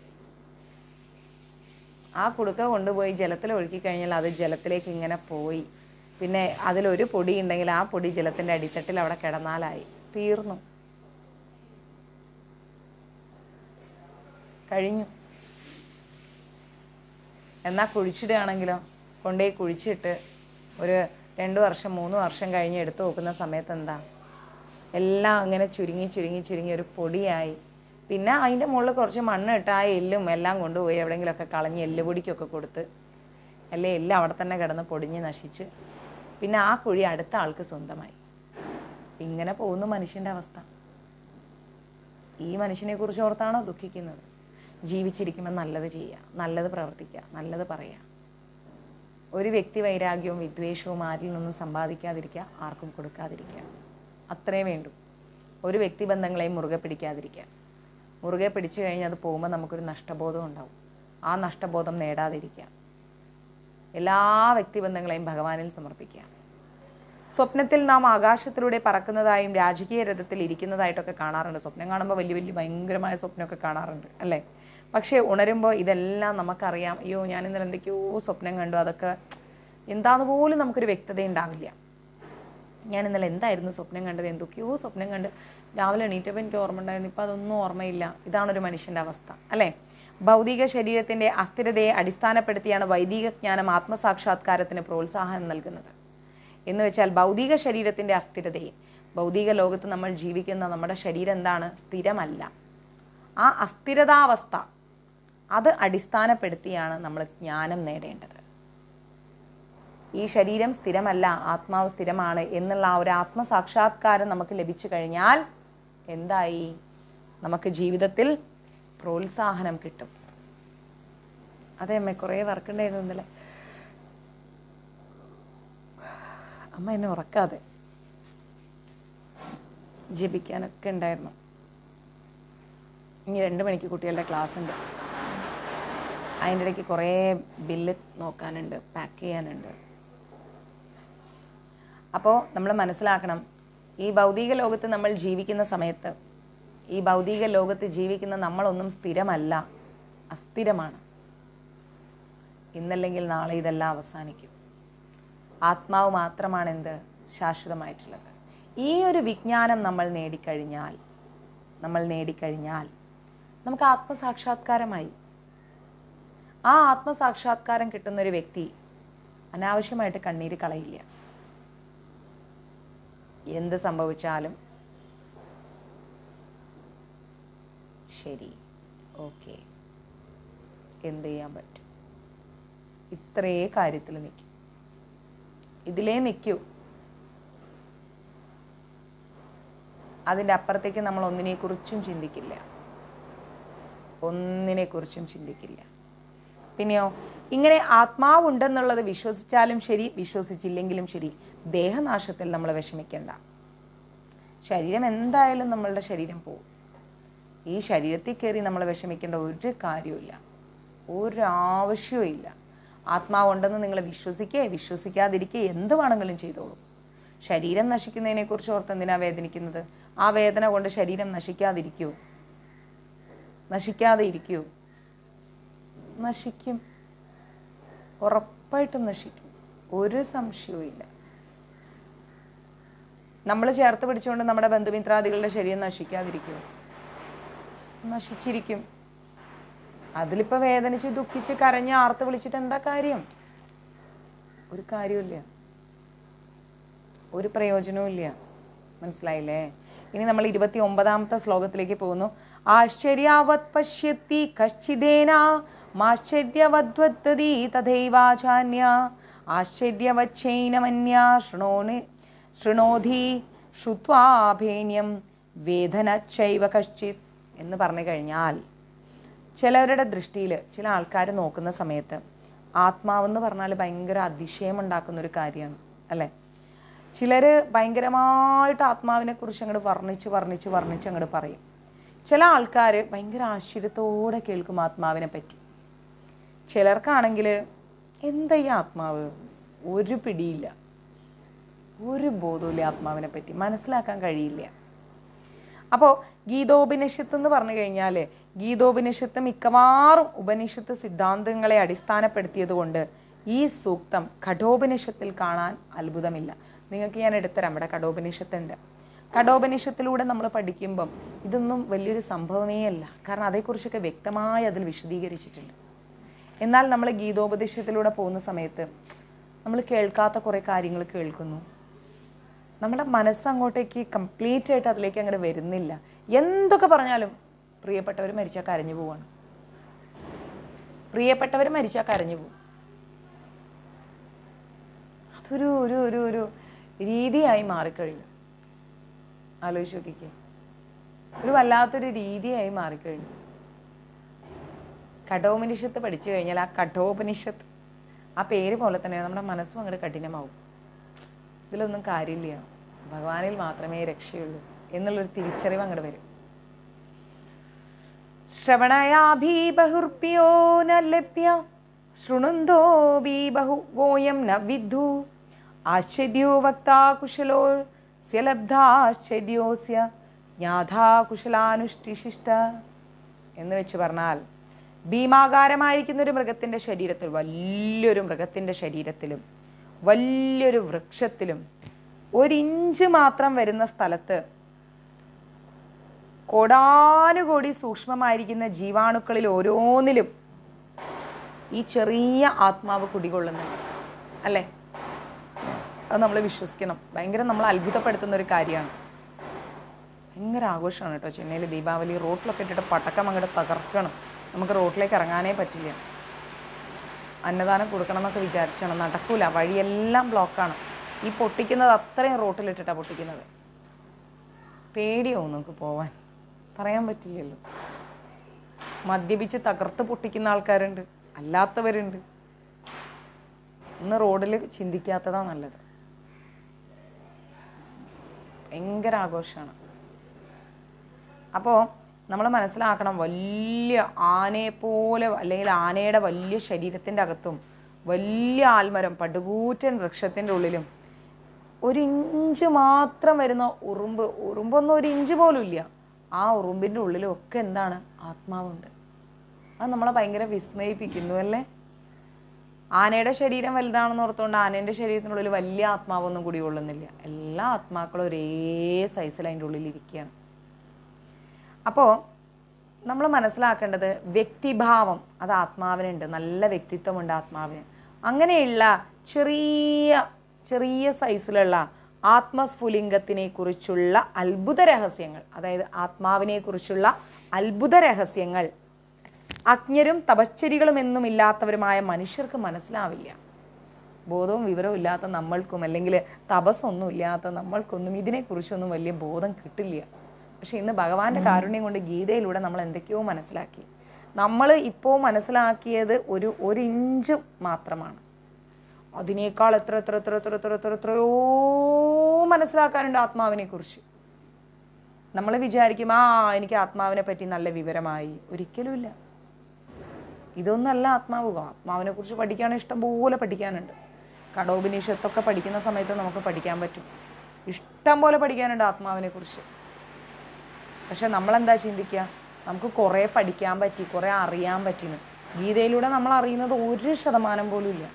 ആ കുടുക്ക കൊണ്ടുപോയി ജലത്തിൽ ഒഴുക്കി കഴിഞ്ഞാൽ അത് ജലത്തിലേക്ക് ഇങ്ങനെ പോയി പിന്നെ അതിലൊരു പൊടി ഉണ്ടെങ്കിൽ ആ പൊടി ജലത്തിൻ്റെ അടിത്തട്ടിൽ അവിടെ കിടന്നാലായി തീർന്നു കഴിഞ്ഞു എന്നാൽ കുഴിച്ചിടുകയാണെങ്കിലോ കൊണ്ടുപോയി കുഴിച്ചിട്ട് ഒരു രണ്ട് വർഷം മൂന്ന് വർഷം കഴിഞ്ഞ് എടുത്തു നോക്കുന്ന സമയത്ത് എന്താ എല്ലാം ഇങ്ങനെ ചുരുങ്ങി ചുരുങ്ങി ചുരുങ്ങി ഒരു പൊടിയായി പിന്നെ അതിൻ്റെ മുകളിൽ കുറച്ച് മണ്ണ് ഇട്ട് ആ എല്ലും എല്ലാം കൊണ്ടുപോയി എവിടെയെങ്കിലുമൊക്കെ കളഞ്ഞ് എല്ല് പൊടിക്കൊക്കെ കൊടുത്ത് അല്ലേ എല്ലാം അവിടെ തന്നെ കിടന്ന് പൊടിഞ്ഞ് നശിച്ച് പിന്നെ ആ കുഴി അടുത്ത ആൾക്ക് സ്വന്തമായി ഇങ്ങനെ പോകുന്നു മനുഷ്യൻ്റെ അവസ്ഥ ഈ മനുഷ്യനെ കുറിച്ച് ഓർത്താണോ ദുഃഖിക്കുന്നത് ജീവിച്ചിരിക്കുമ്പോൾ നല്ലത് ചെയ്യുക നല്ലത് പ്രവർത്തിക്കുക നല്ലത് പറയുക ഒരു വ്യക്തി വൈരാഗ്യവും വിദ്വേഷവും ആരിൽ നിന്നും സമ്പാദിക്കാതിരിക്കുക ആർക്കും കൊടുക്കാതിരിക്കുക അത്രേ വേണ്ടൂ ഒരു വ്യക്തിബന്ധങ്ങളെയും മുറുകെ പിടിക്കാതിരിക്കുക മുറുകെ പിടിച്ചു കഴിഞ്ഞാൽ അത് പോകുമ്പോൾ നമുക്കൊരു നഷ്ടബോധം ഉണ്ടാവും ആ നഷ്ടബോധം നേടാതിരിക്കുക എല്ലാ വ്യക്തിബന്ധങ്ങളെയും ഭഗവാനിൽ സമർപ്പിക്കുക സ്വപ്നത്തിൽ നാം ആകാശത്തിലൂടെ പറക്കുന്നതായും രാജകീയ രഥത്തിൽ ഇരിക്കുന്നതായിട്ടൊക്കെ കാണാറുണ്ട് സ്വപ്നം കാണുമ്പോൾ വലിയ വലിയ ഭയങ്കരമായ സ്വപ്നമൊക്കെ കാണാറുണ്ട് അല്ലേ പക്ഷേ ഉണരുമ്പോൾ ഇതെല്ലാം നമുക്കറിയാം അയ്യോ ഞാൻ ഇന്നലെ എന്തൊക്കെയോ സ്വപ്നം കണ്ടു അതൊക്കെ എന്താന്ന് പോലും നമുക്കൊരു വ്യക്തത ഉണ്ടാവില്ല ഞാൻ ഇന്നലെ എന്തായിരുന്നു സ്വപ്നം കണ്ടത് എന്തൊക്കെയോ സ്വപ്നം കണ്ട് രാവിലെ എണീറ്റപ്പോൾ എനിക്ക് ഓർമ്മ ഉണ്ടായിരുന്നു ഇപ്പം അതൊന്നും ഓർമ്മയില്ല ഇതാണൊരു മനുഷ്യൻ്റെ അവസ്ഥ അല്ലേ ഭൗതിക ശരീരത്തിൻ്റെ അസ്ഥിരതയെ അടിസ്ഥാനപ്പെടുത്തിയാണ് വൈദിക ജ്ഞാനം ആത്മസാക്ഷാത്കാരത്തിന് പ്രോത്സാഹനം നൽകുന്നത് എന്ന് വെച്ചാൽ ഭൗതിക ശരീരത്തിൻ്റെ അസ്ഥിരതയെ ഭൗതിക ലോകത്ത് നമ്മൾ ജീവിക്കുന്ന നമ്മുടെ ശരീരം എന്താണ് സ്ഥിരമല്ല ആ അസ്ഥിരതാവസ്ഥ അത് അടിസ്ഥാനപ്പെടുത്തിയാണ് നമ്മൾ ജ്ഞാനം നേടേണ്ടത് ഈ ശരീരം സ്ഥിരമല്ല ആത്മാവ് സ്ഥിരമാണ് എന്നുള്ള ആ ഒരു ആത്മസാക്ഷാത്കാരം നമുക്ക് ലഭിച്ചു കഴിഞ്ഞാൽ എന്തായി നമുക്ക് ജീവിതത്തിൽ പ്രോത്സാഹനം കിട്ടും അതെ അമ്മ കുറേ വർക്ക് ഉണ്ടായിരുന്നു ഇന്നലെ അമ്മ എന്നെ ഉറക്കാതെ ജപിക്കാനൊക്കെ ഉണ്ടായിരുന്നു ഇനി രണ്ട് മണിക്ക് കുട്ടികളുടെ ക്ലാസ് ഉണ്ട് അതിൻ്റെ ഇടയ്ക്ക് കുറേ ബില്ല് നോക്കാനുണ്ട് പാക്ക് ചെയ്യാനുണ്ട് അപ്പോൾ നമ്മൾ മനസ്സിലാക്കണം ഈ ഭൗതിക ലോകത്ത് നമ്മൾ ജീവിക്കുന്ന സമയത്ത് ഈ ഭൗതിക ലോകത്ത് ജീവിക്കുന്ന നമ്മളൊന്നും സ്ഥിരമല്ല അസ്ഥിരമാണ് ഇന്നല്ലെങ്കിൽ നാളെ ഇതെല്ലാം അവസാനിക്കും ആത്മാവ് മാത്രമാണ് എന്ത് ശാശ്വതമായിട്ടുള്ളത് ഈ ഒരു വിജ്ഞാനം നമ്മൾ നേടിക്കഴിഞ്ഞാൽ നമ്മൾ നേടിക്കഴിഞ്ഞാൽ നമുക്ക് ആത്മസാക്ഷാത്കാരമായി ആ ആത്മസാക്ഷാത്കാരം കിട്ടുന്ന ഒരു വ്യക്തി അനാവശ്യമായിട്ട് കണ്ണീര് കളയില്ല എന്ത് സംഭവിച്ചാലും ശരി ഓക്കെ എന്ത് ചെയ്യാൻ പറ്റും ഇത്രേ കാര്യത്തിൽ നിൽക്കും ഇതിലേ നിൽക്കൂ അതിൻ്റെ അപ്പുറത്തേക്ക് നമ്മൾ ഒന്നിനെക്കുറിച്ചും ചിന്തിക്കില്ല ഒന്നിനെക്കുറിച്ചും ചിന്തിക്കില്ല പിന്നെയോ ഇങ്ങനെ ആത്മാവുണ്ടെന്നുള്ളത് വിശ്വസിച്ചാലും ശരി വിശ്വസിച്ചില്ലെങ്കിലും ശരി ദേഹനാശത്തിൽ നമ്മൾ വിഷമിക്കേണ്ട ശരീരം എന്തായാലും നമ്മളുടെ ശരീരം പോവും ഈ ശരീരത്തിൽ കയറി നമ്മൾ വിഷമിക്കേണ്ട ഒരു കാര്യമില്ല ഒരു ആവശ്യവും ഇല്ല ആത്മാവുണ്ടെന്ന് നിങ്ങൾ വിശ്വസിക്കേ വിശ്വസിക്കാതിരിക്കേ എന്ത് വേണമെങ്കിലും ചെയ്തോളൂ ശരീരം നശിക്കുന്നതിനെ കുറിച്ച് ഓർത്ത് എന്തിനാ വേദനിക്കുന്നത് ആ വേദന കൊണ്ട് ശരീരം നശിക്കാതിരിക്കൂ നശിക്കാതെ ഇരിക്കൂ നശിക്കും ഉറപ്പായിട്ടും നശിക്കും ഒരു സംശയവും ഇല്ല നമ്മൾ ചേർത്ത് പിടിച്ചുകൊണ്ട് നമ്മുടെ ബന്ധുമിത്രാദികളുടെ ശരീരം നശിക്കാതിരിക്കും നശിച്ചിരിക്കും അതിലിപ്പോൾ വേദനിച്ച് ദുഃഖിച്ച് കരഞ്ഞ് ആർത്ത് വിളിച്ചിട്ട് എന്താ കാര്യം ഒരു കാര്യമില്ല ഒരു പ്രയോജനവും ഇല്ല മനസ്സിലായില്ലേ ഇനി നമ്മൾ ഇരുപത്തി ഒമ്പതാമത്തെ ശ്ലോകത്തിലേക്ക് പോകുന്നു ആശ്ചര്യാവത് പശ്യത്തി കശ്ചിദേന മാശ്ചര്യവദ്വദ്വതി തഥൈവാചാന്യ ആശ്ചര്യവച്ചൈനമന്യ ശൃണോന് ശൃണോധി ശ്രുത്വാഭേന്യം വേദന ചൈവ കശ്ചിത് എന്ന് പറഞ്ഞു കഴിഞ്ഞാൽ ചിലവരുടെ ദൃഷ്ടിയിൽ ചില ആൾക്കാർ നോക്കുന്ന സമയത്ത് ആത്മാവെന്ന് പറഞ്ഞാൽ ഭയങ്കര അതിശയം ഉണ്ടാക്കുന്ന ഒരു കാര്യമാണ് അല്ലേ ചിലർ ഭയങ്കരമായിട്ട് ആത്മാവിനെ കുറിച്ച് അങ്ങോട്ട് വർണ്ണിച്ച് വർണ്ണിച്ച് വർണ്ണിച്ച് അങ്ങോട്ട് പറയും ചില ആൾക്കാർ ഭയങ്കര ആശ്ചര്യത്തോടെ കേൾക്കും ആത്മാവിനെ പറ്റി ചിലർക്കാണെങ്കിൽ എന്താ ഈ ആത്മാവ് ഒരു പിടിയില്ല ഒരു ബോധവുമില്ല ആത്മാവിനെ പറ്റി മനസ്സിലാക്കാൻ കഴിയില്ല അപ്പോൾ ഗീതോപനിഷത്ത് എന്ന് പറഞ്ഞു കഴിഞ്ഞാൽ ഗീതോപനിഷത്ത് മിക്കവാറും ഉപനിഷത്ത് സിദ്ധാന്തങ്ങളെ അടിസ്ഥാനപ്പെടുത്തിയത് കൊണ്ട് ഈ സൂക്തം കഠോപനിഷത്തിൽ കാണാൻ അത്ഭുതമില്ല നിങ്ങൾക്ക് ഞാൻ എടുത്തരാം ഇവിടെ കഠോപനിഷത്തുണ്ട് കഠോപനിഷത്തിലൂടെ നമ്മൾ പഠിക്കുമ്പം ഇതൊന്നും വലിയൊരു സംഭവമേ അല്ല കാരണം അതേക്കുറിച്ചൊക്കെ വ്യക്തമായി അതിൽ വിശദീകരിച്ചിട്ടുണ്ട് എന്നാൽ നമ്മൾ ഗീതോപദേശത്തിലൂടെ പോകുന്ന സമയത്ത് നമ്മൾ കേൾക്കാത്ത കുറേ കാര്യങ്ങൾ കേൾക്കുന്നു നമ്മുടെ മനസ്സ് അങ്ങോട്ടേക്ക് കംപ്ലീറ്റ് ആയിട്ട് അതിലേക്ക് അങ്ങോട്ട് വരുന്നില്ല എന്തൊക്കെ പറഞ്ഞാലും പ്രിയപ്പെട്ടവർ മരിച്ചാൽ കരഞ്ഞു പോവാണ് പ്രിയപ്പെട്ടവർ മരിച്ചാൽ കരഞ്ഞു പോകും അതൊരു ഒരു ഒരു ഒരു രീതിയായി മാറിക്കഴിഞ്ഞു ആലോചിച്ച് നോക്കിക്കേ ഒരു വല്ലാത്തൊരു രീതിയായി മാറിക്കഴിഞ്ഞു കഠോപനിഷത്ത് പഠിച്ചു കഴിഞ്ഞാൽ ആ കഠോപനിഷത്ത് ആ പേര് പോലെ തന്നെ നമ്മുടെ മനസ്സും അങ്ങോട്ട് കഠിനമാവും ഇതിലൊന്നും കാര്യമില്ല ഭഗവാനിൽ മാത്രമേ രക്ഷയുള്ളൂ എന്നുള്ളൊരു തിരിച്ചറിവ് അങ്ങോട്ട് വരും ശ്രവണയാഭി ബഹുർപ്യോ ന ലഭ്യ ശൃണുന്തോ ബി ബഹു ഗോയം ന വിദ്ധു ആശ്ചര്യോ വക്താ കുശലോ സ്യലബ്ധാശ്ചര്യോസ്യ ജ്ഞാഥാ കുശലാനുഷ്ഠിശിഷ്ട എന്ന് വെച്ച് പറഞ്ഞാൽ ഭീമാകാരമായിരിക്കുന്ന ഒരു മൃഗത്തിന്റെ ശരീരത്തിൽ വലിയൊരു മൃഗത്തിന്റെ ശരീരത്തിലും വലിയൊരു വൃക്ഷത്തിലും ഒരിഞ്ച് മാത്രം വരുന്ന സ്ഥലത്ത് കോടാനുകോടി സൂക്ഷ്മമായിരിക്കുന്ന ജീവാണുക്കളിൽ ഓരോന്നിലും ഈ ചെറിയ ആത്മാവ് കുടികൊള്ളുന്നുണ്ട് അല്ലേ അത് നമ്മൾ വിശ്വസിക്കണം ഭയങ്കര നമ്മൾ അത്ഭുതപ്പെടുത്തുന്ന ഒരു കാര്യമാണ് ഭയങ്കര ആഘോഷമാണ് കേട്ടോ ചെന്നൈയിൽ ദീപാവലി റോട്ടിലൊക്കെ ഇട്ടിട്ട് പടക്കം അങ്ങോട്ട് തകർക്കണം നമുക്ക് റോട്ടിലേക്ക് ഇറങ്ങാനേ പറ്റില്ല അന്നദാനം കൊടുക്കണം എന്നൊക്കെ വിചാരിച്ചാണ് നടക്കൂല വഴിയെല്ലാം ബ്ലോക്കാണ് ഈ പൊട്ടിക്കുന്നത് അത്രയും റോട്ടിലിട്ടിട്ടാണ് പൊട്ടിക്കുന്നത് പേടിയാവും നമുക്ക് പോവാൻ പറയാൻ പറ്റില്ലല്ലോ മദ്യപിച്ച് തകർത്ത് പൊട്ടിക്കുന്ന ആൾക്കാരുണ്ട് അല്ലാത്തവരുണ്ട് ഇന്ന് റോഡിൽ ചിന്തിക്കാത്തതാ നല്ലത് ഭയങ്കര ആഘോഷമാണ് അപ്പോൾ നമ്മൾ മനസ്സിലാക്കണം വലിയ ആനയെ പോലെ അല്ലെങ്കിൽ ആനയുടെ വലിയ ശരീരത്തിൻ്റെ അകത്തും വലിയ ആൽമരം പടുകൂറ്റൻ വൃക്ഷത്തിൻ്റെ ഉള്ളിലും ഒരു ഇഞ്ച് മാത്രം വരുന്ന ഉറുമ്പ് ഉറുമ്പൊന്നും ഒരു ഇഞ്ച് പോലും ഇല്ല ആ ഉറുമ്പിൻ്റെ ഉള്ളിലും ഒക്കെ എന്താണ് ആത്മാവുണ്ട് അത് നമ്മളെ ഭയങ്കര വിസ്മയിപ്പിക്കുന്നു അല്ലേ ആനയുടെ ശരീരം വലുതാണെന്ന് ഓർത്തുകൊണ്ട് ആനേൻ്റെ ശരീരത്തിനുള്ളിൽ വലിയ ആത്മാവൊന്നും കുടികൊള്ളുന്നില്ല എല്ലാ ആത്മാക്കളും ഒരേ സൈസിൽ അതിൻ്റെ ഉള്ളിൽ ഇരിക്കുകയാണ് അപ്പോൾ നമ്മൾ മനസ്സിലാക്കേണ്ടത് വ്യക്തിഭാവം അത് ആത്മാവിനുണ്ട് നല്ല വ്യക്തിത്വമുണ്ട് ആത്മാവിന് അങ്ങനെയുള്ള ചെറിയ ചെറിയ സൈസിലുള്ള ആത്മസ്ഫുലിംഗത്തിനെ കുറിച്ചുള്ള അത്ഭുത രഹസ്യങ്ങൾ അതായത് ആത്മാവിനെ കുറിച്ചുള്ള അത്ഭുത രഹസ്യങ്ങൾ അജ്ഞരും തപശ്ചരികളും എന്നും ഇല്ലാത്തവരുമായ മനുഷ്യർക്ക് മനസ്സിലാവില്ല ബോധവും വിവരവും ഇല്ലാത്ത നമ്മൾക്കും അല്ലെങ്കിൽ തപസ്സൊന്നും ഇല്ലാത്ത നമ്മൾക്കൊന്നും ഇതിനെക്കുറിച്ചൊന്നും വലിയ ബോധം കിട്ടില്ല പക്ഷെ ഇന്ന് ഭഗവാന്റെ കാരുണ്യം കൊണ്ട് ഗീതയിലൂടെ നമ്മൾ എന്തൊക്കെയോ മനസ്സിലാക്കി നമ്മൾ ഇപ്പോൾ മനസ്സിലാക്കിയത് ഒരു ഒരു ഇഞ്ച് മാത്രമാണ് അതിനേക്കാൾ എത്ര എത്ര എത്ര എത്ര എത്ര എത്ര എത്രയോ മനസ്സിലാക്കാനുണ്ട് ആത്മാവിനെ കുറിച്ച് നമ്മൾ വിചാരിക്കും ആ എനിക്ക് ആത്മാവിനെ പറ്റി നല്ല വിവരമായി ഒരിക്കലുമില്ല ഇതൊന്നല്ല ആത്മാവ് ആത്മാവിനെ കുറിച്ച് പഠിക്കാൻ ഇഷ്ടംപോലെ പഠിക്കാനുണ്ട് കടോപനിഷത്തൊക്കെ പഠിക്കുന്ന സമയത്ത് നമുക്ക് പഠിക്കാൻ പറ്റും ഇഷ്ടം പോലെ പഠിക്കാനുണ്ട് ആത്മാവിനെ കുറിച്ച് പക്ഷെ നമ്മളെന്താ ചിന്തിക്കുക നമുക്ക് കുറേ പഠിക്കാൻ പറ്റി കുറേ അറിയാൻ പറ്റിന്ന് ഗീതയിലൂടെ നമ്മൾ അറിയുന്നത് ഒരു ശതമാനം പോലും ഇല്ല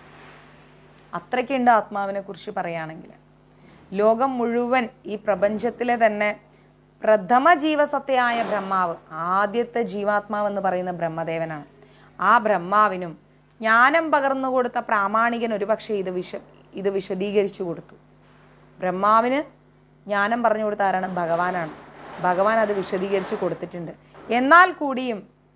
അത്രയ്ക്കുണ്ട് ആത്മാവിനെ കുറിച്ച് പറയുകയാണെങ്കിൽ ലോകം മുഴുവൻ ഈ പ്രപഞ്ചത്തിലെ തന്നെ പ്രഥമ ജീവസത്തയായ ബ്രഹ്മാവ് ആദ്യത്തെ ജീവാത്മാവ് എന്ന് പറയുന്ന ബ്രഹ്മദേവനാണ് ആ ബ്രഹ്മാവിനും ജ്ഞാനം പകർന്നു കൊടുത്ത പ്രാമാണികൻ ഒരുപക്ഷെ ഇത് വിശ ഇത് വിശദീകരിച്ചു കൊടുത്തു ബ്രഹ്മാവിന് ജ്ഞാനം പറഞ്ഞു കൊടുത്ത ആരാണ് ഭഗവാനാണ് ഭഗവാൻ അത് വിശദീകരിച്ച് കൊടുത്തിട്ടുണ്ട് എന്നാൽ കൂടിയും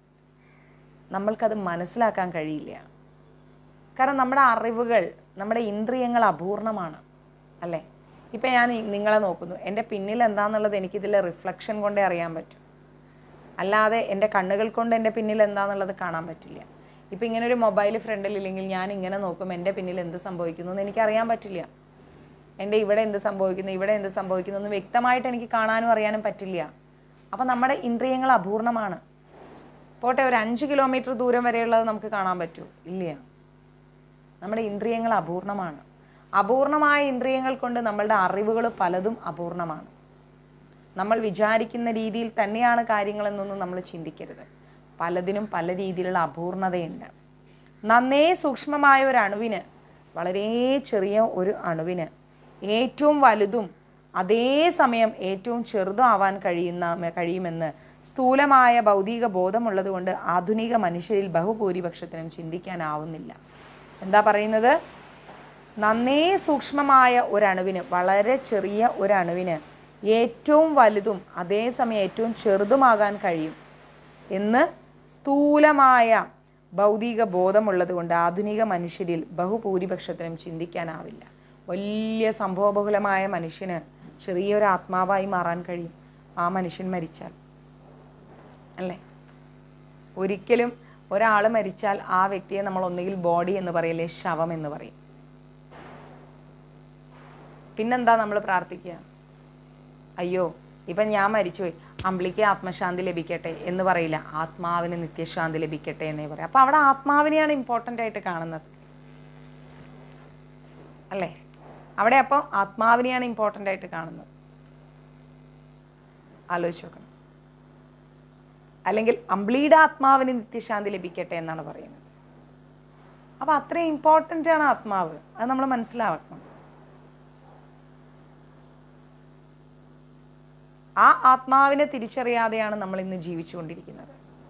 നമ്മൾക്കത് മനസ്സിലാക്കാൻ കഴിയില്ല കാരണം നമ്മുടെ അറിവുകൾ നമ്മുടെ ഇന്ദ്രിയങ്ങൾ അപൂർണമാണ് അല്ലേ ഇപ്പം ഞാൻ ഈ നിങ്ങളെ നോക്കുന്നു എൻ്റെ പിന്നിൽ എന്താണെന്നുള്ളത് എനിക്കിതിലെ റിഫ്ലക്ഷൻ കൊണ്ടേ അറിയാൻ പറ്റും അല്ലാതെ എൻ്റെ കണ്ണുകൾ കൊണ്ട് എൻ്റെ പിന്നിൽ എന്താണെന്നുള്ളത് കാണാൻ പറ്റില്ല ഇപ്പം ഇങ്ങനെ ഒരു മൊബൈൽ ഫ്രണ്ടിൽ ഇല്ലെങ്കിൽ ഞാൻ ഇങ്ങനെ നോക്കും എൻ്റെ പിന്നിൽ എന്ത് സംഭവിക്കുന്നു എന്ന് എനിക്കറിയാൻ പറ്റില്ല എൻ്റെ ഇവിടെ എന്ത് സംഭവിക്കുന്നു ഇവിടെ എന്ത് സംഭവിക്കുന്നു എന്ന് വ്യക്തമായിട്ട് എനിക്ക് കാണാനും അറിയാനും പറ്റില്ല അപ്പം നമ്മുടെ ഇന്ദ്രിയങ്ങൾ അപൂർണമാണ് പോട്ടെ ഒരു അഞ്ച് കിലോമീറ്റർ ദൂരം വരെയുള്ളത് നമുക്ക് കാണാൻ പറ്റുമോ ഇല്ല നമ്മുടെ ഇന്ദ്രിയങ്ങൾ അപൂർണമാണ് അപൂർണമായ ഇന്ദ്രിയങ്ങൾ കൊണ്ട് നമ്മളുടെ അറിവുകൾ പലതും അപൂർണമാണ് നമ്മൾ വിചാരിക്കുന്ന രീതിയിൽ തന്നെയാണ് കാര്യങ്ങളെന്നൊന്നും നമ്മൾ ചിന്തിക്കരുത് പലതിനും പല രീതിയിലുള്ള അപൂർണതയുണ്ട് നന്നേ സൂക്ഷ്മമായ ഒരു അണുവിന് വളരെ ചെറിയ ഒരു അണുവിന് ഏറ്റവും വലുതും അതേസമയം ഏറ്റവും ചെറുതും ആവാൻ കഴിയുന്ന കഴിയുമെന്ന് സ്ഥൂലമായ ഭൗതിക ബോധമുള്ളതുകൊണ്ട് ആധുനിക മനുഷ്യരിൽ ബഹുഭൂരിപക്ഷത്തിനും ചിന്തിക്കാനാവുന്നില്ല എന്താ പറയുന്നത് നന്നേ സൂക്ഷ്മമായ ഒരണുവിന് വളരെ ചെറിയ ഒരണുവിന് ഏറ്റവും വലുതും അതേസമയം ഏറ്റവും ചെറുതുമാകാൻ കഴിയും എന്ന് സ്ഥൂലമായ ഭൗതിക ബോധമുള്ളത് കൊണ്ട് ആധുനിക മനുഷ്യരിൽ ബഹുഭൂരിപക്ഷത്തിനും ചിന്തിക്കാനാവില്ല വലിയ സംഭവബഹുലമായ മനുഷ്യന് ചെറിയൊരു ആത്മാവായി മാറാൻ കഴിയും ആ മനുഷ്യൻ മരിച്ചാൽ അല്ലേ ഒരിക്കലും ഒരാൾ മരിച്ചാൽ ആ വ്യക്തിയെ നമ്മൾ ഒന്നുകിൽ ബോഡി എന്ന് പറയില്ലേ ശവം എന്ന് പറയും പിന്നെന്താ നമ്മൾ പ്രാർത്ഥിക്കുക അയ്യോ ഇപ്പം ഞാൻ മരിച്ചുപോയി അമ്പിളിക്ക് ആത്മശാന്തി ലഭിക്കട്ടെ എന്ന് പറയില്ല ആത്മാവിന് നിത്യശാന്തി ലഭിക്കട്ടെ എന്നേ പറയും അപ്പം അവിടെ ആത്മാവിനെയാണ് ഇമ്പോർട്ടൻ്റ് ആയിട്ട് കാണുന്നത് അല്ലേ അവിടെ അപ്പോൾ ആത്മാവിനെയാണ് ഇമ്പോർട്ടൻ്റ് ആയിട്ട് കാണുന്നത് ആലോചിച്ച് നോക്കണം അല്ലെങ്കിൽ അമ്പിളിയുടെ ആത്മാവിന് നിത്യശാന്തി ലഭിക്കട്ടെ എന്നാണ് പറയുന്നത് അപ്പം അത്രയും ഇമ്പോർട്ടൻ്റ് ആണ് ആത്മാവ് അത് നമ്മൾ മനസ്സിലാക്കണം ആ ആത്മാവിനെ തിരിച്ചറിയാതെയാണ് നമ്മൾ ഇന്ന് ജീവിച്ചുകൊണ്ടിരിക്കുന്നത്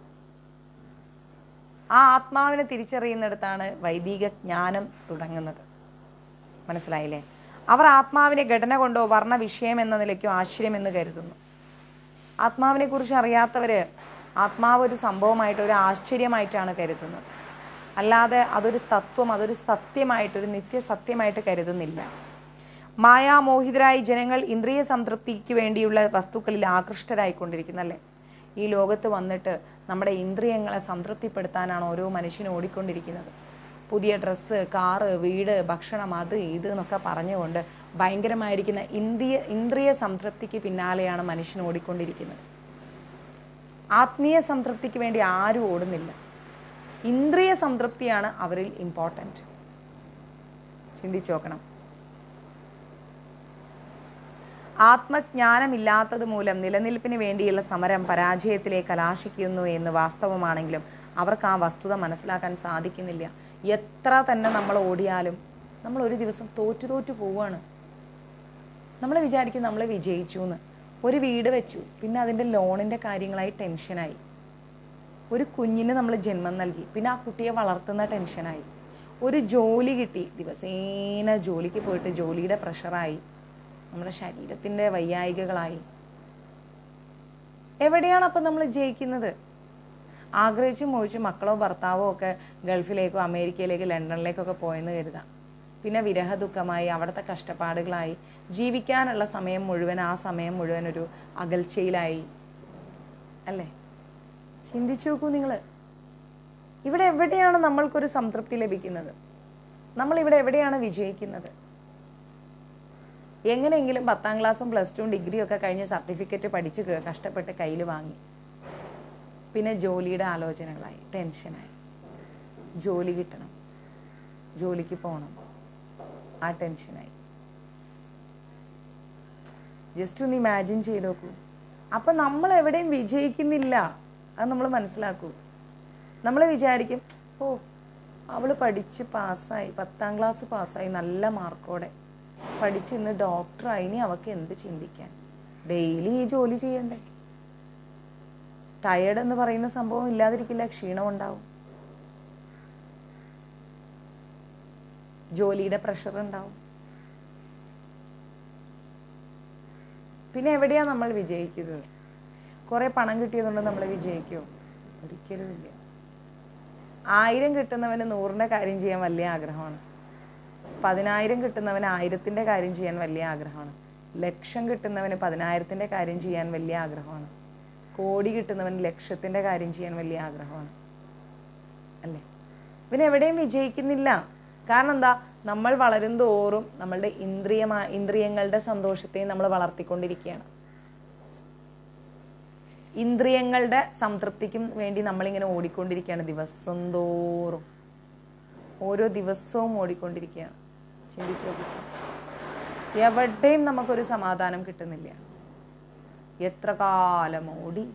ആ ആത്മാവിനെ തിരിച്ചറിയുന്നിടത്താണ് വൈദിക ജ്ഞാനം തുടങ്ങുന്നത് മനസ്സിലായില്ലേ അവർ ആത്മാവിനെ ഘടന കൊണ്ടോ വർണ്ണ വിഷയം എന്ന നിലയ്ക്കോ ആശ്ചര്യമെന്ന് കരുതുന്നു ആത്മാവിനെ കുറിച്ച് അറിയാത്തവര് ആത്മാവ് ഒരു സംഭവമായിട്ട് ഒരു ആശ്ചര്യമായിട്ടാണ് കരുതുന്നത് അല്ലാതെ അതൊരു തത്വം അതൊരു സത്യമായിട്ട് ഒരു നിത്യസത്യമായിട്ട് കരുതുന്നില്ല മായാമോഹിതരായ ജനങ്ങൾ ഇന്ദ്രിയ സംതൃപ്തിക്ക് വേണ്ടിയുള്ള വസ്തുക്കളിൽ ആകൃഷ്ടരായിക്കൊണ്ടിരിക്കുന്നു അല്ലേ ഈ ലോകത്ത് വന്നിട്ട് നമ്മുടെ ഇന്ദ്രിയങ്ങളെ സംതൃപ്തിപ്പെടുത്താനാണ് ഓരോ മനുഷ്യനും ഓടിക്കൊണ്ടിരിക്കുന്നത് പുതിയ ഡ്രസ്സ് കാറ് വീട് ഭക്ഷണം അത് ഇത് എന്നൊക്കെ പറഞ്ഞുകൊണ്ട് ഭയങ്കരമായിരിക്കുന്ന ഇന്ദ്രിയ ഇന്ദ്രിയ സംതൃപ്തിക്ക് പിന്നാലെയാണ് മനുഷ്യൻ ഓടിക്കൊണ്ടിരിക്കുന്നത് ആത്മീയ സംതൃപ്തിക്ക് വേണ്ടി ആരും ഓടുന്നില്ല ഇന്ദ്രിയ സംതൃപ്തിയാണ് അവരിൽ ഇമ്പോർട്ടൻറ്റ് ചിന്തിച്ചു നോക്കണം ആത്മജ്ഞാനമില്ലാത്തത് മൂലം നിലനിൽപ്പിന് വേണ്ടിയുള്ള സമരം പരാജയത്തിലേക്ക് കലാശിക്കുന്നു എന്ന് വാസ്തവമാണെങ്കിലും അവർക്ക് ആ വസ്തുത മനസ്സിലാക്കാൻ സാധിക്കുന്നില്ല എത്ര തന്നെ നമ്മൾ ഓടിയാലും നമ്മൾ ഒരു ദിവസം തോറ്റു തോറ്റു പോവുകയാണ് നമ്മൾ വിചാരിക്കും നമ്മൾ വിജയിച്ചു എന്ന് ഒരു വീട് വെച്ചു പിന്നെ അതിൻ്റെ ലോണിൻ്റെ കാര്യങ്ങളായി ടെൻഷനായി ഒരു കുഞ്ഞിന് നമ്മൾ ജന്മം നൽകി പിന്നെ ആ കുട്ടിയെ വളർത്തുന്ന ടെൻഷനായി ഒരു ജോലി കിട്ടി ദിവസേന ജോലിക്ക് പോയിട്ട് ജോലിയുടെ പ്രഷറായി നമ്മുടെ ശരീരത്തിൻ്റെ വൈയായികകളായി എവിടെയാണ് അപ്പം നമ്മൾ ജയിക്കുന്നത് ആഗ്രഹിച്ചും മോഹിച്ചും മക്കളോ ഭർത്താവോ ഒക്കെ ഗൾഫിലേക്കോ അമേരിക്കയിലേക്കോ ലണ്ടനിലേക്കൊക്കെ പോയെന്ന് കരുതാം പിന്നെ വിരഹ ദുഃഖമായി അവിടുത്തെ കഷ്ടപ്പാടുകളായി ജീവിക്കാനുള്ള സമയം മുഴുവൻ ആ സമയം മുഴുവൻ ഒരു അകൽച്ചയിലായി അല്ലേ ചിന്തിച്ചു നോക്കൂ നിങ്ങൾ ഇവിടെ എവിടെയാണ് നമ്മൾക്കൊരു സംതൃപ്തി ലഭിക്കുന്നത് നമ്മൾ ഇവിടെ എവിടെയാണ് വിജയിക്കുന്നത് എങ്ങനെയെങ്കിലും പത്താം ക്ലാസ്സും പ്ലസ് ടുവും ഡിഗ്രിയും ഒക്കെ കഴിഞ്ഞ് സർട്ടിഫിക്കറ്റ് പഠിച്ച് ക- കഷ്ടപ്പെട്ട് കയ്യിൽ വാങ്ങി പിന്നെ ജോലിയുടെ ആലോചനകളായി ടെൻഷനായി ജോലി കിട്ടണം ജോലിക്ക് പോകണം ആ ടെൻഷനായി ജസ്റ്റ് ഒന്ന് ഇമാജിൻ ചെയ്ത് നോക്കൂ അപ്പൊ നമ്മൾ എവിടെയും വിജയിക്കുന്നില്ല അത് നമ്മൾ മനസ്സിലാക്കൂ നമ്മൾ വിചാരിക്കും ഓ അവള് പഠിച്ച് പാസ്സായി പത്താം ക്ലാസ് പാസ്സായി നല്ല മാർക്കോടെ പഠിച്ച് ഇന്ന് ഡോക്ടറായി ഇനി അവൾക്ക് എന്ത് ചിന്തിക്കാൻ ഡെയിലി ഈ ജോലി ചെയ്യണ്ടേ ടയേർഡ് എന്ന് പറയുന്ന സംഭവം ഇല്ലാതിരിക്കില്ല ക്ഷീണം ഉണ്ടാവും ജോലിയുടെ പ്രഷർ ഉണ്ടാവും പിന്നെ എവിടെയാ നമ്മൾ വിജയിക്കുന്നത് കുറെ പണം കിട്ടിയതുകൊണ്ട് നമ്മൾ വിജയിക്കുമോ ഒരിക്കലും ഇല്ല ആയിരം കിട്ടുന്നവന് നൂറിന്റെ കാര്യം ചെയ്യാൻ വലിയ ആഗ്രഹമാണ് പതിനായിരം കിട്ടുന്നവന് ആയിരത്തിന്റെ കാര്യം ചെയ്യാൻ വലിയ ആഗ്രഹമാണ് ലക്ഷം കിട്ടുന്നവന് പതിനായിരത്തിന്റെ കാര്യം ചെയ്യാൻ വലിയ ആഗ്രഹമാണ് കോടി കിട്ടുന്നവന് ലക്ഷത്തിന്റെ കാര്യം ചെയ്യാൻ വലിയ ആഗ്രഹമാണ് അല്ലേ പിന്നെ എവിടെയും വിജയിക്കുന്നില്ല കാരണം എന്താ നമ്മൾ വളരും തോറും നമ്മളുടെ ഇന്ദ്രിയമാ ഇന്ദ്രിയങ്ങളുടെ സന്തോഷത്തെയും നമ്മൾ വളർത്തിക്കൊണ്ടിരിക്കുകയാണ് ഇന്ദ്രിയങ്ങളുടെ സംതൃപ്തിക്കും വേണ്ടി നമ്മളിങ്ങനെ ഓടിക്കൊണ്ടിരിക്കുകയാണ് ദിവസം തോറും ഓരോ ദിവസവും ഓടിക്കൊണ്ടിരിക്കുകയാണ് ചിന്തിച്ചു നോക്കിക്കോ എവിടെയും നമുക്കൊരു സമാധാനം കിട്ടുന്നില്ല എത്ര കാലം ഓടി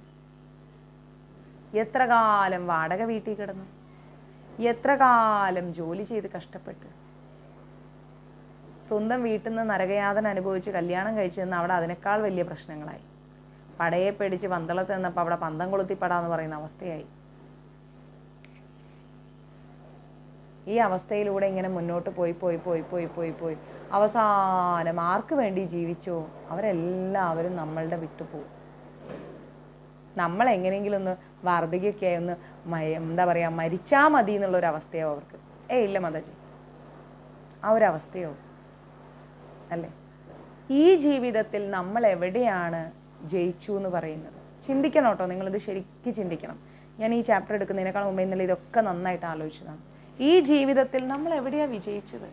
എത്ര കാലം വാടക വീട്ടിൽ കിടന്നു എത്ര കാലം ജോലി ചെയ്ത് കഷ്ടപ്പെട്ട് സ്വന്തം വീട്ടിൽ നിന്ന് നരകയാതന അനുഭവിച്ച് കല്യാണം കഴിച്ചു നിന്ന് അവിടെ അതിനേക്കാൾ വലിയ പ്രശ്നങ്ങളായി പടയെ പേടിച്ച് പന്തളത്ത് നിന്നപ്പോൾ അവിടെ പന്തം കൊളുത്തിപ്പടാന്ന് പറയുന്ന അവസ്ഥയായി ഈ അവസ്ഥയിലൂടെ ഇങ്ങനെ മുന്നോട്ട് പോയി പോയി പോയി പോയി പോയി പോയി അവസാനം ആർക്ക് വേണ്ടി ജീവിച്ചോ അവരെല്ലാവരും നമ്മളുടെ വിട്ടുപോകും നമ്മൾ എങ്ങനെയെങ്കിലും ഒന്ന് വാർദ്ധക്യമൊക്കെ ഒന്ന് മയ- എന്താ പറയുക മരിച്ചാൽ മതി എന്നുള്ളൊരു അവസ്ഥയോ അവർക്ക് ഏ ഇല്ല മതജി ആ ഒരു അവസ്ഥയോ അല്ലേ ഈ ജീവിതത്തിൽ നമ്മൾ എവിടെയാണ് ജയിച്ചു എന്ന് പറയുന്നത് ചിന്തിക്കണം കേട്ടോ നിങ്ങളിത് ശരിക്കും ചിന്തിക്കണം ഞാൻ ഈ ചാപ്റ്റർ എടുക്കുന്നതിനേക്കാൾ മുമ്പ് ഇന്നലെ ഇതൊക്കെ നന്നായിട്ട് ആലോചിച്ചതാണ് ഈ ജീവിതത്തിൽ നമ്മൾ എവിടെയാ വിജയിച്ചത്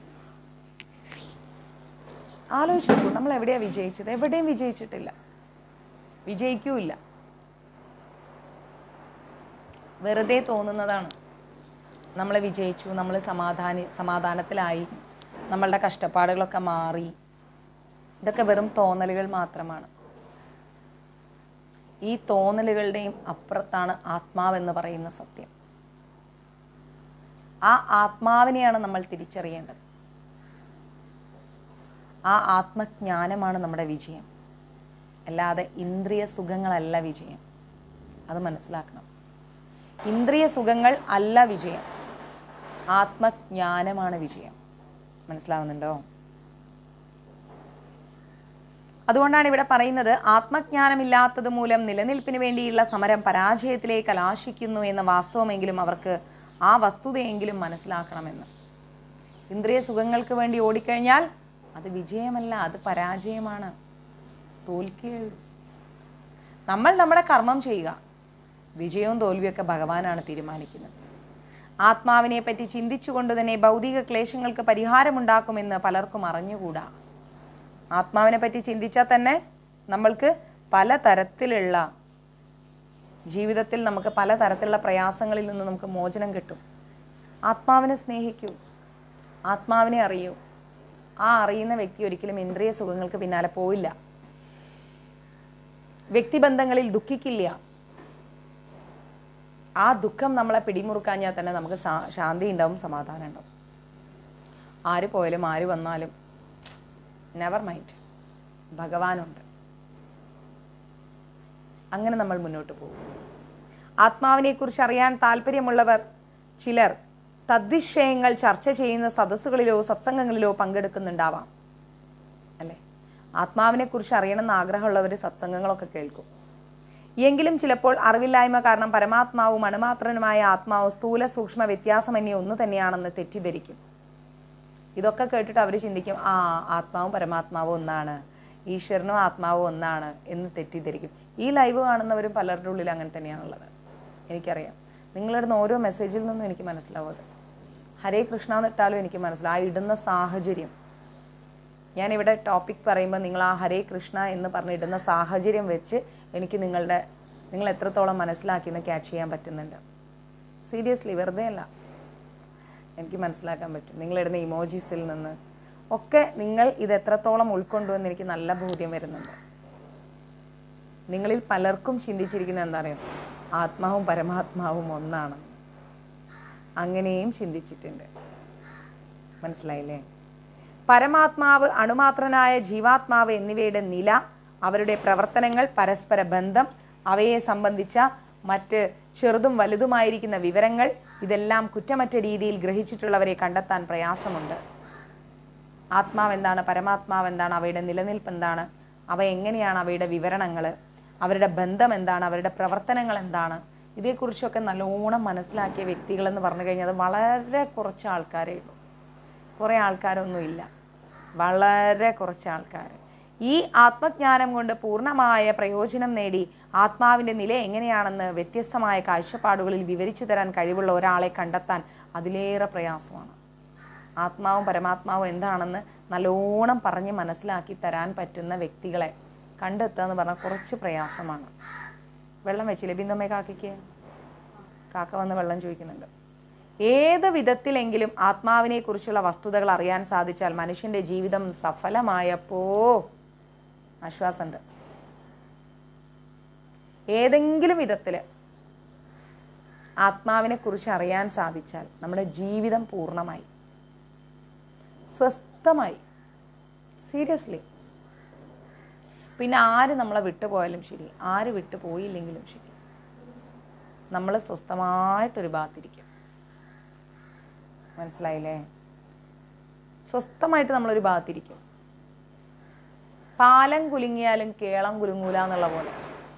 ആലോചിച്ചു നോക്കൂ നമ്മൾ എവിടെയാ വിജയിച്ചത് എവിടെയും വിജയിച്ചിട്ടില്ല വിജയിക്കൂല്ല വെറുതെ തോന്നുന്നതാണ് നമ്മൾ വിജയിച്ചു നമ്മൾ സമാധാന സമാധാനത്തിലായി നമ്മളുടെ കഷ്ടപ്പാടുകളൊക്കെ മാറി ഇതൊക്കെ വെറും തോന്നലുകൾ മാത്രമാണ് ഈ തോന്നലുകളുടെയും അപ്പുറത്താണ് ആത്മാവെന്ന് പറയുന്ന സത്യം ആ ആത്മാവിനെയാണ് നമ്മൾ തിരിച്ചറിയേണ്ടത് ആ ആത്മജ്ഞാനമാണ് നമ്മുടെ വിജയം അല്ലാതെ ഇന്ദ്രിയ സുഖങ്ങളല്ല വിജയം അത് മനസ്സിലാക്കണം ഇന്ദ്രിയ സുഖങ്ങൾ അല്ല വിജയം ആത്മജ്ഞാനമാണ് വിജയം മനസ്സിലാവുന്നുണ്ടോ അതുകൊണ്ടാണ് ഇവിടെ പറയുന്നത് ആത്മജ്ഞാനമില്ലാത്തത് മൂലം നിലനിൽപ്പിന് വേണ്ടിയുള്ള സമരം പരാജയത്തിലേക്ക് കലാശിക്കുന്നു എന്ന വാസ്തവമെങ്കിലും അവർക്ക് ആ വസ്തുതയെങ്കിലും മനസ്സിലാക്കണമെന്ന് ഇന്ദ്രിയ സുഖങ്ങൾക്ക് വേണ്ടി ഓടിക്കഴിഞ്ഞാൽ അത് വിജയമല്ല അത് പരാജയമാണ് തോൽക്കുകയുള്ളൂ നമ്മൾ നമ്മുടെ കർമ്മം ചെയ്യുക വിജയവും തോൽവിയൊക്കെ ഭഗവാനാണ് തീരുമാനിക്കുന്നത് ആത്മാവിനെ പറ്റി ചിന്തിച്ചുകൊണ്ട് തന്നെ ഭൗതിക ക്ലേശങ്ങൾക്ക് പരിഹാരമുണ്ടാക്കുമെന്ന് പലർക്കും അറിഞ്ഞുകൂടാ ആത്മാവിനെ പറ്റി ചിന്തിച്ചാൽ തന്നെ നമ്മൾക്ക് പല തരത്തിലുള്ള ജീവിതത്തിൽ നമുക്ക് പല തരത്തിലുള്ള പ്രയാസങ്ങളിൽ നിന്ന് നമുക്ക് മോചനം കിട്ടും ആത്മാവിനെ സ്നേഹിക്കൂ ആത്മാവിനെ അറിയൂ ആ അറിയുന്ന വ്യക്തി ഒരിക്കലും ഇന്ദ്രിയ സുഖങ്ങൾക്ക് പിന്നാലെ പോയില്ല വ്യക്തിബന്ധങ്ങളിൽ ദുഃഖിക്കില്ല ആ ദുഃഖം നമ്മളെ പിടിമുറുക്കാഞ്ഞാൽ തന്നെ നമുക്ക് സാ- ശാന്തി ഉണ്ടാവും സമാധാനം ഉണ്ടാവും ആര് പോയാലും ആര് വന്നാലും നെവർ മൈൻഡ് ഭഗവാനുണ്ട് അങ്ങനെ നമ്മൾ മുന്നോട്ട് പോകും ആത്മാവിനെ കുറിച്ച് അറിയാൻ താല്പര്യമുള്ളവർ ചിലർ തദ്വിഷയങ്ങൾ ചർച്ച ചെയ്യുന്ന സദസ്സുകളിലോ സത്സംഗങ്ങളിലോ പങ്കെടുക്കുന്നുണ്ടാവാം അല്ലേ ആത്മാവിനെ കുറിച്ച് അറിയണമെന്ന് ആഗ്രഹമുള്ളവർ സത്സംഗങ്ങളൊക്കെ കേൾക്കും എങ്കിലും ചിലപ്പോൾ അറിവില്ലായ്മ കാരണം പരമാത്മാവും അണുമാത്രനുമായ ആത്മാവ് സ്ഥൂല സൂക്ഷ്മ വ്യത്യാസമന്യേ ഒന്ന് തന്നെയാണെന്ന് തെറ്റിദ്ധരിക്കും ഇതൊക്കെ കേട്ടിട്ട് അവർ ചിന്തിക്കും ആ ആത്മാവും പരമാത്മാവും ഒന്നാണ് ഈശ്വരനും ആത്മാവും ഒന്നാണ് എന്ന് തെറ്റിദ്ധരിക്കും ഈ ലൈവ് കാണുന്നവരും പലരുടെ ഉള്ളിൽ അങ്ങനെ തന്നെയാണുള്ളത് എനിക്കറിയാം നിങ്ങളിടുന്ന ഓരോ മെസ്സേജിൽ നിന്നും എനിക്ക് മനസ്സിലാവും അത് ഹരേ കൃഷ്ണ എന്നിട്ടാലും എനിക്ക് മനസ്സിലാവും ആ ഇടുന്ന സാഹചര്യം ഞാനിവിടെ ടോപ്പിക് പറയുമ്പോൾ നിങ്ങൾ ആ ഹരേ കൃഷ്ണ എന്ന് പറഞ്ഞിടുന്ന സാഹചര്യം വെച്ച് എനിക്ക് നിങ്ങളുടെ നിങ്ങൾ എത്രത്തോളം മനസ്സിലാക്കിയെന്ന് ക്യാച്ച് ചെയ്യാൻ പറ്റുന്നുണ്ട് സീരിയസ്ലി വെറുതെ അല്ല എനിക്ക് മനസ്സിലാക്കാൻ പറ്റും നിങ്ങളിടുന്ന ഇമോജീസിൽ നിന്ന് ഒക്കെ നിങ്ങൾ ഇത് എത്രത്തോളം ഉൾക്കൊണ്ടു എന്ന് എനിക്ക് നല്ല ബോധ്യം വരുന്നുണ്ട് നിങ്ങളിൽ പലർക്കും ചിന്തിച്ചിരിക്കുന്നത് എന്താ അറിയോ ആത്മാവും പരമാത്മാവും ഒന്നാണ് അങ്ങനെയും ചിന്തിച്ചിട്ടുണ്ട് മനസ്സിലായില്ലേ പരമാത്മാവ് അണുമാത്രനായ ജീവാത്മാവ് എന്നിവയുടെ നില അവരുടെ പ്രവർത്തനങ്ങൾ പരസ്പര ബന്ധം അവയെ സംബന്ധിച്ച മറ്റ് ചെറുതും വലുതുമായിരിക്കുന്ന വിവരങ്ങൾ ഇതെല്ലാം കുറ്റമറ്റ രീതിയിൽ ഗ്രഹിച്ചിട്ടുള്ളവരെ കണ്ടെത്താൻ പ്രയാസമുണ്ട് ആത്മാവ് എന്താണ് പരമാത്മാവ് എന്താണ് അവയുടെ നിലനിൽപ്പ് എന്താണ് അവ എങ്ങനെയാണ് അവയുടെ വിവരണങ്ങൾ അവരുടെ ബന്ധം എന്താണ് അവരുടെ പ്രവർത്തനങ്ങൾ എന്താണ് ഇതേക്കുറിച്ചൊക്കെ നല്ലോണം മനസ്സിലാക്കിയ വ്യക്തികളെന്ന് പറഞ്ഞു കഴിഞ്ഞാൽ അത് വളരെ കുറച്ച് ആൾക്കാരേ ഉള്ളൂ കുറേ ആൾക്കാരൊന്നും ഇല്ല വളരെ കുറച്ച് ആൾക്കാർ ഈ ആത്മജ്ഞാനം കൊണ്ട് പൂർണ്ണമായ പ്രയോജനം നേടി ആത്മാവിൻ്റെ നില എങ്ങനെയാണെന്ന് വ്യത്യസ്തമായ കാഴ്ചപ്പാടുകളിൽ വിവരിച്ചു തരാൻ കഴിവുള്ള ഒരാളെ കണ്ടെത്താൻ അതിലേറെ പ്രയാസമാണ് ആത്മാവും പരമാത്മാവും എന്താണെന്ന് നല്ലോണം പറഞ്ഞ് മനസ്സിലാക്കി തരാൻ പറ്റുന്ന വ്യക്തികളെ കണ്ടെത്തുക എന്ന് പറഞ്ഞാൽ കുറച്ച് പ്രയാസമാണ് വെള്ളം വെച്ചില്ലേ ബിന്ദമ്മേ കാക്കയ്ക്ക് കാക്ക വന്ന് വെള്ളം ചോദിക്കുന്നുണ്ട് ഏത് വിധത്തിലെങ്കിലും ആത്മാവിനെ കുറിച്ചുള്ള വസ്തുതകൾ അറിയാൻ സാധിച്ചാൽ മനുഷ്യന്റെ ജീവിതം സഫലമായപ്പോ ആശ്വാസമുണ്ട് ഏതെങ്കിലും വിധത്തില് ആത്മാവിനെ കുറിച്ച് അറിയാൻ സാധിച്ചാൽ നമ്മുടെ ജീവിതം പൂർണ്ണമായി സ്വസ്ഥമായി സീരിയസ്ലി പിന്നെ ആര് നമ്മളെ വിട്ടുപോയാലും ശരി ആര് വിട്ടു പോയില്ലെങ്കിലും ശരി നമ്മൾ സ്വസ്ഥമായിട്ടൊരു ഭാഗത്തിരിക്കും മനസ്സിലായില്ലേ സ്വസ്ഥമായിട്ട് നമ്മളൊരു ഭാഗത്തിരിക്കും പാലം കുലുങ്ങിയാലും കേളം കുലുങ്ങൂല എന്നുള്ള പോലെ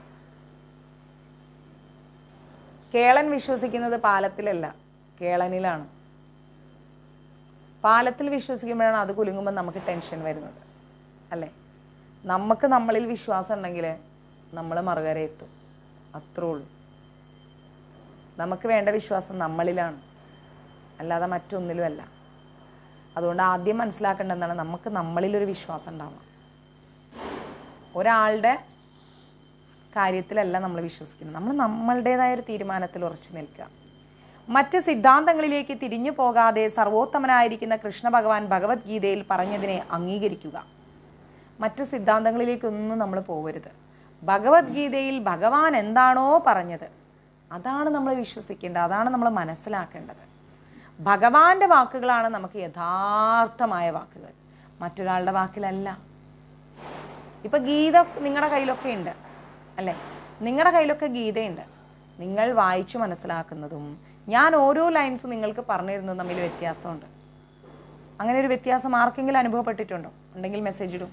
കേളൻ വിശ്വസിക്കുന്നത് പാലത്തിലല്ല കേളനിലാണ് പാലത്തിൽ വിശ്വസിക്കുമ്പോഴാണ് അത് കുലുങ്ങുമ്പോൾ നമുക്ക് ടെൻഷൻ വരുന്നത് അല്ലേ നമുക്ക് നമ്മളിൽ വിശ്വാസം ഉണ്ടെങ്കിൽ നമ്മൾ മറുകര എത്തും അത്രേ ഉള്ളൂ നമുക്ക് വേണ്ട വിശ്വാസം നമ്മളിലാണ് അല്ലാതെ മറ്റൊന്നിലുമല്ല അതുകൊണ്ട് ആദ്യം മനസ്സിലാക്കേണ്ടത് എന്താണ് നമുക്ക് നമ്മളിലൊരു വിശ്വാസം ഉണ്ടാവണം ഒരാളുടെ കാര്യത്തിലല്ല നമ്മൾ വിശ്വസിക്കുന്നത് നമ്മൾ നമ്മളുടേതായ ഒരു തീരുമാനത്തിൽ ഉറച്ചു നിൽക്കുക മറ്റ് സിദ്ധാന്തങ്ങളിലേക്ക് തിരിഞ്ഞു പോകാതെ സർവോത്തമനായിരിക്കുന്ന കൃഷ്ണ ഭഗവാൻ ഭഗവത്ഗീതയിൽ പറഞ്ഞതിനെ അംഗീകരിക്കുക മറ്റ് സിദ്ധാന്തങ്ങളിലേക്കൊന്നും നമ്മൾ പോകരുത് ഭഗവത്ഗീതയിൽ ഭഗവാൻ എന്താണോ പറഞ്ഞത് അതാണ് നമ്മൾ വിശ്വസിക്കേണ്ടത് അതാണ് നമ്മൾ മനസ്സിലാക്കേണ്ടത് ഭഗവാന്റെ വാക്കുകളാണ് നമുക്ക് യഥാർത്ഥമായ വാക്കുകൾ മറ്റൊരാളുടെ വാക്കിലല്ല ഇപ്പൊ ഗീത നിങ്ങളുടെ കയ്യിലൊക്കെ ഉണ്ട് അല്ലേ നിങ്ങളുടെ കയ്യിലൊക്കെ ഗീതയുണ്ട് നിങ്ങൾ വായിച്ചു മനസ്സിലാക്കുന്നതും ഞാൻ ഓരോ ലൈൻസ് നിങ്ങൾക്ക് പറഞ്ഞു തരുന്നതും തമ്മിൽ വ്യത്യാസമുണ്ട് അങ്ങനെ ഒരു വ്യത്യാസം ആർക്കെങ്കിലും അനുഭവപ്പെട്ടിട്ടുണ്ടോ ഉണ്ടെങ്കിൽ മെസ്സേജ് ഇടും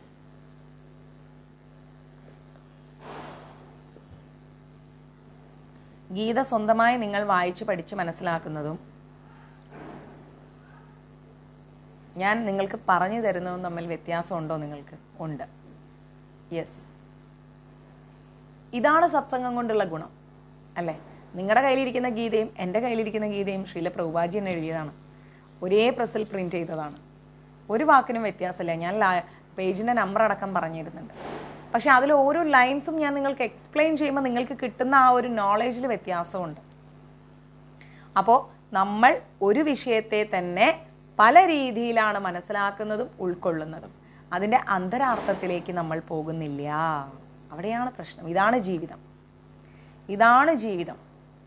ഗീത സ്വന്തമായി നിങ്ങൾ വായിച്ച് പഠിച്ച് മനസ്സിലാക്കുന്നതും ഞാൻ നിങ്ങൾക്ക് പറഞ്ഞു തരുന്നതും തമ്മിൽ വ്യത്യാസമുണ്ടോ നിങ്ങൾക്ക് ഉണ്ട് യെസ് ഇതാണ് സത്സംഗം കൊണ്ടുള്ള ഗുണം അല്ലേ നിങ്ങളുടെ കയ്യിലിരിക്കുന്ന ഗീതയും എൻ്റെ കയ്യിലിരിക്കുന്ന ഗീതയും ശ്രീല പ്രഭുപാജി എന്ന് എഴുതിയതാണ് ഒരേ പ്രസ്സിൽ പ്രിന്റ് ചെയ്തതാണ് ഒരു വാക്കിനും വ്യത്യാസമില്ല ഞാൻ ലാ- പേജിന്റെ നമ്പർ അടക്കം പറഞ്ഞിരുന്നുണ്ട് പക്ഷെ അതിൽ ഓരോ ലൈൻസും ഞാൻ നിങ്ങൾക്ക് എക്സ്പ്ലെയിൻ ചെയ്യുമ്പോൾ നിങ്ങൾക്ക് കിട്ടുന്ന ആ ഒരു നോളേജിൽ വ്യത്യാസമുണ്ട് അപ്പോൾ നമ്മൾ ഒരു വിഷയത്തെ തന്നെ പല രീതിയിലാണ് മനസ്സിലാക്കുന്നതും ഉൾക്കൊള്ളുന്നതും അതിൻ്റെ അന്തരാർത്ഥത്തിലേക്ക് നമ്മൾ പോകുന്നില്ല അവിടെയാണ് പ്രശ്നം ഇതാണ് ജീവിതം ഇതാണ് ജീവിതം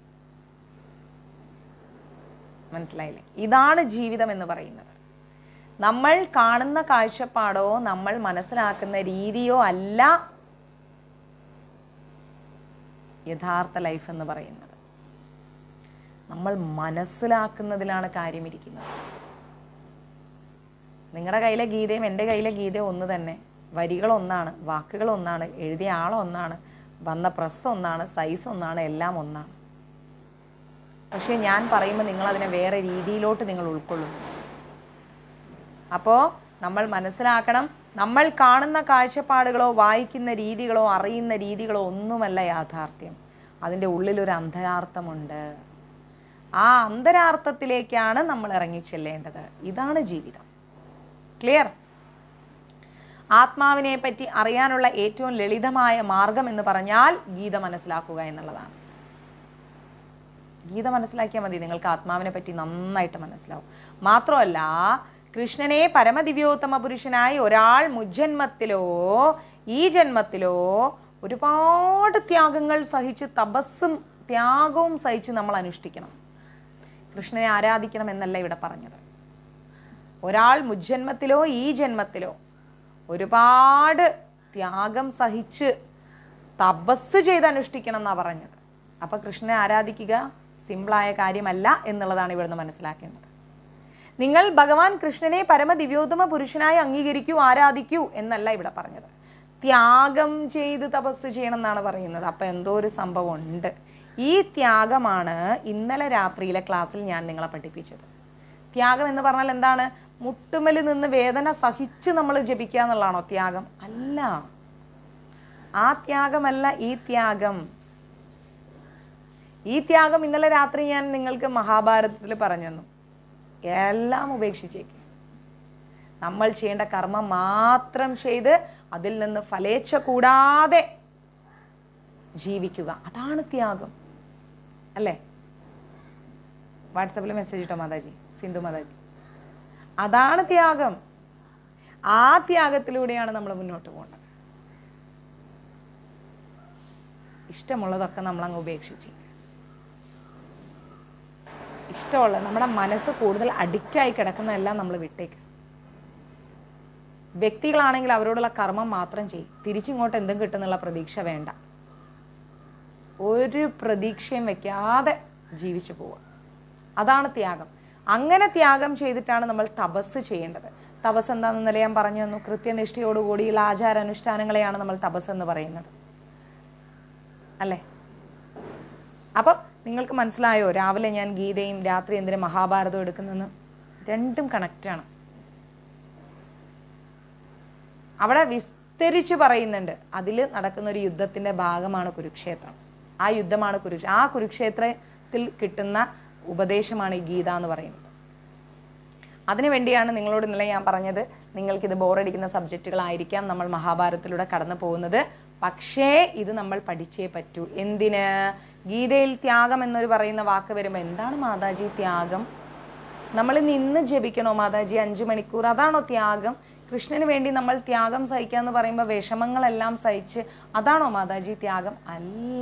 മനസ്സിലായില്ലേ ഇതാണ് ജീവിതം എന്ന് പറയുന്നത് നമ്മൾ കാണുന്ന കാഴ്ചപ്പാടോ നമ്മൾ മനസ്സിലാക്കുന്ന രീതിയോ അല്ല യഥാർത്ഥ ലൈഫ് എന്ന് പറയുന്നത് നമ്മൾ മനസ്സിലാക്കുന്നതിലാണ് കാര്യമിരിക്കുന്നത് നിങ്ങളുടെ കയ്യിലെ ഗീതയും എൻ്റെ കയ്യിലെ ഗീതയും ഒന്ന് തന്നെ വരികൾ ഒന്നാണ് വാക്കുകൾ ഒന്നാണ് എഴുതിയ ആൾ ഒന്നാണ് വന്ന പ്രസ് ഒന്നാണ് സൈസ് ഒന്നാണ് എല്ലാം ഒന്നാണ് പക്ഷെ ഞാൻ പറയുമ്പോൾ നിങ്ങൾ അതിനെ വേറെ രീതിയിലോട്ട് നിങ്ങൾ ഉൾക്കൊള്ളുന്നു അപ്പോൾ നമ്മൾ മനസ്സിലാക്കണം നമ്മൾ കാണുന്ന കാഴ്ചപ്പാടുകളോ വായിക്കുന്ന രീതികളോ അറിയുന്ന രീതികളോ ഒന്നുമല്ല യാഥാർത്ഥ്യം അതിൻ്റെ ഉള്ളിലൊരു അന്തരാർത്ഥമുണ്ട് ആ അന്തരാർത്ഥത്തിലേക്കാണ് നമ്മൾ ഇറങ്ങിച്ചെല്ലേണ്ടത് ഇതാണ് ജീവിതം ക്ലിയർ ആത്മാവിനെ പറ്റി അറിയാനുള്ള ഏറ്റവും ലളിതമായ മാർഗം എന്ന് പറഞ്ഞാൽ ഗീത മനസ്സിലാക്കുക എന്നുള്ളതാണ് ഗീത മനസ്സിലാക്കിയാൽ മതി നിങ്ങൾക്ക് ആത്മാവിനെ പറ്റി നന്നായിട്ട് മനസ്സിലാവും മാത്രമല്ല കൃഷ്ണനെ പരമദിവ്യോത്തമ പുരുഷനായി ഒരാൾ മുജ്ജന്മത്തിലോ ഈ ജന്മത്തിലോ ഒരുപാട് ത്യാഗങ്ങൾ സഹിച്ച് തപസ്സും ത്യാഗവും സഹിച്ച് നമ്മൾ അനുഷ്ഠിക്കണം കൃഷ്ണനെ ആരാധിക്കണം എന്നല്ല ഇവിടെ പറഞ്ഞത് ഒരാൾ മുജ്ജന്മത്തിലോ ഈ ജന്മത്തിലോ ഒരുപാട് ത്യാഗം സഹിച്ച് തപസ് ചെയ്ത് അനുഷ്ഠിക്കണം എന്നാ പറഞ്ഞത് അപ്പൊ കൃഷ്ണനെ ആരാധിക്കുക സിമ്പിളായ കാര്യമല്ല എന്നുള്ളതാണ് ഇവിടുന്ന് മനസ്സിലാക്കേണ്ടത് നിങ്ങൾ ഭഗവാൻ കൃഷ്ണനെ പരമദിവ്യോത്തമ പുരുഷനായി അംഗീകരിക്കൂ ആരാധിക്കൂ എന്നല്ല ഇവിടെ പറഞ്ഞത് ത്യാഗം ചെയ്ത് തപസ് ചെയ്യണം എന്നാണ് പറയുന്നത് അപ്പൊ എന്തോ ഒരു സംഭവം ഉണ്ട് ഈ ത്യാഗമാണ് ഇന്നലെ രാത്രിയിലെ ക്ലാസ്സിൽ ഞാൻ നിങ്ങളെ പഠിപ്പിച്ചത് ത്യാഗം എന്ന് പറഞ്ഞാൽ എന്താണ് മുട്ടുമൽ നിന്ന് വേദന സഹിച്ച് നമ്മൾ ജപിക്കുക എന്നുള്ളതാണോ ത്യാഗം അല്ല ആ ത്യാഗമല്ല ഈ ത്യാഗം ഈ ത്യാഗം ഇന്നലെ രാത്രി ഞാൻ നിങ്ങൾക്ക് മഹാഭാരതത്തിൽ പറഞ്ഞു തന്നു എല്ലാം ഉപേക്ഷിച്ചേക്ക് നമ്മൾ ചെയ്യേണ്ട കർമ്മം മാത്രം ചെയ്ത് അതിൽ നിന്ന് ഫലേച്ഛ കൂടാതെ ജീവിക്കുക അതാണ് ത്യാഗം അല്ലേ വാട്സപ്പിൽ മെസ്സേജ് ഇട്ടോ മാതാജി സിന്ധു മാതാജി അതാണ് ത്യാഗം ആ ത്യാഗത്തിലൂടെയാണ് നമ്മൾ മുന്നോട്ട് പോകേണ്ടത് ഇഷ്ടമുള്ളതൊക്കെ നമ്മൾ അങ്ങ് ഉപേക്ഷിച്ച് ഇഷ്ടമുള്ള നമ്മുടെ മനസ്സ് കൂടുതൽ അഡിക്റ്റ് ആയി കിടക്കുന്നതെല്ലാം നമ്മൾ വിട്ടേക്ക് വ്യക്തികളാണെങ്കിൽ അവരോടുള്ള കർമ്മം മാത്രം ചെയ്യും തിരിച്ചിങ്ങോട്ട് എന്തും കിട്ടുന്നുള്ള പ്രതീക്ഷ വേണ്ട ഒരു പ്രതീക്ഷയും വെക്കാതെ ജീവിച്ചു പോവുക അതാണ് ത്യാഗം അങ്ങനെ ത്യാഗം ചെയ്തിട്ടാണ് നമ്മൾ തപസ് ചെയ്യേണ്ടത് തപസ് എന്താണെന്നല്ലേ ഞാൻ പറഞ്ഞു തന്നു കൃത്യനിഷ്ഠയോടുകൂടിയുള്ള ആചാരാനുഷ്ഠാനങ്ങളെയാണ് നമ്മൾ തപസ് എന്ന് പറയുന്നത് അല്ലേ അപ്പം നിങ്ങൾക്ക് മനസ്സിലായോ രാവിലെ ഞാൻ ഗീതയും രാത്രി എന്തിനും മഹാഭാരതവും എടുക്കുന്നെന്ന് രണ്ടും കണക്റ്റാണ് അവിടെ വിസ്തരിച്ച് പറയുന്നുണ്ട് അതിൽ നടക്കുന്ന ഒരു യുദ്ധത്തിന്റെ ഭാഗമാണ് കുരുക്ഷേത്രം ആ യുദ്ധമാണ് കുരുക്ഷ ആ കുരുക്ഷേത്രത്തിൽ കിട്ടുന്ന ഉപദേശമാണ് ഈ ഗീത എന്ന് പറയുന്നത് അതിനു വേണ്ടിയാണ് നിങ്ങളോട് ഇന്നലെ ഞാൻ പറഞ്ഞത് നിങ്ങൾക്കിത് ബോറടിക്കുന്ന സബ്ജക്റ്റുകളായിരിക്കാം നമ്മൾ മഹാഭാരതത്തിലൂടെ കടന്നു പോകുന്നത് പക്ഷേ ഇത് നമ്മൾ പഠിച്ചേ പറ്റൂ എന്തിന് ഗീതയിൽ ത്യാഗം എന്നൊരു പറയുന്ന വാക്ക് വരുമ്പോൾ എന്താണ് മാതാജി ത്യാഗം നമ്മൾ നിന്ന് ജപിക്കണോ മാതാജി അഞ്ചു മണിക്കൂർ അതാണോ ത്യാഗം കൃഷ്ണന് വേണ്ടി നമ്മൾ ത്യാഗം സഹിക്കാന്ന് പറയുമ്പോൾ വിഷമങ്ങളെല്ലാം സഹിച്ച് അതാണോ മാതാജി ത്യാഗം അല്ല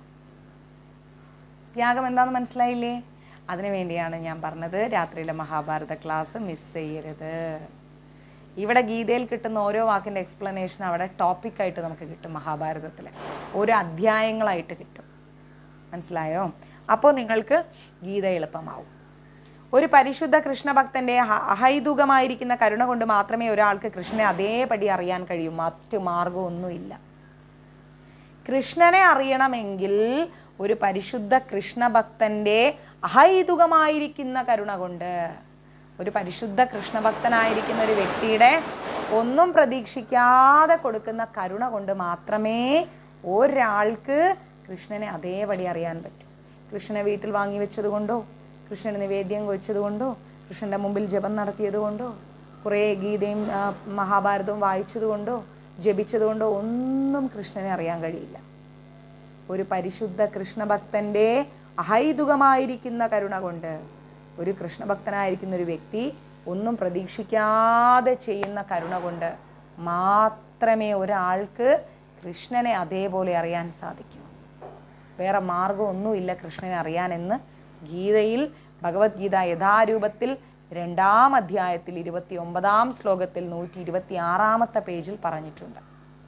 ത്യാഗം എന്താണെന്ന് മനസ്സിലായില്ലേ അതിനു വേണ്ടിയാണ് ഞാൻ പറഞ്ഞത് രാത്രിയിലെ മഹാഭാരത ക്ലാസ് മിസ് ചെയ്യരുത് ഇവിടെ ഗീതയിൽ കിട്ടുന്ന ഓരോ വാക്കിന്റെ എക്സ്പ്ലനേഷൻ അവിടെ ടോപ്പിക്കായിട്ട് നമുക്ക് കിട്ടും മഹാഭാരതത്തിലെ ഓരോ അധ്യായങ്ങളായിട്ട് കിട്ടും മനസ്സിലായോ അപ്പോൾ നിങ്ങൾക്ക് ഗീത എളുപ്പമാവും ഒരു പരിശുദ്ധ കൃഷ്ണഭക്തന്റെ ഹ- അഹൈതുകമായിരിക്കുന്ന കരുണ കൊണ്ട് മാത്രമേ ഒരാൾക്ക് കൃഷ്ണനെ അതേപടി അറിയാൻ കഴിയൂ മറ്റു മാർഗമൊന്നുമില്ല കൃഷ്ണനെ അറിയണമെങ്കിൽ ഒരു പരിശുദ്ധ കൃഷ്ണഭക്തന്റെ അഹൈതുകമായിരിക്കുന്ന കരുണ കൊണ്ട് ഒരു പരിശുദ്ധ കൃഷ്ണഭക്തനായിരിക്കുന്ന ഒരു വ്യക്തിയുടെ ഒന്നും പ്രതീക്ഷിക്കാതെ കൊടുക്കുന്ന കരുണ കൊണ്ട് മാത്രമേ ഒരാൾക്ക് കൃഷ്ണനെ അതേപടി അറിയാൻ പറ്റൂ കൃഷ്ണനെ വീട്ടിൽ വാങ്ങി വെച്ചത് കൊണ്ടോ കൃഷ്ണന് നിവേദ്യം വെച്ചത് കൊണ്ടോ കൃഷ്ണന്റെ മുമ്പിൽ ജപം നടത്തിയത് കൊണ്ടോ കുറേ ഗീതയും ആ, മഹാഭാരതവും വായിച്ചത് കൊണ്ടോ ജപിച്ചത് കൊണ്ടോ ഒന്നും കൃഷ്ണനെ അറിയാൻ കഴിയില്ല ഒരു പരിശുദ്ധ കൃഷ്ണഭക്തന്റെ അഹൈതുകമായിരിക്കുന്ന കരുണ കൊണ്ട് ഒരു കൃഷ്ണഭക്തനായിരിക്കുന്ന ഒരു വ്യക്തി ഒന്നും പ്രതീക്ഷിക്കാതെ ചെയ്യുന്ന കരുണ കൊണ്ട് മാത്രമേ ഒരാൾക്ക് കൃഷ്ണനെ അതേപോലെ അറിയാൻ സാധിക്കൂ വേറെ മാർഗമൊന്നുമില്ല കൃഷ്ണനെ അറിയാനെന്ന് ഗീതയിൽ ഭഗവത്ഗീത യഥാരൂപത്തിൽ രണ്ടാം അധ്യായത്തിൽ ഇരുപത്തി ഒമ്പതാം ശ്ലോകത്തിൽ നൂറ്റി ഇരുപത്തി ആറാമത്തെ പേജിൽ പറഞ്ഞിട്ടുണ്ട്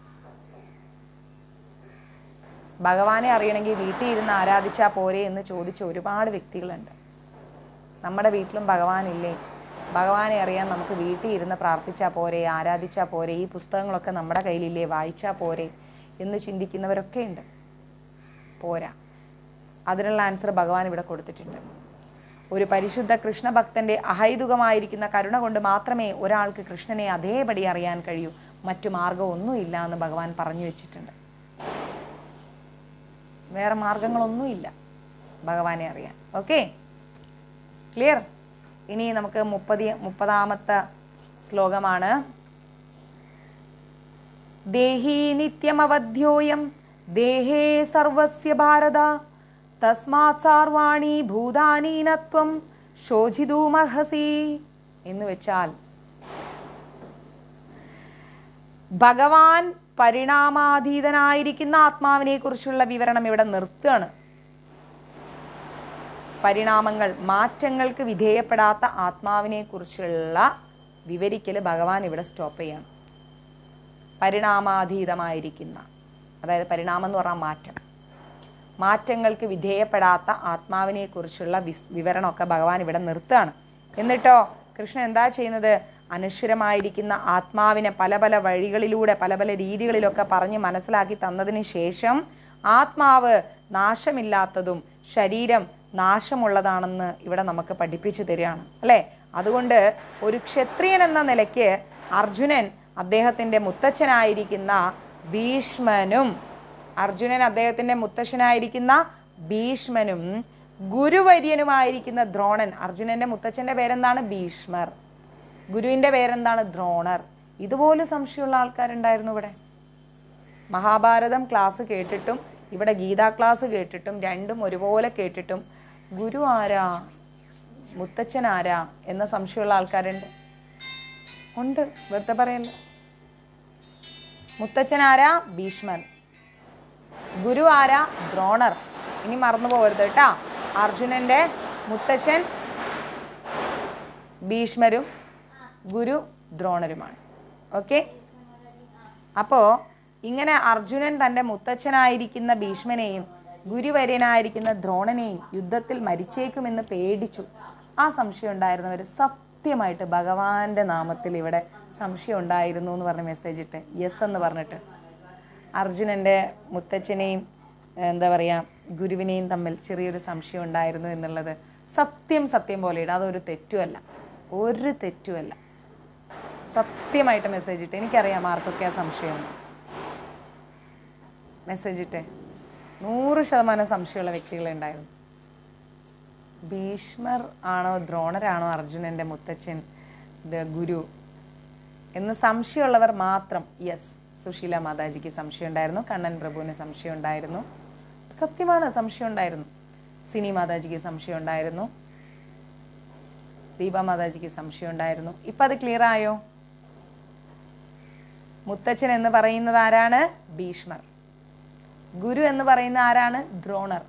ഭഗവാനെ അറിയണമെങ്കിൽ വീട്ടിൽ ഇരുന്ന് ആരാധിച്ചാൽ പോരെ എന്ന് ചോദിച്ച ഒരുപാട് വ്യക്തികളുണ്ട് നമ്മുടെ വീട്ടിലും ഭഗവാനില്ലേ ഭഗവാനെ അറിയാൻ നമുക്ക് വീട്ടിൽ ഇരുന്ന് പ്രാർത്ഥിച്ചാൽ പോരെ ആരാധിച്ചാൽ പോരെ ഈ പുസ്തകങ്ങളൊക്കെ നമ്മുടെ കയ്യിലില്ലേ വായിച്ചാൽ പോരെ എന്ന് ചിന്തിക്കുന്നവരൊക്കെ ഉണ്ട് പോരാ അതിനുള്ള ആൻസർ ഭഗവാൻ ഇവിടെ കൊടുത്തിട്ടുണ്ട് ഒരു പരിശുദ്ധ കൃഷ്ണഭക്തന്റെ അഹൈതുകമായിരിക്കുന്ന കരുണ കൊണ്ട് മാത്രമേ ഒരാൾക്ക് കൃഷ്ണനെ അതേപടി അറിയാൻ കഴിയൂ മറ്റു മാർഗമൊന്നുമില്ല എന്ന് ഭഗവാൻ പറഞ്ഞു വെച്ചിട്ടുണ്ട് വേറെ മാർഗങ്ങളൊന്നുമില്ല ഭഗവാനെ അറിയാൻ ഓക്കെ ക്ലിയർ ഇനി നമുക്ക് മുപ്പതി മുപ്പതാമത്തെ ശ്ലോകമാണ് ദേഹി നിത്യമവധ്യോയം ദേഹേ സർവസ്യ ഭാരത തസ്മാത് സാർവാണി ഭൂതാനീനത്വം ശോചിതൂമർഹസി എന്ന് വെച്ചാൽ ഭഗവാൻ പരിണാമാതീതനായിരിക്കുന്ന ആത്മാവിനെ കുറിച്ചുള്ള വിവരണം ഇവിടെ നിർത്തുകയാണ് പരിണാമങ്ങൾ മാറ്റങ്ങൾക്ക് വിധേയപ്പെടാത്ത ആത്മാവിനെ കുറിച്ചുള്ള വിവരിക്കൽ ഭഗവാൻ ഇവിടെ സ്റ്റോപ്പ് ചെയ്യണം പരിണാമാതീതമായിരിക്കുന്ന അതായത് പരിണാമം എന്ന് പറഞ്ഞാൽ മാറ്റം മാറ്റങ്ങൾക്ക് വിധേയപ്പെടാത്ത ആത്മാവിനെ കുറിച്ചുള്ള വിസ് വിവരണമൊക്കെ ഭഗവാൻ ഇവിടെ നിർത്തുകയാണ് എന്നിട്ടോ കൃഷ്ണൻ എന്താ ചെയ്യുന്നത് അനശ്വരമായിരിക്കുന്ന ആത്മാവിനെ പല പല വഴികളിലൂടെ പല പല രീതികളിലൊക്കെ പറഞ്ഞ് മനസ്സിലാക്കി തന്നതിന് ശേഷം ആത്മാവ് നാശമില്ലാത്തതും ശരീരം നാശമുള്ളതാണെന്ന് ഇവിടെ നമുക്ക് പഠിപ്പിച്ചു തരികയാണ് അല്ലേ അതുകൊണ്ട് ഒരു ക്ഷത്രിയൻ എന്ന നിലയ്ക്ക് അർജുനൻ അദ്ദേഹത്തിന്റെ മുത്തച്ഛനായിരിക്കുന്ന ഭീഷ്മനും അർജുനൻ അദ്ദേഹത്തിന്റെ മുത്തച്ഛനായിരിക്കുന്ന ഭീഷ്മനും ഗുരുവര്യനുമായിരിക്കുന്ന ദ്രോണൻ അർജുനന്റെ മുത്തച്ഛന്റെ പേരെന്താണ് ഭീഷ്മർ ഗുരുവിന്റെ പേരെന്താണ് ദ്രോണർ ഇതുപോലെ സംശയമുള്ള ആൾക്കാരുണ്ടായിരുന്നു ഇവിടെ മഹാഭാരതം ക്ലാസ് കേട്ടിട്ടും ഇവിടെ ഗീതാ ക്ലാസ് കേട്ടിട്ടും രണ്ടും ഒരുപോലെ കേട്ടിട്ടും ഗുരു ആരാ മുത്തച്ഛൻ ആരാ എന്ന സംശയമുള്ള ആൾക്കാരുണ്ട് ഉണ്ട് വെറുതെ പറയല്ല മുത്തച്ഛൻ ആരാ ഭീഷ്മൻ ഗുരു ആരാ ദ്രോണർ ഇനി മറന്നു പോകരുത് കേട്ടാ അർജുനന്റെ മുത്തശ്ശൻ ഭീഷ്മരും ഗുരു ദ്രോണരുമാണ് ഓക്കെ അപ്പോ ഇങ്ങനെ അർജുനൻ തന്റെ മുത്തച്ഛനായിരിക്കുന്ന ഭീഷ്മനെയും ഗുരുവര്യനായിരിക്കുന്ന ദ്രോണനെയും യുദ്ധത്തിൽ മരിച്ചേക്കുമെന്ന് പേടിച്ചു ആ സംശയം ഉണ്ടായിരുന്നവർ സത്യമായിട്ട് ഭഗവാന്റെ നാമത്തിൽ ഇവിടെ സംശയം ഉണ്ടായിരുന്നു എന്ന് പറഞ്ഞ മെസ്സേജ് ഇട്ട് യെസ് എന്ന് പറഞ്ഞിട്ട് അർജുനന്റെ മുത്തച്ഛനെയും എന്താ പറയാ ഗുരുവിനെയും തമ്മിൽ ചെറിയൊരു സംശയം ഉണ്ടായിരുന്നു എന്നുള്ളത് സത്യം സത്യം പോലെ ഇടാം അതൊരു തെറ്റുമല്ല ഒരു തെറ്റുമല്ല സത്യമായിട്ട് മെസ്സേജ് ഇട്ട് എനിക്കറിയാം ആർക്കൊക്കെ ആ സംശയം മെസ്സേജ് ഇട്ടേ നൂറ് ശതമാനം സംശയമുള്ള വ്യക്തികളെ ഉണ്ടായിരുന്നു ഭീഷ്മർ ആണോ ദ്രോണരാണോ അർജുനന്റെ മുത്തച്ഛൻ ഇത് ഗുരു എന്ന് സംശയമുള്ളവർ മാത്രം യെസ് സുശീല മാതാജിക്ക് സംശയം ഉണ്ടായിരുന്നു കണ്ണൻ പ്രഭുവിന് സംശയം ഉണ്ടായിരുന്നു സത്യമാണ് സംശയം ഉണ്ടായിരുന്നു സിനി മാതാജിക്ക് സംശയം ഉണ്ടായിരുന്നു ദീപ മാതാജിക്ക് സംശയം ഉണ്ടായിരുന്നു ഇപ്പൊ അത് ക്ലിയർ ആയോ മുത്തച്ഛൻ എന്ന് പറയുന്നത് ആരാണ് ഭീഷ്മർ ഗുരു എന്ന് പറയുന്ന ആരാണ് ദ്രോണർ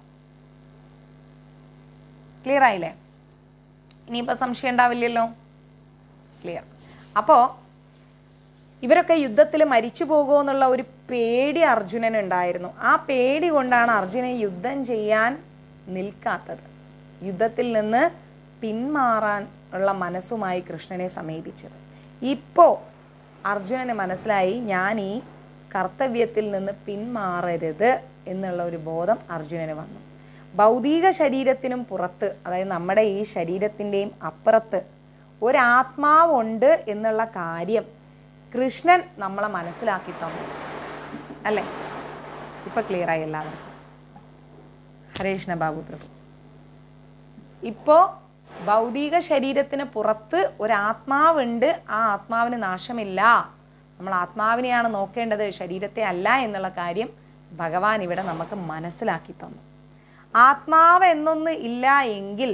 ക്ലിയർ ആയില്ലേ ഇനിയിപ്പോ സംശയം ഉണ്ടാവില്ലല്ലോ ക്ലിയർ അപ്പോ ഇവരൊക്കെ യുദ്ധത്തിൽ മരിച്ചു പോകുമോ എന്നുള്ള ഒരു പേടി അർജുനൻ ഉണ്ടായിരുന്നു ആ പേടി കൊണ്ടാണ് അർജുനൻ യുദ്ധം ചെയ്യാൻ നിൽക്കാത്തത് യുദ്ധത്തിൽ നിന്ന് പിന്മാറാൻ ഉള്ള മനസ്സുമായി കൃഷ്ണനെ സമീപിച്ചത് ഇപ്പോ അർജുനന് മനസ്സിലായി ഞാൻ ഈ കർത്തവ്യത്തിൽ നിന്ന് പിന്മാറരുത് എന്നുള്ള ഒരു ബോധം അർജുനന് വന്നു ഭൗതിക ശരീരത്തിനും പുറത്ത് അതായത് നമ്മുടെ ഈ ശരീരത്തിൻ്റെയും അപ്പുറത്ത് ഒരാത്മാവുണ്ട് എന്നുള്ള കാര്യം കൃഷ്ണൻ നമ്മളെ മനസ്സിലാക്കി തന്നു അല്ലേ ഇപ്പൊ ക്ലിയർ ആയി എല്ലാവർക്കും ഹരേഷ്ണ ബാബു പ്രഭു ഇപ്പോ ഭൗതിക ശരീരത്തിന് പുറത്ത് ഒരാത്മാവുണ്ട് ആ ആത്മാവിന് നാശമില്ല നമ്മൾ ആത്മാവിനെയാണ് നോക്കേണ്ടത് ശരീരത്തെ അല്ല എന്നുള്ള കാര്യം ഭഗവാൻ ഇവിടെ നമുക്ക് മനസ്സിലാക്കി തന്നു ആത്മാവ് എന്നൊന്ന് ഇല്ല എങ്കിൽ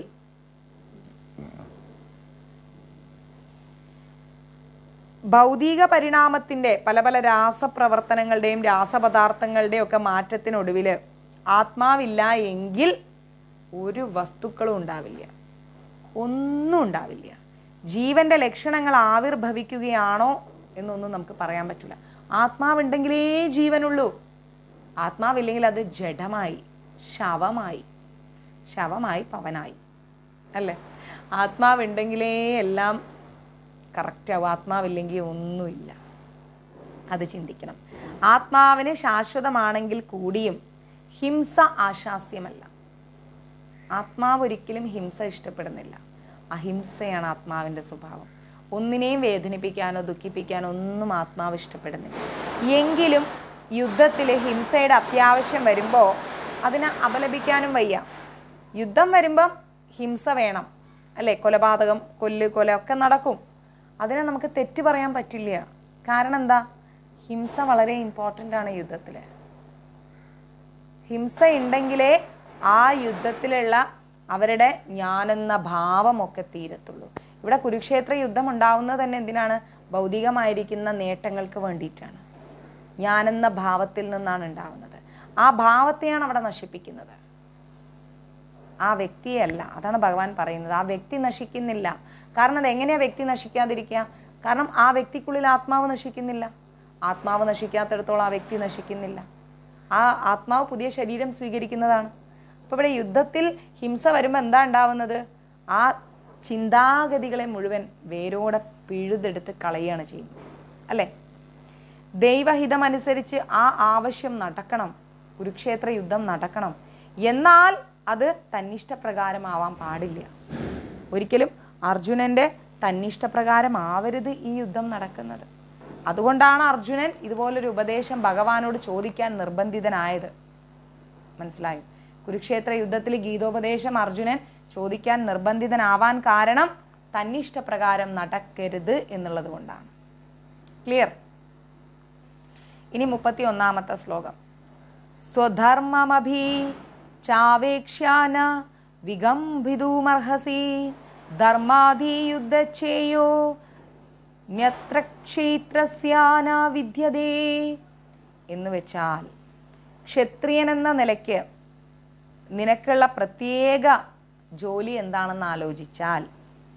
ഭൗതിക പരിണാമത്തിന്റെ പല പല രാസപ്രവർത്തനങ്ങളുടെയും രാസപദാർത്ഥങ്ങളുടെയും ഒക്കെ മാറ്റത്തിനൊടുവിൽ ആത്മാവില്ല എങ്കിൽ ഒരു വസ്തുക്കളും ഉണ്ടാവില്ല ഒന്നും ഉണ്ടാവില്ല ജീവന്റെ ലക്ഷണങ്ങൾ ആവിർഭവിക്കുകയാണോ എന്നൊന്നും നമുക്ക് പറയാൻ പറ്റില്ല ആത്മാവുണ്ടെങ്കിലേ ജീവനുള്ളൂ ആത്മാവില്ലെങ്കിൽ അത് ജഡമായി ശവമായി ശവമായി പവനായി അല്ലേ ആത്മാവുണ്ടെങ്കിലേ എല്ലാം കറക്റ്റ് ആവും ആത്മാവില്ലെങ്കിൽ ഒന്നുമില്ല അത് ചിന്തിക്കണം ആത്മാവിന് ശാശ്വതമാണെങ്കിൽ കൂടിയും ഹിംസ ആശാസ്യമല്ല ആത്മാവ് ഒരിക്കലും ഹിംസ ഇഷ്ടപ്പെടുന്നില്ല അഹിംസയാണ് ആത്മാവിന്റെ സ്വഭാവം ഒന്നിനെയും വേദനിപ്പിക്കാനോ ദുഃഖിപ്പിക്കാനോ ഒന്നും ആത്മാവ് ഇഷ്ടപ്പെടുന്നില്ല എങ്കിലും യുദ്ധത്തിൽ ഹിംസയുടെ അത്യാവശ്യം വരുമ്പോൾ അതിനെ അപലപിക്കാനും വയ്യ യുദ്ധം വരുമ്പം ഹിംസ വേണം അല്ലെ കൊലപാതകം കൊല്ല് കൊല ഒക്കെ നടക്കും അതിനെ നമുക്ക് തെറ്റ് പറയാൻ പറ്റില്ല കാരണം എന്താ ഹിംസ വളരെ ഇമ്പോർട്ടൻ്റ് ആണ് യുദ്ധത്തിൽ ഹിംസ ഉണ്ടെങ്കിലേ ആ യുദ്ധത്തിലുള്ള അവരുടെ ഞാനെന്ന ഭാവമൊക്കെ തീരത്തുള്ളൂ ഇവിടെ കുരുക്ഷേത്ര യുദ്ധം ഉണ്ടാവുന്നത് തന്നെ എന്തിനാണ് ഭൗതികമായിരിക്കുന്ന നേട്ടങ്ങൾക്ക് വേണ്ടിയിട്ടാണ് ഞാനെന്ന ഭാവത്തിൽ നിന്നാണ് ഉണ്ടാവുന്നത് ആ ഭാവത്തെയാണ് അവിടെ നശിപ്പിക്കുന്നത് ആ വ്യക്തിയല്ല അതാണ് ഭഗവാൻ പറയുന്നത് ആ വ്യക്തി നശിക്കുന്നില്ല കാരണം അത് എങ്ങനെയാ വ്യക്തി നശിക്കാതിരിക്കുക കാരണം ആ വ്യക്തിക്കുള്ളിൽ ആത്മാവ് നശിക്കുന്നില്ല ആത്മാവ് നശിക്കാത്തിടത്തോളം ആ വ്യക്തി നശിക്കുന്നില്ല ആ ആത്മാവ് പുതിയ ശരീരം സ്വീകരിക്കുന്നതാണ് അപ്പൊ ഇവിടെ യുദ്ധത്തിൽ ഹിംസ വരുമ്പോൾ എന്താ ഉണ്ടാവുന്നത് ആ ചിന്താഗതികളെ മുഴുവൻ വേരോടെ പിഴുതെടുത്ത് കളയുകയാണ് ചെയ്യുന്നത് അല്ലേ ദൈവഹിതമനുസരിച്ച് ആ ആവശ്യം നടക്കണം കുരുക്ഷേത്ര യുദ്ധം നടക്കണം എന്നാൽ അത് തന്നിഷ്ടപ്രകാരമാവാൻ പാടില്ല ഒരിക്കലും അർജുനന്റെ തന്നിഷ്ടപ്രകാരം ആവരുത് ഈ യുദ്ധം നടക്കുന്നത് അതുകൊണ്ടാണ് അർജുനൻ ഇതുപോലൊരു ഉപദേശം ഭഗവാനോട് ചോദിക്കാൻ നിർബന്ധിതനായത് മനസ്സിലായോ കുരുക്ഷേത്ര യുദ്ധത്തിൽ ഗീതോപദേശം അർജുനൻ ചോദിക്കാൻ നിർബന്ധിതനാവാൻ കാരണം തന്നിഷ്ടപ്രകാരം നടക്കരുത് എന്നുള്ളത് കൊണ്ടാണ് ക്ലിയർ ഇനി മുപ്പത്തി ഒന്നാമത്തെ ശ്ലോകം സ്വധർമ്മമഭി ചാവേക്ഷ്യാന വിഗംഭിതൂമർഹസി ധർമാധിയുദ്ധച്ചേയോ ന്യത്ര ക്ഷേത്രസ്യാന വിദ്യതേ എന്ന് വെച്ചാൽ ക്ഷത്രിയൻ എന്ന നിലയ്ക്ക് നിനക്കുള്ള പ്രത്യേക ജോലി എന്താണെന്ന് ആലോചിച്ചാൽ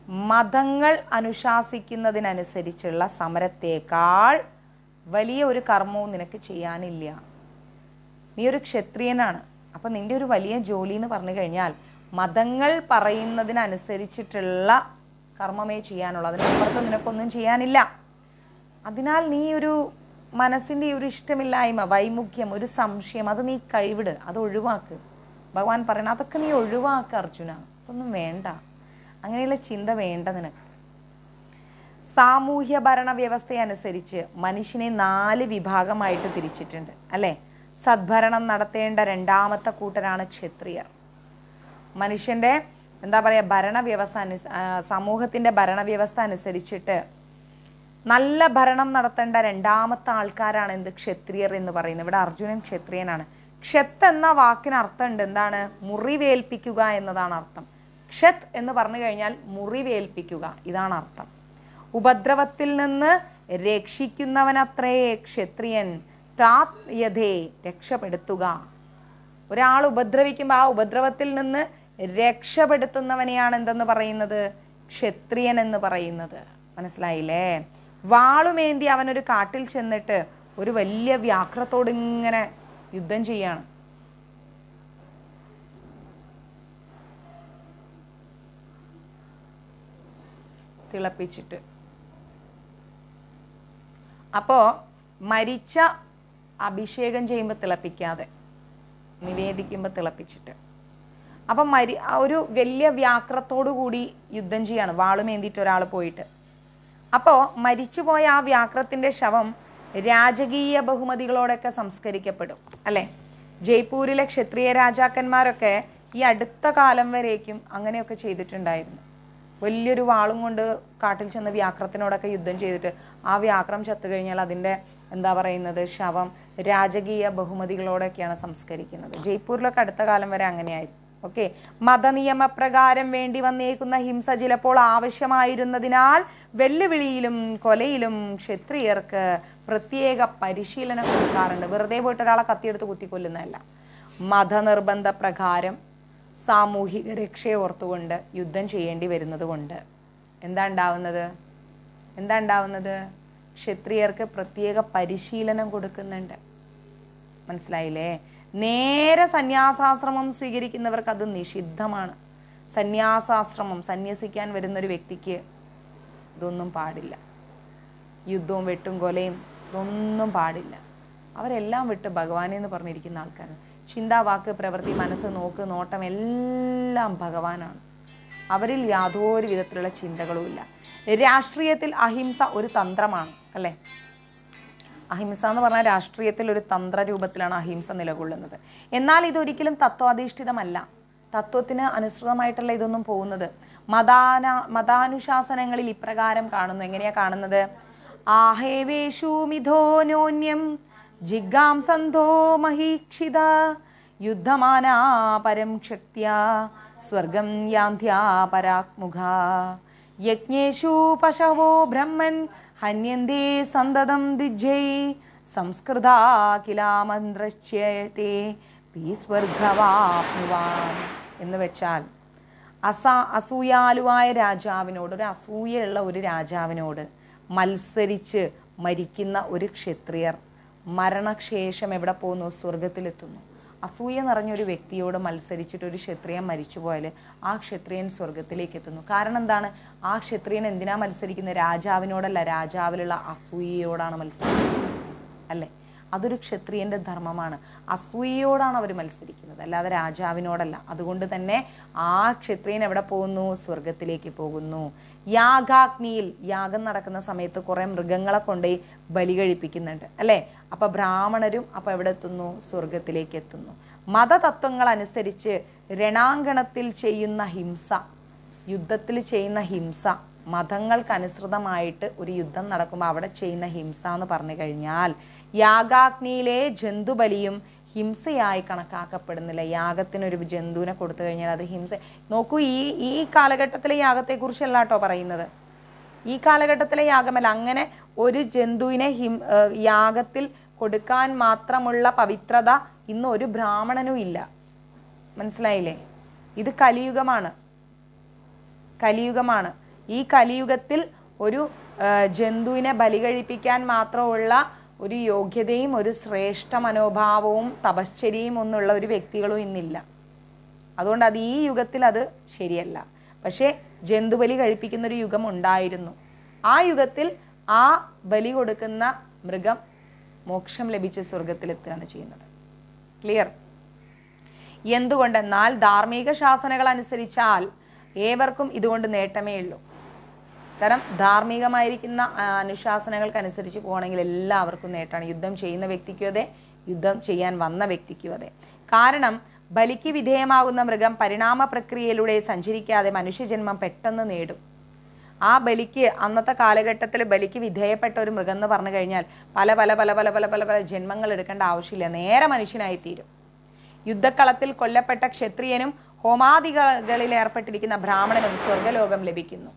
മതങ്ങൾ അനുശാസിക്കുന്നതിനനുസരിച്ചുള്ള സമരത്തേക്കാൾ വലിയ ഒരു കർമ്മവും നിനക്ക് ചെയ്യാനില്ല നീ ഒരു ക്ഷത്രിയനാണ് അപ്പം നിന്റെ ഒരു വലിയ ജോലി എന്ന് പറഞ്ഞു കഴിഞ്ഞാൽ മതങ്ങൾ പറയുന്നതിനനുസരിച്ചിട്ടുള്ള കർമ്മമേ ചെയ്യാനുള്ളൂ അതിനപ്പുറത്ത് നിനക്കൊന്നും ചെയ്യാനില്ല അതിനാൽ നീ ഒരു മനസ്സിൻ്റെ ഒരു ഇഷ്ടമില്ലായ്മ വൈമുഖ്യം ഒരു സംശയം അത് നീ കഴിവിട് അത് ഒഴിവാക്ക് ഭഗവാൻ പറയണ അതൊക്കെ നീ ഒഴിവാക്ക് അർജുന അതൊന്നും വേണ്ട അങ്ങനെയുള്ള ചിന്ത വേണ്ട നിനക്ക് സാമൂഹ്യ ഭരണ വ്യവസ്ഥയനുസരിച്ച് മനുഷ്യനെ നാല് വിഭാഗമായിട്ട് തിരിച്ചിട്ടുണ്ട് അല്ലെ സദ്ഭരണം നടത്തേണ്ട രണ്ടാമത്തെ കൂട്ടരാണ് ക്ഷത്രിയർ മനുഷ്യന്റെ എന്താ പറയുക ഭരണവ്യവസ്ഥ അനു ആ, സമൂഹത്തിന്റെ ഭരണവ്യവസ്ഥ അനുസരിച്ചിട്ട് നല്ല ഭരണം നടത്തേണ്ട രണ്ടാമത്തെ ആൾക്കാരാണ് എന്ത് ക്ഷത്രിയർ എന്ന് പറയുന്നത് ഇവിടെ അർജുനൻ ക്ഷത്രിയനാണ് ക്ഷത്ത് എന്ന വാക്കിന് അർത്ഥമുണ്ട് എന്താണ് മുറിവേൽപ്പിക്കുക എന്നതാണ് അർത്ഥം ക്ഷത് എന്ന് പറഞ്ഞു കഴിഞ്ഞാൽ മുറിവേൽപ്പിക്കുക ഇതാണ് അർത്ഥം ഉപദ്രവത്തിൽ നിന്ന് രക്ഷിക്കുന്നവനത്രേ ക്ഷത്രിയൻ താത് യഥേ രക്ഷപ്പെടുത്തുക ഒരാൾ ഉപദ്രവിക്കുമ്പോൾ ആ ഉപദ്രവത്തിൽ നിന്ന് രക്ഷപ്പെടുത്തുന്നവനെയാണ് എന്തെന്ന് പറയുന്നത് ക്ഷത്രിയൻ എന്ന് പറയുന്നത് മനസ്സിലായില്ലേ വാളുമേന്തി അവനൊരു കാട്ടിൽ ചെന്നിട്ട് ഒരു വലിയ വ്യാഘ്രത്തോട് ഇങ്ങനെ യുദ്ധം ചെയ്യാണ് തിളപ്പിച്ചിട്ട് അപ്പോ മരിച്ച അഭിഷേകം ചെയ്യുമ്പോൾ തിളപ്പിക്കാതെ നിവേദിക്കുമ്പോൾ തിളപ്പിച്ചിട്ട് അപ്പം മരി ആ ഒരു വലിയ വ്യാക്രത്തോടു കൂടി യുദ്ധം ചെയ്യാണ് വാളുമേന്തിയിട്ട് ഒരാൾ പോയിട്ട് അപ്പോൾ മരിച്ചുപോയ ആ വ്യാക്രത്തിന്റെ ശവം രാജകീയ ബഹുമതികളോടൊക്കെ സംസ്കരിക്കപ്പെടും അല്ലെ ജയ്പൂരിലെ ക്ഷത്രിയ രാജാക്കന്മാരൊക്കെ ഈ അടുത്ത കാലം വരേക്കും അങ്ങനെയൊക്കെ ചെയ്തിട്ടുണ്ടായിരുന്നു വലിയൊരു വാളും കൊണ്ട് കാട്ടിൽ ചെന്ന് വ്യാക്രത്തിനോടൊക്കെ യുദ്ധം ചെയ്തിട്ട് ആ വ്യാക്രം ചത്തു കഴിഞ്ഞാൽ അതിൻ്റെ എന്താ പറയുന്നത് ശവം രാജകീയ ബഹുമതികളോടൊക്കെയാണ് സംസ്കരിക്കുന്നത് ജയ്പൂരിലൊക്കെ അടുത്ത കാലം വരെ അങ്ങനെയായിരുന്നു ഓക്കെ മതനിയമപ്രകാരം വേണ്ടി വന്നേക്കുന്ന ഹിംസ ചിലപ്പോൾ ആവശ്യമായിരുന്നതിനാൽ വെല്ലുവിളിയിലും കൊലയിലും ക്ഷത്രിയർക്ക് പ്രത്യേക പരിശീലനം കൊടുക്കാറുണ്ട് വെറുതെ പോയിട്ട് ഒരാളെ കത്തിയെടുത്ത് കുത്തിക്കൊല്ലുന്നതല്ല മതനിർബന്ധ പ്രകാരം സാമൂഹിക രക്ഷയെ ഓർത്തുകൊണ്ട് യുദ്ധം ചെയ്യേണ്ടി വരുന്നത് കൊണ്ട് എന്താ ഉണ്ടാവുന്നത് എന്താ ഉണ്ടാവുന്നത് ക്ഷത്രിയർക്ക് പ്രത്യേക പരിശീലനം കൊടുക്കുന്നുണ്ട് മനസ്സിലായില്ലേ നേരെ സന്യാസാശ്രമം സ്വീകരിക്കുന്നവർക്ക് അത് നിഷിദ്ധമാണ് സന്യാസാശ്രമം സന്യസിക്കാൻ വരുന്ന ഒരു വ്യക്തിക്ക് ഇതൊന്നും പാടില്ല യുദ്ധവും വെട്ടും കൊലയും ഇതൊന്നും പാടില്ല അവരെല്ലാം വിട്ട് ഭഗവാനെ എന്ന് പറഞ്ഞിരിക്കുന്ന ആൾക്കാരാണ് ചിന്ത വാക്ക് പ്രവൃത്തി മനസ്സ് നോക്ക് നോട്ടം എല്ലാം ഭഗവാനാണ് അവരിൽ യാതൊരു വിധത്തിലുള്ള ചിന്തകളുമില്ല രാഷ്ട്രീയത്തിൽ അഹിംസ ഒരു തന്ത്രമാണ് അല്ലേ അഹിംസ എന്ന് പറഞ്ഞാൽ രാഷ്ട്രീയത്തിൽ ഒരു തന്ത്രരൂപത്തിലാണ് അഹിംസ നിലകൊള്ളുന്നത് എന്നാൽ ഇതൊരിക്കലും തത്വാധിഷ്ഠിതമല്ല തത്വത്തിന് അനുസൃതമായിട്ടല്ല ഇതൊന്നും പോകുന്നത് മതാന മതാനുശാസനങ്ങളിൽ ഇപ്രകാരം കാണുന്നു എങ്ങനെയാ കാണുന്നത് ആഹേവേഷു മിഥോനോന്യം ജിഗാംസന്ധോ മഹീക്ഷിത യുദ്ധമാനാ പരം ശക്തിയ സ്വർഗം യാന്ധ്യാ പരാക്മുഖ യജ്ഞേഷു പശവോ ബ്രഹ്മൻ ഹന്യന്തേ സന്തതം ദ്വിജൈ സംസ്കൃത കിലാമന്ത്രശ്ചേതേ പീസ്വർഗവാപ്നുവാൻ എന്ന് വെച്ചാൽ അസ അസൂയാലുവായ രാജാവിനോട് ഒരു അസൂയുള്ള ഒരു രാജാവിനോട് മത്സരിച്ച് മരിക്കുന്ന ഒരു ക്ഷത്രിയർ മരണശേഷം എവിടെ പോകുന്നു സ്വർഗത്തിലെത്തുന്നു അസൂയ നിറഞ്ഞൊരു വ്യക്തിയോട് മത്സരിച്ചിട്ട് ഒരു ക്ഷത്രിയൻ മരിച്ചു പോയാൽ ആ ക്ഷത്രിയൻ സ്വർഗത്തിലേക്ക് എത്തുന്നു കാരണം എന്താണ് ആ ക്ഷത്രിയൻ എന്തിനാ മത്സരിക്കുന്നത് രാജാവിനോടല്ല രാജാവിലുള്ള അസൂയയോടാണ് മത്സരിക്കുന്നത് അല്ലേ അതൊരു ക്ഷത്രിയന്റെ ധർമ്മമാണ് അസൂയയോടാണ് അവർ മത്സരിക്കുന്നത് അല്ലാതെ രാജാവിനോടല്ല അതുകൊണ്ട് തന്നെ ആ ക്ഷത്രിയൻ എവിടെ പോകുന്നു സ്വർഗത്തിലേക്ക് പോകുന്നു യാഗാഗ്നിയിൽ യാഗം നടക്കുന്ന സമയത്ത് കുറെ മൃഗങ്ങളെ കൊണ്ടുപോയി ബലി കഴിപ്പിക്കുന്നുണ്ട് അല്ലേ അപ്പൊ ബ്രാഹ്മണരും അപ്പൊ എവിടെ എത്തുന്നു സ്വർഗത്തിലേക്ക് എത്തുന്നു മതതത്വങ്ങൾ അനുസരിച്ച് രണാങ്കണത്തിൽ ചെയ്യുന്ന ഹിംസ യുദ്ധത്തിൽ ചെയ്യുന്ന ഹിംസ മതങ്ങൾക്ക് അനുസൃതമായിട്ട് ഒരു യുദ്ധം നടക്കുമ്പോൾ അവിടെ ചെയ്യുന്ന ഹിംസ എന്ന് പറഞ്ഞു കഴിഞ്ഞാൽ യാഗാഗ്നിയിലെ ജന്തുബലിയും ഹിംസയായി കണക്കാക്കപ്പെടുന്നില്ല യാഗത്തിന് ഒരു ജന്തുവിനെ കൊടുത്തു കഴിഞ്ഞാൽ അത് ഹിംസ നോക്കൂ ഈ ഈ കാലഘട്ടത്തിലെ യാഗത്തെക്കുറിച്ചല്ല കേട്ടോ പറയുന്നത് ഈ കാലഘട്ടത്തിലെ യാഗമല്ല അങ്ങനെ ഒരു ജന്തുവിനെ ഹിം ഏഹ് യാഗത്തിൽ കൊടുക്കാൻ മാത്രമുള്ള പവിത്രത ഇന്ന് ഒരു ബ്രാഹ്മണനും ഇല്ല മനസ്സിലായില്ലേ ഇത് കലിയുഗമാണ് കലിയുഗമാണ് ഈ കലിയുഗത്തിൽ ഒരു ആ, ജന്തുവിനെ ബലി കഴിപ്പിക്കാൻ മാത്രമുള്ള ഒരു യോഗ്യതയും ഒരു ശ്രേഷ്ഠ മനോഭാവവും തപശ്ചര്യയും ഒന്നുള്ള ഒരു വ്യക്തികളും ഇന്നില്ല അതുകൊണ്ട് അത് ഈ യുഗത്തിൽ അത് ശരിയല്ല പക്ഷേ ജന്തുബലി കഴിപ്പിക്കുന്ന ഒരു യുഗം ഉണ്ടായിരുന്നു ആ യുഗത്തിൽ ആ ബലി കൊടുക്കുന്ന മൃഗം മോക്ഷം ലഭിച്ച് സ്വർഗത്തിലെത്തുകയാണ് ചെയ്യുന്നത് ക്ലിയർ എന്തുകൊണ്ടെന്നാൽ ധാർമ്മിക ശാസനകൾ അനുസരിച്ചാൽ ഏവർക്കും ഇതുകൊണ്ട് നേട്ടമേ ഉള്ളൂ കാരണം ധാർമ്മികമായിരിക്കുന്ന ആ, അനുശാസനകൾക്കനുസരിച്ച് പോകണമെങ്കിൽ എല്ലാവർക്കും നേട്ടമാണ് യുദ്ധം ചെയ്യുന്ന വ്യക്തിക്കും അതെ യുദ്ധം ചെയ്യാൻ വന്ന വ്യക്തിക്കും അതെ കാരണം ബലിക്ക് വിധേയമാകുന്ന മൃഗം പരിണാമ പ്രക്രിയയിലൂടെ സഞ്ചരിക്കാതെ മനുഷ്യജന്മം പെട്ടെന്ന് നേടും ആ ബലിക്ക് അന്നത്തെ കാലഘട്ടത്തിൽ ബലിക്ക് വിധേയപ്പെട്ട ഒരു മൃഗം എന്ന് പറഞ്ഞു കഴിഞ്ഞാൽ പല പല പല പല പല പല പല ജന്മങ്ങൾ എടുക്കേണ്ട ആവശ്യമില്ല നേരെ മനുഷ്യനായി തീരും യുദ്ധക്കളത്തിൽ കൊല്ലപ്പെട്ട ക്ഷത്രിയനും ഹോമാദികളിൽ ഏർപ്പെട്ടിരിക്കുന്ന ബ്രാഹ്മണനും സ്വർഗലോകം ലഭിക്കുന്നു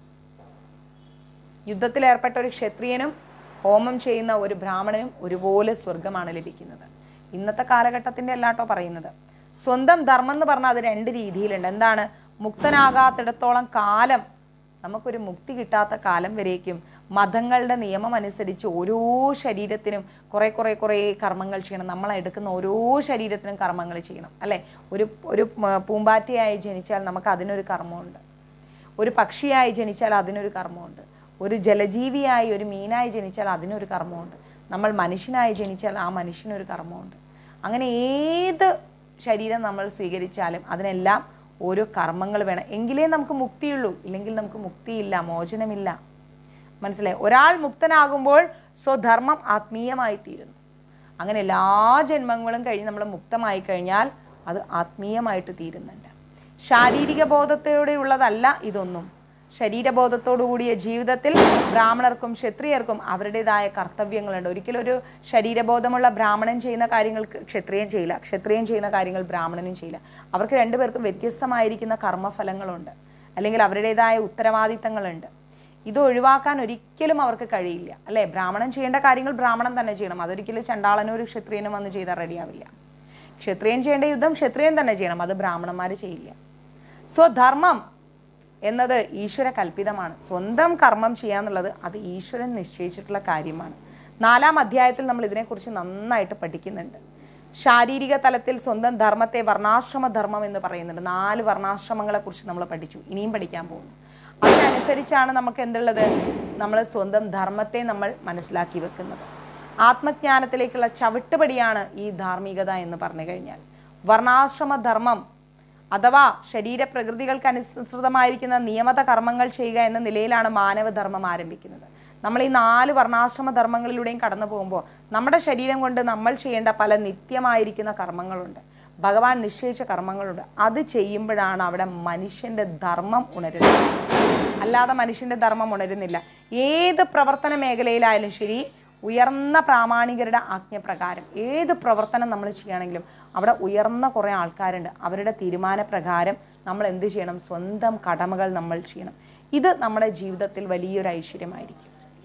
യുദ്ധത്തിൽ ഏർപ്പെട്ട ഒരു ക്ഷത്രിയനും ഹോമം ചെയ്യുന്ന ഒരു ബ്രാഹ്മണനും ഒരുപോലെ സ്വർഗമാണ് ലഭിക്കുന്നത് ഇന്നത്തെ കാലഘട്ടത്തിന്റെ അല്ലാട്ടോ പറയുന്നത് സ്വന്തം ധർമ്മം എന്ന് പറഞ്ഞാൽ അത് രണ്ട് രീതിയിലുണ്ട് എന്താണ് മുക്തനാകാത്തിടത്തോളം കാലം നമുക്കൊരു മുക്തി കിട്ടാത്ത കാലം വരേക്കും മതങ്ങളുടെ നിയമം അനുസരിച്ച് ഓരോ ശരീരത്തിനും കുറെ കുറെ കുറെ കർമ്മങ്ങൾ ചെയ്യണം നമ്മൾ എടുക്കുന്ന ഓരോ ശരീരത്തിനും കർമ്മങ്ങൾ ചെയ്യണം അല്ലെ ഒരു ഒരു മ- പൂമ്പാറ്റയായി ജനിച്ചാൽ നമുക്ക് അതിനൊരു കർമ്മമുണ്ട് ഒരു പക്ഷിയായി ജനിച്ചാൽ അതിനൊരു കർമ്മമുണ്ട് ഒരു ജലജീവിയായി ഒരു മീനായി ജനിച്ചാൽ അതിനൊരു കർമ്മമുണ്ട് നമ്മൾ മനുഷ്യനായി ജനിച്ചാൽ ആ മനുഷ്യനൊരു കർമ്മമുണ്ട് അങ്ങനെ ഏത് ശരീരം നമ്മൾ സ്വീകരിച്ചാലും അതിനെല്ലാം ഓരോ കർമ്മങ്ങൾ വേണം എങ്കിലേ നമുക്ക് മുക്തിയുള്ളൂ ഇല്ലെങ്കിൽ നമുക്ക് മുക്തിയില്ല മോചനമില്ല മനസ്സിലായി ഒരാൾ മുക്തനാകുമ്പോൾ സ്വധർമ്മം ആത്മീയമായി തീരുന്നു അങ്ങനെ എല്ലാ ജന്മങ്ങളും കഴിഞ്ഞ് നമ്മൾ മുക്തമായി കഴിഞ്ഞാൽ അത് ആത്മീയമായിട്ട് തീരുന്നുണ്ട് ശാരീരിക ബോധത്തോടെയുള്ളതല്ല ഇതൊന്നും ശരീരബോധത്തോടു കൂടിയ ജീവിതത്തിൽ ബ്രാഹ്മണർക്കും ക്ഷത്രിയർക്കും അവരുടേതായ കർത്തവ്യങ്ങളുണ്ട് ഒരിക്കലും ഒരു ശരീരബോധമുള്ള ബ്രാഹ്മണൻ ചെയ്യുന്ന കാര്യങ്ങൾ ക്ഷത്രിയൻ ചെയ്യില്ല ക്ഷത്രിയൻ ചെയ്യുന്ന കാര്യങ്ങൾ ബ്രാഹ്മണനും ചെയ്യില്ല അവർക്ക് രണ്ടുപേർക്കും വ്യത്യസ്തമായിരിക്കുന്ന കർമ്മഫലങ്ങളുണ്ട് അല്ലെങ്കിൽ അവരുടേതായ ഉത്തരവാദിത്തങ്ങളുണ്ട് ഇത് ഒഴിവാക്കാൻ ഒരിക്കലും അവർക്ക് കഴിയില്ല അല്ലെ ബ്രാഹ്മണൻ ചെയ്യേണ്ട കാര്യങ്ങൾ ബ്രാഹ്മണൻ തന്നെ ചെയ്യണം അതൊരിക്കലും ചണ്ടാളനും ഒരു ക്ഷത്രിയനും വന്ന് ചെയ്താൽ റെഡിയാവില്ല ക്ഷത്രിയൻ ചെയ്യേണ്ട യുദ്ധം ക്ഷത്രിയൻ തന്നെ ചെയ്യണം അത് ബ്രാഹ്മണന്മാർ ചെയ്യില്ല സ്വധർമ്മം എന്നത് ഈശ്വര കൽപ്പിതമാണ് സ്വന്തം കർമ്മം ചെയ്യാന്നുള്ളത് അത് ഈശ്വരൻ നിശ്ചയിച്ചിട്ടുള്ള കാര്യമാണ് നാലാം അധ്യായത്തിൽ നമ്മൾ ഇതിനെക്കുറിച്ച് നന്നായിട്ട് പഠിക്കുന്നുണ്ട് ശാരീരിക തലത്തിൽ സ്വന്തം ധർമ്മത്തെ വർണ്ണാശ്രമ ധർമ്മം എന്ന് പറയുന്നുണ്ട് നാല് വർണ്ണാശ്രമങ്ങളെ കുറിച്ച് നമ്മൾ പഠിച്ചു ഇനിയും പഠിക്കാൻ പോകുന്നു അതിനനുസരിച്ചാണ് നമുക്ക് എന്തുള്ളത് നമ്മൾ സ്വന്തം ധർമ്മത്തെ നമ്മൾ മനസ്സിലാക്കി വെക്കുന്നത് ആത്മജ്ഞാനത്തിലേക്കുള്ള ചവിട്ടുപടിയാണ് ഈ ധാർമ്മികത എന്ന് പറഞ്ഞു കഴിഞ്ഞാൽ വർണ്ണാശ്രമ ധർമ്മം അഥവാ ശരീര പ്രകൃതികൾക്ക് അനുസൃതമായിരിക്കുന്ന നിയമത കർമ്മങ്ങൾ ചെയ്യുക എന്ന നിലയിലാണ് മാനവധർമ്മം ആരംഭിക്കുന്നത് നമ്മൾ ഈ നാല് വർണ്ണാശ്രമ ധർമ്മങ്ങളിലൂടെയും കടന്നു പോകുമ്പോൾ നമ്മുടെ ശരീരം കൊണ്ട് നമ്മൾ ചെയ്യേണ്ട പല നിത്യമായിരിക്കുന്ന കർമ്മങ്ങളുണ്ട് ഭഗവാൻ നിശ്ചയിച്ച കർമ്മങ്ങളുണ്ട് അത് ചെയ്യുമ്പോഴാണ് അവിടെ മനുഷ്യന്റെ ധർമ്മം ഉണരുന്നത് അല്ലാതെ മനുഷ്യന്റെ ധർമ്മം ഉണരുന്നില്ല ഏത് പ്രവർത്തന മേഖലയിലായാലും ശരി ഉയർന്ന പ്രാമാണികരുടെ ആജ്ഞപ്രകാരം ഏത് പ്രവർത്തനം നമ്മൾ ചെയ്യുകയാണെങ്കിലും അവിടെ ഉയർന്ന കുറേ ആൾക്കാരുണ്ട് അവരുടെ തീരുമാനപ്രകാരം നമ്മൾ എന്ത് ചെയ്യണം സ്വന്തം കടമകൾ നമ്മൾ ചെയ്യണം ഇത് നമ്മുടെ ജീവിതത്തിൽ വലിയൊരു ഐശ്വര്യമായിരിക്കും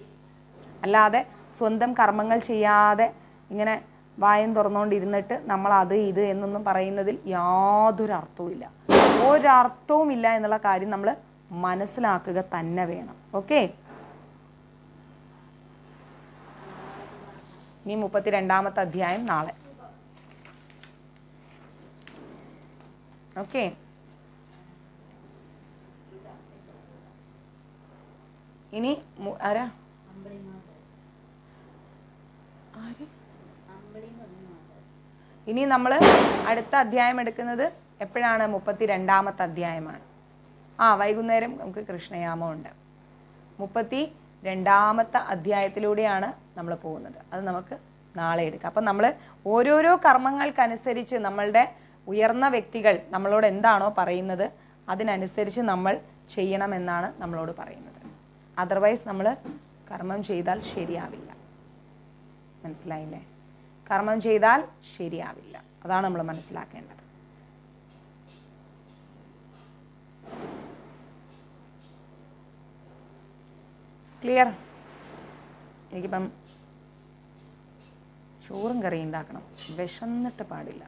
അല്ലാതെ സ്വന്തം കർമ്മങ്ങൾ ചെയ്യാതെ ഇങ്ങനെ വായം തുറന്നുകൊണ്ടിരുന്നിട്ട് നമ്മൾ അത് ഇത് എന്നൊന്നും പറയുന്നതിൽ യാതൊരു അർത്ഥവുമില്ല ഒരർത്ഥവും ഇല്ല എന്നുള്ള കാര്യം നമ്മൾ മനസ്സിലാക്കുക തന്നെ വേണം ഓക്കെ ഇനി മുപ്പത്തിരണ്ടാമത്തെ അധ്യായം നാളെ ഓക്കെ ഇനി മു- ആരാ ആര് ഇനി നമ്മൾ അടുത്ത അധ്യായം എടുക്കുന്നത് എപ്പോഴാണ് മുപ്പത്തി രണ്ടാമത്തെ അധ്യായമാണ് ആ വൈകുന്നേരം നമുക്ക് കൃഷ്ണയാമം ഉണ്ട് മുപ്പത്തി രണ്ടാമത്തെ അധ്യായത്തിലൂടെയാണ് നമ്മൾ പോകുന്നത് അത് നമുക്ക് നാളെ എടുക്കാം അപ്പം നമ്മൾ ഓരോരോ കർമ്മങ്ങൾക്കനുസരിച്ച് നമ്മളുടെ ഉയർന്ന വ്യക്തികൾ നമ്മളോട് എന്താണോ പറയുന്നത് അതിനനുസരിച്ച് നമ്മൾ ചെയ്യണമെന്നാണ് നമ്മളോട് പറയുന്നത് അതർവൈസ് നമ്മൾ കർമ്മം ചെയ്താൽ ശരിയാവില്ല മനസ്സിലായില്ലേ കർമ്മം ചെയ്താൽ ശരിയാവില്ല അതാണ് നമ്മൾ മനസ്സിലാക്കേണ്ടത് ക്ലിയർ എനിക്കിപ്പം ചോറും കറിയും ഉണ്ടാക്കണം വിശന്നിട്ട് പാടില്ല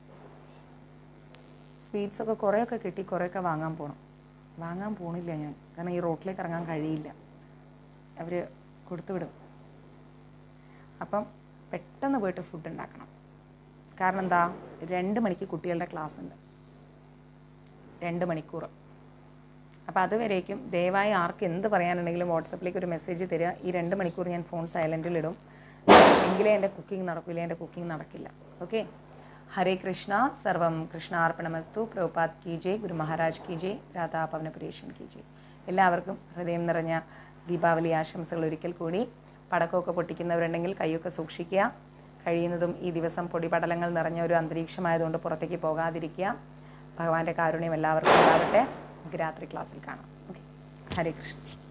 സ്വീറ്റ്സ് ഒക്കെ കുറേയൊക്കെ കിട്ടി കുറേയൊക്കെ വാങ്ങാൻ പോകണം വാങ്ങാൻ പോണില്ല ഞാൻ കാരണം ഈ റോട്ടിലേക്ക് ഇറങ്ങാൻ കഴിയില്ല അവർ കൊടുത്തുവിടും അപ്പം പെട്ടെന്ന് പോയിട്ട് ഫുഡ് ഉണ്ടാക്കണം കാരണം എന്താ രണ്ട് മണിക്ക് കുട്ടികളുടെ ക്ലാസ് ഉണ്ട് രണ്ട് മണിക്കൂർ അപ്പോൾ അതുവരേക്കും ദയവായി ആർക്ക് എന്ത് പറയാനുണ്ടെങ്കിലും വാട്സപ്പിലേക്ക് ഒരു മെസ്സേജ് തരിക ഈ രണ്ട് മണിക്കൂർ ഞാൻ ഫോൺ സൈലൻറ്റിലിടും എങ്കിലേ എൻ്റെ കുക്കിംഗ് നടക്കില്ല എൻ്റെ കുക്കിംഗ് നടക്കില്ല ഓക്കെ ഹരേ കൃഷ്ണ സർവം കൃഷ്ണാർപ്പണമസ്തു പ്രഭുപാത് കി ജയ് ഗുരു മഹാരാജ് കി ജയ് രാധാ പവനപുരേഷൻ കി ജയ് എല്ലാവർക്കും ഹൃദയം നിറഞ്ഞ ദീപാവലി ആശംസകൾ ഒരിക്കൽ കൂടി പടക്കമൊക്കെ പൊട്ടിക്കുന്നവരുണ്ടെങ്കിൽ കൈയൊക്കെ സൂക്ഷിക്കുക കഴിയുന്നതും ഈ ദിവസം പൊടിപടലങ്ങൾ നിറഞ്ഞ ഒരു അന്തരീക്ഷമായതുകൊണ്ട് പുറത്തേക്ക് പോകാതിരിക്കുക ഭഗവാന്റെ കാരുണ്യം എല്ലാവർക്കും ഉണ്ടാവട്ടെ നമുക്ക് രാത്രി ക്ലാസ്സിൽ കാണാം ഓക്കെ ഹരേ കൃഷ്ണ